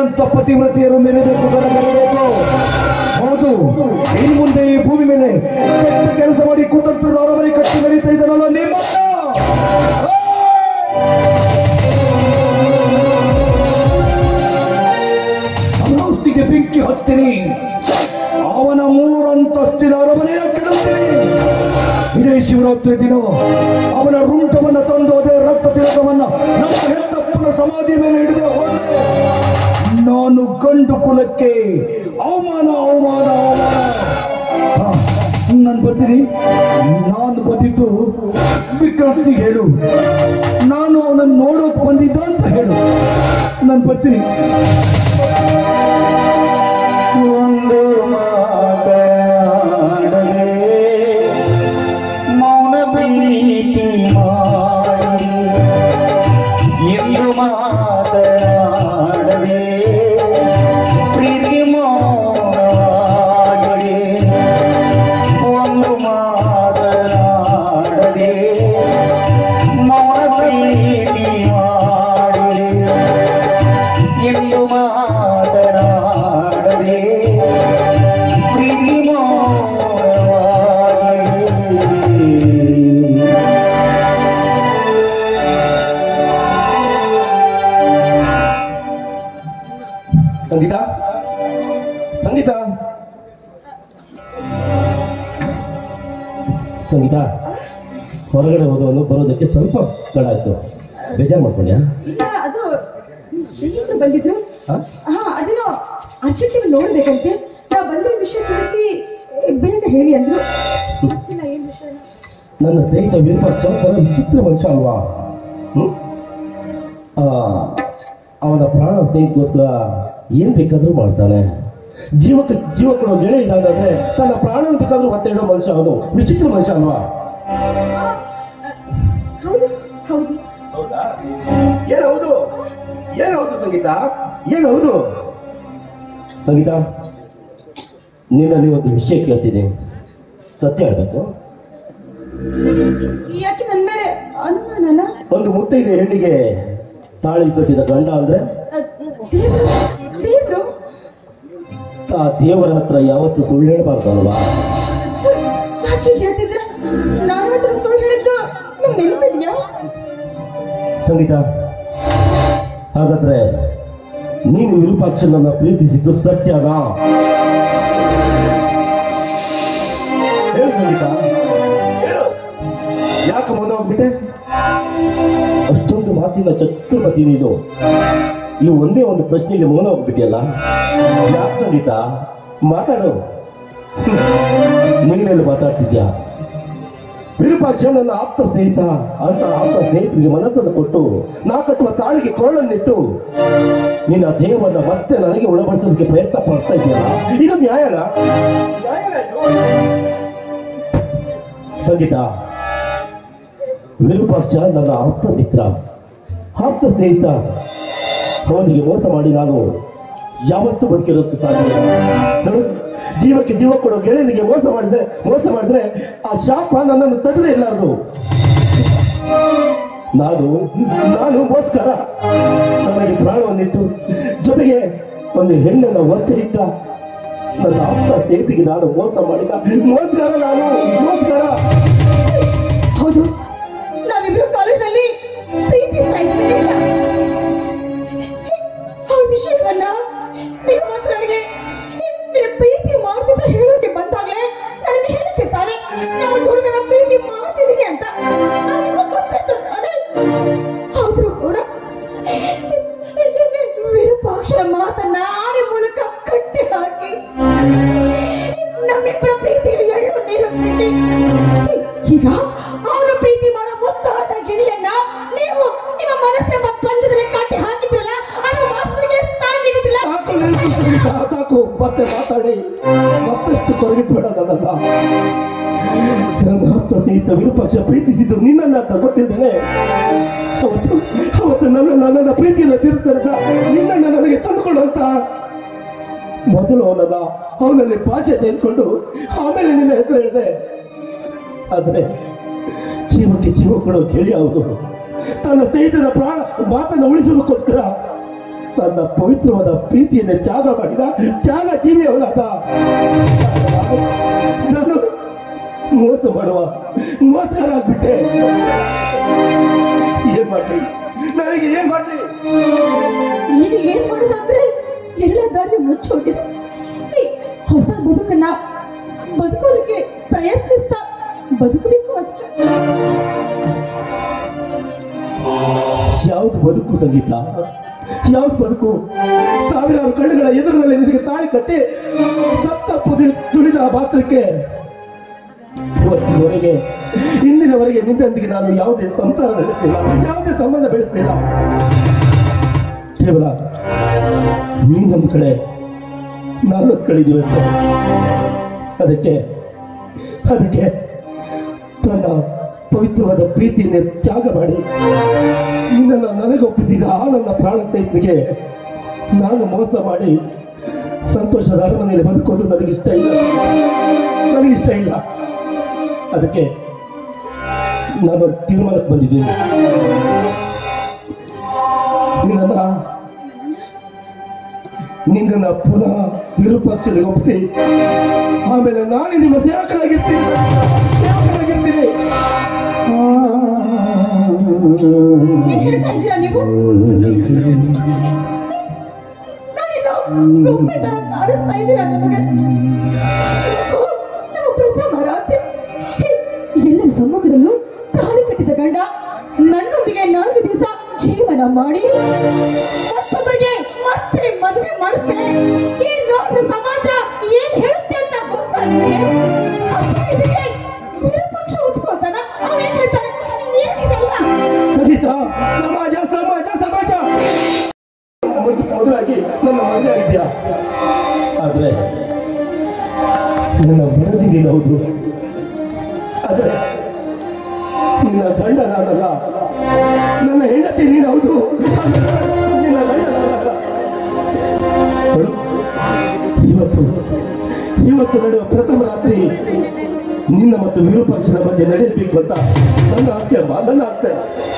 B: ನಿನ್ನಂತ ಪತಿವ್ರತೆಯರು ಮೆರೆಬೇಕು ಗಡ ಮೆರೆಬೇಕು ಹೌದು ಇನ್ನು ಮುಂದೆ ಈ ಭೂಮಿ ಮೇಲೆ ಕೆಟ್ಟ ಕೆಲಸ ಮಾಡಿ ಕುತಂತ್ರದ ಅರಮನೆ ಕಟ್ಟಿ ಮೆರೀತಾ ಇದ್ದಾನಲ್ಲ ನಿಮ್ಮನ್ನ ಅವನೌಸ್ತಿಗೆ ಬೆಂಕಿ ಹಚ್ತೀನಿ ಅವನ ಮೂರಂತಸ್ತಿನ ಅರಮನೆಯ ಕೆಡುತ್ತೀನಿ ಇದೇ ಶಿವರಾತ್ರಿ ದಿನ ಅವನ ರುಂಟವನ್ನ ತಂದು ಅದೇ ರಕ್ತ ತಿಲಕವನ್ನ ನಮ್ಮ ಹೆತ್ತಪ್ಪನ ಸಮಾಧಿ ಮೇಲೆ ಹಿಡಿದೇ ಹೋದ್ರೆ ನಾನು ಗಂಡು ಕುಲಕ್ಕೆ ಅವಮಾನ ಅವಮಾನ ಅವಮಾನ ನಾನು ಬರ್ತೀನಿ ನಾನು ಬಂದಿದ್ದು ವಿಕ್ರಾಂತಿಗೆ ಹೇಳು ನಾನು ಅವನನ್ನು ನೋಡೋಕೆ ಬಂದಿದ್ದ ಅಂತ ಹೇಳು ನಾನು ಬರ್ತೀನಿ
C: ಒಂದು ಮಾತಾಡದೆ ಮೌನ ಪ್ರೀತಿ ಮಾಡಿ ಎಂದು ಮಾತನಾಡದೆ ಪ್ರೀತಿ ಮೌನವಾಗದೆ ಒಂದು ಮಾತನಾಡದೆ ಮೌನ ಪ್ರೀತಿ ಮಾಡಿದೆ ಎಂದು ಮಾತನಾಡದೆ ಪ್ರೀತಿ ಮೌನವಾಗಿದೆ
D: ಸಂಗೀತ ಸಂಗೀತ ಸಂಗೀತ ಹೊರಗಡೆ ಹೋದವನು ಬರೋದಕ್ಕೆ ಸ್ವಲ್ಪ ತಡ ಆಯ್ತು ಬೇಜಾರು ಮಾಡ್ಕೊಂಡ್ಯಾ
E: ಇಲ್ಲ ಅದು ಸ್ನೇಹಿತರು ಬಂದಿದ್ರು
D: ಹಾ?
E: ಹಾ ಅದನ್ನು ಅರ್ಜೆಂಟ್ ನೋಡ್ಬೇಕಂತೆ ನಾ ಬಂದಿರೋ ವಿಷಯ ತಿಳಿಸಿ ಬೇಗ ಹೇಳಿ ಅಂದ್ರು ಗೊತ್ತಿಲ್ಲ ಏನ್ ವಿಷಯ
D: ನನ್ನ ಸ್ನೇಹಿತ ವಿರೂಪಾಕ್ಷ ಒಂಥರ ವಿಚಿತ್ರ ಮನುಷ್ಯ ಅಲ್ವಾ ಹ್ಮ್? ಆ, ಅವನ ಪ್ರಾಣ ಸ್ನೇಹಿತಗೋಸ್ಕರ ಏನ್ ಬೇಕಾದ್ರೂ ಮಾಡ್ತಾನೆ ಜೀವಕ್ಕೆ ಜೀವ ಕೊಡೋ ಗೆಳೆ ಇದ್ದಾಗಂದ್ರೆ ತನ್ನ ಪ್ರಾಣ ಬೇಕಾದ್ರೂ ಒತ್ತೆ ಇಡೋ ಮನುಷ್ಯ ಅವನು ವಿಚಿತ್ರ ಮನುಷ್ಯ ಅಲ್ವಾ
E: ಹೌದು ಹೌದು
D: ಏನೌದು ಏನೌದು ಸಂಗೀತ ಏನೌದು ಸಂಗೀತ ನಿನ್ನಲ್ಲಿ ಒಂದು ವಿಷಯ ಕೇಳ್ತೀನಿ ಸತ್ಯ ಹೇಳ್ಬೇಕು
E: ಯಾಕೆ ನನ್ನ ಮೇಲೆ ಅನುಮಾನನ
D: ಒಂದು ಮುತ್ತೈದೆ ಹೆಣ್ಣಿಗೆ ತಾಳಿ ಕಟ್ಟಿದ ಗಂಡ ಅಂದ್ರೆ
E: ದೇವ್ರು ದೇವ್ರು
D: ಆ ದೇವರ ಹತ್ರ ಯಾವತ್ತು ಸುಳ್ಳು ಹೇಳ್ಬಾರ್ದಲ್ವಾ
E: ಯಾಕೆ ಹೇಳ್ತಿದ್ರ ನಾನು ಹತ್ರ ಸುಳ್ಳು ಹೇಳಿದ್ದು ನಿಮ್ಗೆ ನೆನಪಿದ್ಯಾ
D: ಸಂಗೀತ ಹಾಗಾದ್ರೆ ನೀನು ವಿರೂಪಾಕ್ಷನನ್ನ ಪ್ರೀತಿಸಿದ್ದು ಸತ್ಯನಾ ಹೇಳು ಸಂಗೀತ ಹೇಳು ಯಾಕೆ ಮೌನ ಹೋಗ್ಬಿಟ್ಟೆ ಅಷ್ಟೊಂದು ಮಾತಿನ ಚತುರ್ಮತಿ ನೀನು ಈ ಒಂದೇ ಒಂದು ಪ್ರಶ್ನೆಗೆ ಮೌನ ಹೋಗ್ಬಿಟ್ಟಿಯಲ್ಲ ಯಾಕೆ ಸಂಗೀತ ಮಾತಾಡು ನೀನೆಲ್ಲ ಮಾತಾಡ್ತಿದ್ಯಾ ವಿರೂಪಾಕ್ಷ ನನ್ನ ಆಪ್ತ ಸ್ನೇಹಿತ ಅಂತ ಆಪ್ತ ಸ್ನೇಹಿತರಿಗೆ ಮನಸ್ಸನ್ನು ಕೊಟ್ಟು ನಾ ಕಟ್ಟುವ ತಾಳಿಗೆ ಕೊರಳನ್ನಿಟ್ಟು ನಿನ್ನ ದೇಹವನ್ನ ಮತ್ತೆ ನನಗೆ ಒಳಪಡಿಸೋದಕ್ಕೆ ಪ್ರಯತ್ನ ಪಡ್ತಾ ಇದೆಯಲ್ಲ ಇದು ನ್ಯಾಯನ ನ್ಯಾಯನ ಇದು? ಸಂಗೀತ ವಿರೂಪಾಕ್ಷ ನನ್ನ ಆಪ್ತ ಮಿತ್ರ ಆಪ್ತ ಸ್ನೇಹಿತ ಅವನಿಗೆ ಮೋಸ ಮಾಡಿ ನಾನು ಯಾವತ್ತೂ ಬದುಕಿರೋದಕ್ಕೆ ಸಾಧ್ಯ ಇಲ್ಲ. ನೋಡು, ಜೀವಕ್ಕೆ ಜೀವ ಕೊಡೋ ಗೆಳೆಯನಿಗೆ ಮೋಸ ಮಾಡಿದ್ರೆ ಮೋಸ ಮಾಡಿದ್ರೆ ಆ ಶಾಪ ನನ್ನನ್ನು ತಡದೇ ಇಲ್ಲಾರ್ದು ನಾನು ನಾನು ಮೋಸ್ಕರ ನನಗೆ ಪ್ರಾಣವನ್ನಿಟ್ಟು ಜೊತೆಗೆ ಒಂದು ಹೆಣ್ಣನ್ನ ಒತ್ತೆ ಇಟ್ಟ ನನ್ನ ಆಪ್ತ ಸ್ನೇಹಿತಿಗೆ ನಾನು ಮೋಸ ಮಾಡಿದ ಮೋಸ್ಕರ ನಾನು ಮೋಸ್ಕರ
E: ಹೌದು ನಾವಿಬ್ರು ಕಾಲೇಜಲ್ಲಿ ಪ್ರೀತಿಸ್ತಾ ಇದ್ವಿ ನಿಜ. ಆ ವಿಷಯವನ್ನ ನೀವು ಮಾತ್ರ ನನಗೆ ನೀವು ಪ್ರೀತಿ ಮಾಡ್ತಿದ್ರೆ ಹೇಳೋಕೆ ಬಂದಾಗ್ಲೇ ನನಗೆ ಹೇಳಿಕೆ ತಾನೆ ನಾವು ಹುಡುಗನ ಪ್ರೀತಿ ಮಾಡ್ತಿದೀನಿ ಅಂತ ನನಗೂ ಗೊತ್ತಿತ್ತು ತಾನೆ ಆದ್ರೂ ಕೂಡ ವಿರೂಪಾಕ್ಷರ ಮಾತನ್ನ ಆನೆ ಮೂಲಕ ಕಟ್ಟಿ ಹಾಕಿ ನಮ್ಮಿಬ್ಬರ ಪ್ರೀತಿಯಲ್ಲಿ ಎಳ್ಳು ನೀರು ಬಿಟ್ಟಿ ಈಗ ಅವನು ಪ್ರೀತಿ ಮಾಡೋ ಮುತ್ತಾದ ಗಿಳಿಯನ್ನ ನೀವು ನಿಮ್ಮ ಮನಸ್ಸೆಂಬ ಪಂಚದಲ್ಲಿ ಕಟ್ಟಿ ಹಾಕಿದ್ರಲ್ಲ ಅದು ವಾಸನೆಗೆ ತಾಗಿಡಿದಿಲ್ಲ
D: ಸಾಕು ನಿಲ್ಸು ಸಂಗೀತ, ಸಾಕು ಮತ್ತೆ ಮಾತಾಡಿ ಮತ್ತಷ್ಟು ಕೊರಗಿದ್ಬೇಡ ನನ್ನನ್ನ ನನ್ನ ಆಪ್ತ ಸ್ನೇಹಿತ ವಿರೂಪಾಕ್ಷ ಪ್ರೀತಿಸಿದ್ದು ನಿನ್ನನ್ನ ಅಂತ ಗೊತ್ತಿದ್ದೇನೆ ಅವತ್ತು ಅವತ್ತು ನನ್ನ ನನ್ನನ್ನ ಪ್ರೀತಿಯಿಂದ ತೀರಿಸ್ತಾರಲ್ಲ ನಿನ್ನನ್ನ ನನಗೆ ತಂದುಕೊಡು ಅಂತ ಮೊದಲು ಅವನನ್ನ ಅವನಲ್ಲಿ ಭಾಷೆ ತೆಗೆದುಕೊಂಡು ಆಮೇಲೆ ನಿನ್ನ ಹೆಸರು ಹೇಳಿದೆ ಆದ್ರೆ ಜೀವಕ್ಕೆ ಜೀವ ಕೊಡೋ ಕೇಳಿ ಅವನು ತನ್ನ ಸ್ನೇಹಿತನ ಪ್ರಾಣ ಮಾತನ್ನ ಉಳಿಸೋದಕ್ಕೋಸ್ಕರ ತನ್ನ ಪವಿತ್ರವಾದ ಪ್ರೀತಿಯನ್ನು ತ್ಯಾಗ ಮಾಡಿದ ತ್ಯಾಗ ಜೀವಿ ಅವನಾದ ನಾನು ಮೋಸ ಮಾಡುವ ಮೋಸಗಾರ ಆಗ್ಬಿಟ್ಟೆ ಏನ್ ಮಾಡ್ಲಿ ನನಗೆ ಏನ್ ಮಾಡ್ಲಿ
E: ಈಗ ಏನ್ ಮಾಡೋದಂದ್ರೆ ಎಲ್ಲ ದಾರಿ ಮುಚ್ಚೋಗಿದೆ ಈ ಹೊಸ ಬದುಕನ್ನ ಬದುಕೋದಕ್ಕೆ ಪ್ರಯತ್ನಿಸ್ತಾ ಬದುಕಬೇಕು ಅಷ್ಟೇ
D: ಯಾವ್ದು ಬದುಕು ಸಂಗೀತ ಯಾವ್ದು ಬದುಕು ಸಾವಿರಾರು ಕಣ್ಣುಗಳ ಎದುರಿನಲ್ಲಿ ನಿನಗೆ ತಾಳಿ ಕಟ್ಟಿ ಸತ್ತ ಪುದಿ ತುಳಿದ ಆ ಪಾತ್ರಕ್ಕೆ ಇವತ್ತಿನವರೆಗೆ ಇಂದಿನವರೆಗೆ ನಿನ್ನೊಂದಿಗೆ ನಾನು ಯಾವುದೇ ಸಂಸಾರ ನಡೆಸ್ತಿಲ್ಲ ಯಾವುದೇ ಸಂಬಂಧ ಬೆಳೆಸ್ತಿಲ್ಲ ಕೇವಲ ನೀನೊಂದು ಕಡೆ ನಾನೊಂದು ಕಡೆ ಇದೀವಿ ಅಷ್ಟೇ ಅದಕ್ಕೆ ಅದಕ್ಕೆ ತನ್ನ ಪವಿತ್ರವಾದ ಪ್ರೀತಿಯನ್ನು ತ್ಯಾಗ ಮಾಡಿ ನಿನ್ನನ್ನು ನನಗೊಪ್ಪಿಸಿದ ಆ ನನ್ನ ಪ್ರಾಣ ಸ್ನೇಹಿತನಿಗೆ ನಾನು ಮೋಸ ಮಾಡಿ ಸಂತೋಷದ ಅರಮನೆಯಲ್ಲಿ ಬದುಕೋದು ನನಗಿಷ್ಟ ಇಲ್ಲ ನನಗಿಷ್ಟ ಇಲ್ಲ ಅದಕ್ಕೆ ನಾನು ತೀರ್ಮಾನಕ್ಕೆ ಬಂದಿದ್ದೀನಿ ನಿನ್ನನ್ನ ನಿನ್ನನ್ನ ಪುನಃ ವಿರೂಪಾಕ್ಷರಿಗೆ ಒಪ್ಪಿಸಿ ಆಮೇಲೆ ನಾಳೆ ನಿಮ್ಮ ಸೇವಕರಾಗಿರ್ತೀನಿ ಸೇವಕರಾಗಿರ್ತೀನಿ
E: ಏನ್ ಹೇಳ್ತಾ ಇದ್ದೀರಾ ನೀವು ನಾನೇನೋ ಗೊಂಬೆ ತರ ಕಾಣಿಸ್ತಾ ಇದ್ದೀರಾ ನಿಮಗೆ ಓ, ನಮ್ಮ ಪ್ರಥಮ ರಾತ್ರಿ ಎಲ್ಲರ ಸಮ್ಮುಖದಲ್ಲೂ ತಾಳಿ ಕಟ್ಟಿದ ಗಂಡ ನನ್ನೊಂದಿಗೆ ನಾಲ್ಕು ದಿವಸ ಜೀವನ ಮಾಡಿ ಮತ್ತೊಬ್ಬರಿಗೆ ಮತ್ತೆ ಮದುವೆ ಮಾಡಿಸ್ತೇನೆ ಈ ನೋಡಿದ ಸಮಾಜ ಏನ್ ಹೇಳುತ್ತೆ ಅಂತ ಗೊತ್ತಾ ನಿಮಗೆ ಅಷ್ಟೇ ಇದಕ್ಕೆ ವಿರೂಪಾಕ್ಷ ಒಪ್ಕೊಳ್ತಾನ ಅವನೇನ್ ಹೇಳ್ತಾನೆ ಏನಿದೆಲ್ಲ
D: ಸಹಿತ ಸಮಾಜ ಸಮಾಜ ಸಮಾಜ ಮೊದ್- ಮೊದಲಾಗಿ ನನ್ನ ಮದುವೆ ಆಗಿದ್ಯಾ ಆದ್ರೆ ನನ್ನ ಮಡದಿ ನೀನು ಹೌದು ಆದ್ರೆ ನಿನ್ನ ಗಂಡ ನಾನಲ್ಲ ನನ್ನ ಹೆಂಡತಿ ನೀನು ಹೌದು ಆದ್ರೆ ನಿನ್ನ ಗಂಡ ನಾನಲ್ಲ ನೋಡು, ಇವತ್ತು ಇವತ್ತು ನಡೆಯುವ ಪ್ರಥಮ ರಾತ್ರಿ ನಿನ್ನ ಮತ್ತು ವಿರೂಪಾಕ್ಷನ ಮಧ್ಯೆ ನಡೆಯಬೇಕು ಅಂತ ನನ್ನ ಆಸೆ ಅಮ್ಮ ನನ್ನ ಆಸೆ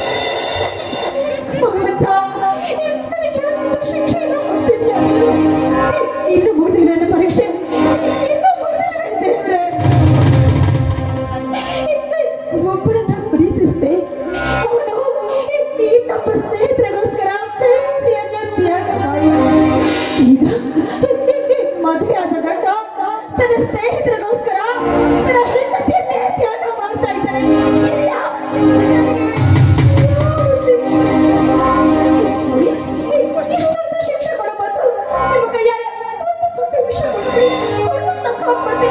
E: ಭಗವಂತ, ನನಗೆ ಯಾಕೆ ಶಿಕ್ಷೆಯನ್ನು ಕೊಡ್ತಿದ್ಯಾ ನೀನು? ಇನ್ನು ಮುಗಿದಿಲ್ಲ ನನ್ನ ಪರೀಕ್ಷೆ ಇನ್ನು ಮುಗಿದಿಲ್ಲ ದೇವ್ರೆ ಒಬ್ಬರನ್ನ ಪ್ರೀತಿಸ್ದೆ ಅವನು ಈ ನಮ್ಮ ಸ್ನೇಹಿತರಿಗೋಸ್ಕರ ಪ್ರೇಮಿಸಿಯನ್ನ ತ್ಯಾಗ ಮಾಡಿದ. ಈಗ ಮದುವೆ ಆದ ಗಂಡ ತನ್ನ ಸ್ನೇಹಿತರಿಗೋಸ್ಕರ ತನ್ನ ಹೆಂಡತಿಯನ್ನೇ ತ್ಯಾಗ ಮಾಡ್ತಾ ಇದ್ದಾನೆ ಇಲ್ಲ ನನಗೆ ಇಷ್ಟೊಂದು ಶಿಕ್ಷೆ ಕೊಡಬಾರ್ದು ನಿಮ್ಮ ಕೈಯಾರೆ ಒಂದು ತುತ್ತು ವಿಷ ಕೊಡ್ರಿ ಒಂದು ತಪ್ಪ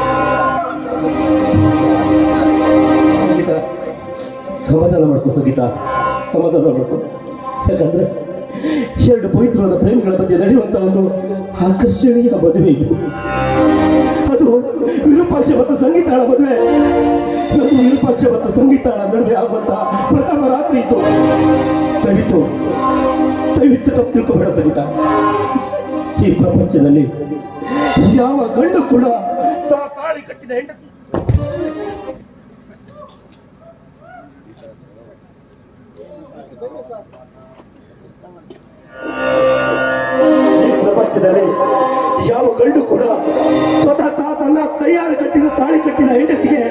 D: ಸಂಗೀತ ಸಮಾಧಾನ ಮಾಡ್ಕೋ ಸಂಗೀತ ಸಮಾಧಾನ ಮಾಡ್ಕೋ ಯಾಕಂದ್ರೆ ಎರಡು ಪವಿತ್ರವಾದ ಪ್ರೇಮಿಗಳ ಮಧ್ಯೆ ನಡೆಯುವಂತ ಒಂದು ಆಕರ್ಷಣೀಯ ಮದುವೆ ಇದು ಅದು ವಿರೂಪಾಕ್ಷ ಮತ್ತು ಸಂಗೀತಾಳ ಮದುವೆ ಅದು ವಿರೂಪಾಕ್ಷ ಮತ್ತು ಸಂಗೀತಾಳ ನಡುವೆ ಆಗುವಂತ ಪ್ರಥಮ ರಾತ್ರಿ ಇತ್ತು ದಯವಿಟ್ಟು ದಯವಿಟ್ಟು ತಪ್ಪು ತಿಳ್ಕೊಬೇಡ ಸಂಗೀತ ಈ ಪ್ರಪಂಚದಲ್ಲಿ ಯಾವ ಗಂಡು ಕೂಡ ತಾ- ತಾಳಿ ಕಟ್ಟಿದ ಹೆಂಡತಿ ಈ ಪ್ರಪಂಚದಲ್ಲಿ ಯಾವ ಗಂಡು ಕೂಡ ಸ್ವತಃ ತಾ- ತನ್ನ ಕೈಯಾರ ಕಟ್ಟಿದ ತಾಳಿ ಕಟ್ಟಿದ ಹೆಂಡತಿಗೆ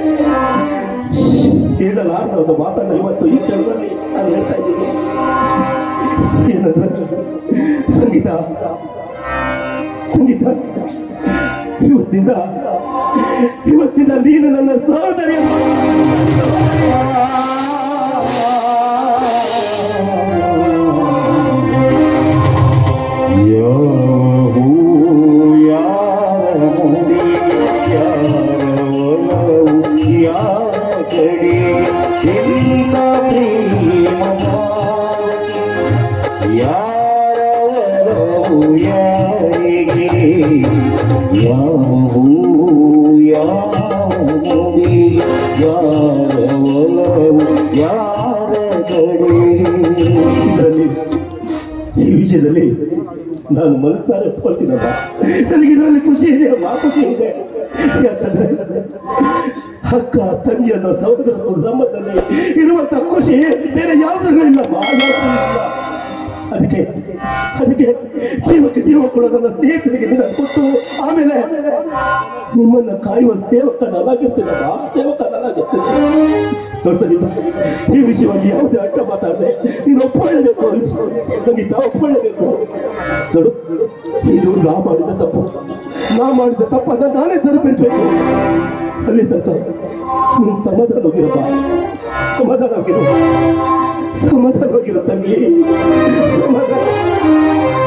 D: ಹೇಳಲಾರದ ಒಂದು ಮಾತನ್ನ ಇವತ್ತು ಈ ಕ್ಷಣದಲ್ಲಿ ನಾನು ಹೇಳ್ತಾ ಇದ್ದೀನಿ ಏನಂದ್ರೆ ಸಂಗೀತ ಸಂಗೀತ ಇವತ್ತಿಂದ ಇವತ್ತಿಂದ ನೀನು ನನ್ನ ಸಹೋದರಿ ಇದರಲ್ಲಿ ಈ ವಿಷಯದಲ್ಲಿ ನಾನು ಮನಸ್ಸಾರೆ ಒಪ್ಕೊಳ್ತೀನಮ್ಮ ನನಗೆ ಇದರಲ್ಲಿ ಖುಷಿ ಇದೆ ಅಮ್ಮ ಖುಷಿ ಇದೆ ಯಾಕಂದ್ರೆ ಅಕ್ಕ ತಂಗಿ ಅನ್ನೋ ಸಹೋದರತ್ವದ ಸಂಬಂಧದಲ್ಲಿ ಇರುವಂತ ಖುಷಿ ಬೇರೆ ಯಾವುದ್ರಲ್ಲೂ ಇಲ್ಲಮ್ಮ ಯಾವುದ್ರಲ್ಲೂ ಇಲ್ಲ ಅದಕ್ಕೆ ಅದಕ್ಕೆ ಜೀವಕ್ಕೆ ಜೀವ ಕೊಡೋ ನನ್ನ ಸ್ನೇಹಿತರಿಗೆ ನಿನ್ನ ಕೊಟ್ಟು ಆಮೇಲೆ ನಿಮ್ಮನ್ನ ಕಾಯುವ ಸೇವಕ ನಾನಾಗಿರ್ತೀನಲ್ಲ ಸೇವಕ ನಾನಾಗಿರ್ತೀನಿ ನೋಡ್ತಾ ಈ ವಿಷಯವಾಗಿ ಯಾವುದೇ ಅಡ್ಡ ಮಾತಾಡದೆ ನೀನು ಒಪ್ಕೊಳ್ಳೇಬೇಕು ಸಂಗೀತ ಒಪ್ಕೊಳ್ಳೇಬೇಕು ನೋಡು ಇದು ನಾ ಮಾಡಿದ ತಪ್ಪು ನಾ ಮಾಡಿದ ತಪ್ಪನ್ನ ನಾನೇ ಸರಿಪಡಿಸ್ಬೇಕು ಅಲ್ಲಿ ತನಕ ನೀನು ಸಮಾಧಾನವಾಗಿರಪ್ಪ ಸಮಾಧಾನವಾಗಿರು ಸಮಾಧಾನವಾಗಿರು ತಂಗಿ ಸಮಾಧಾನ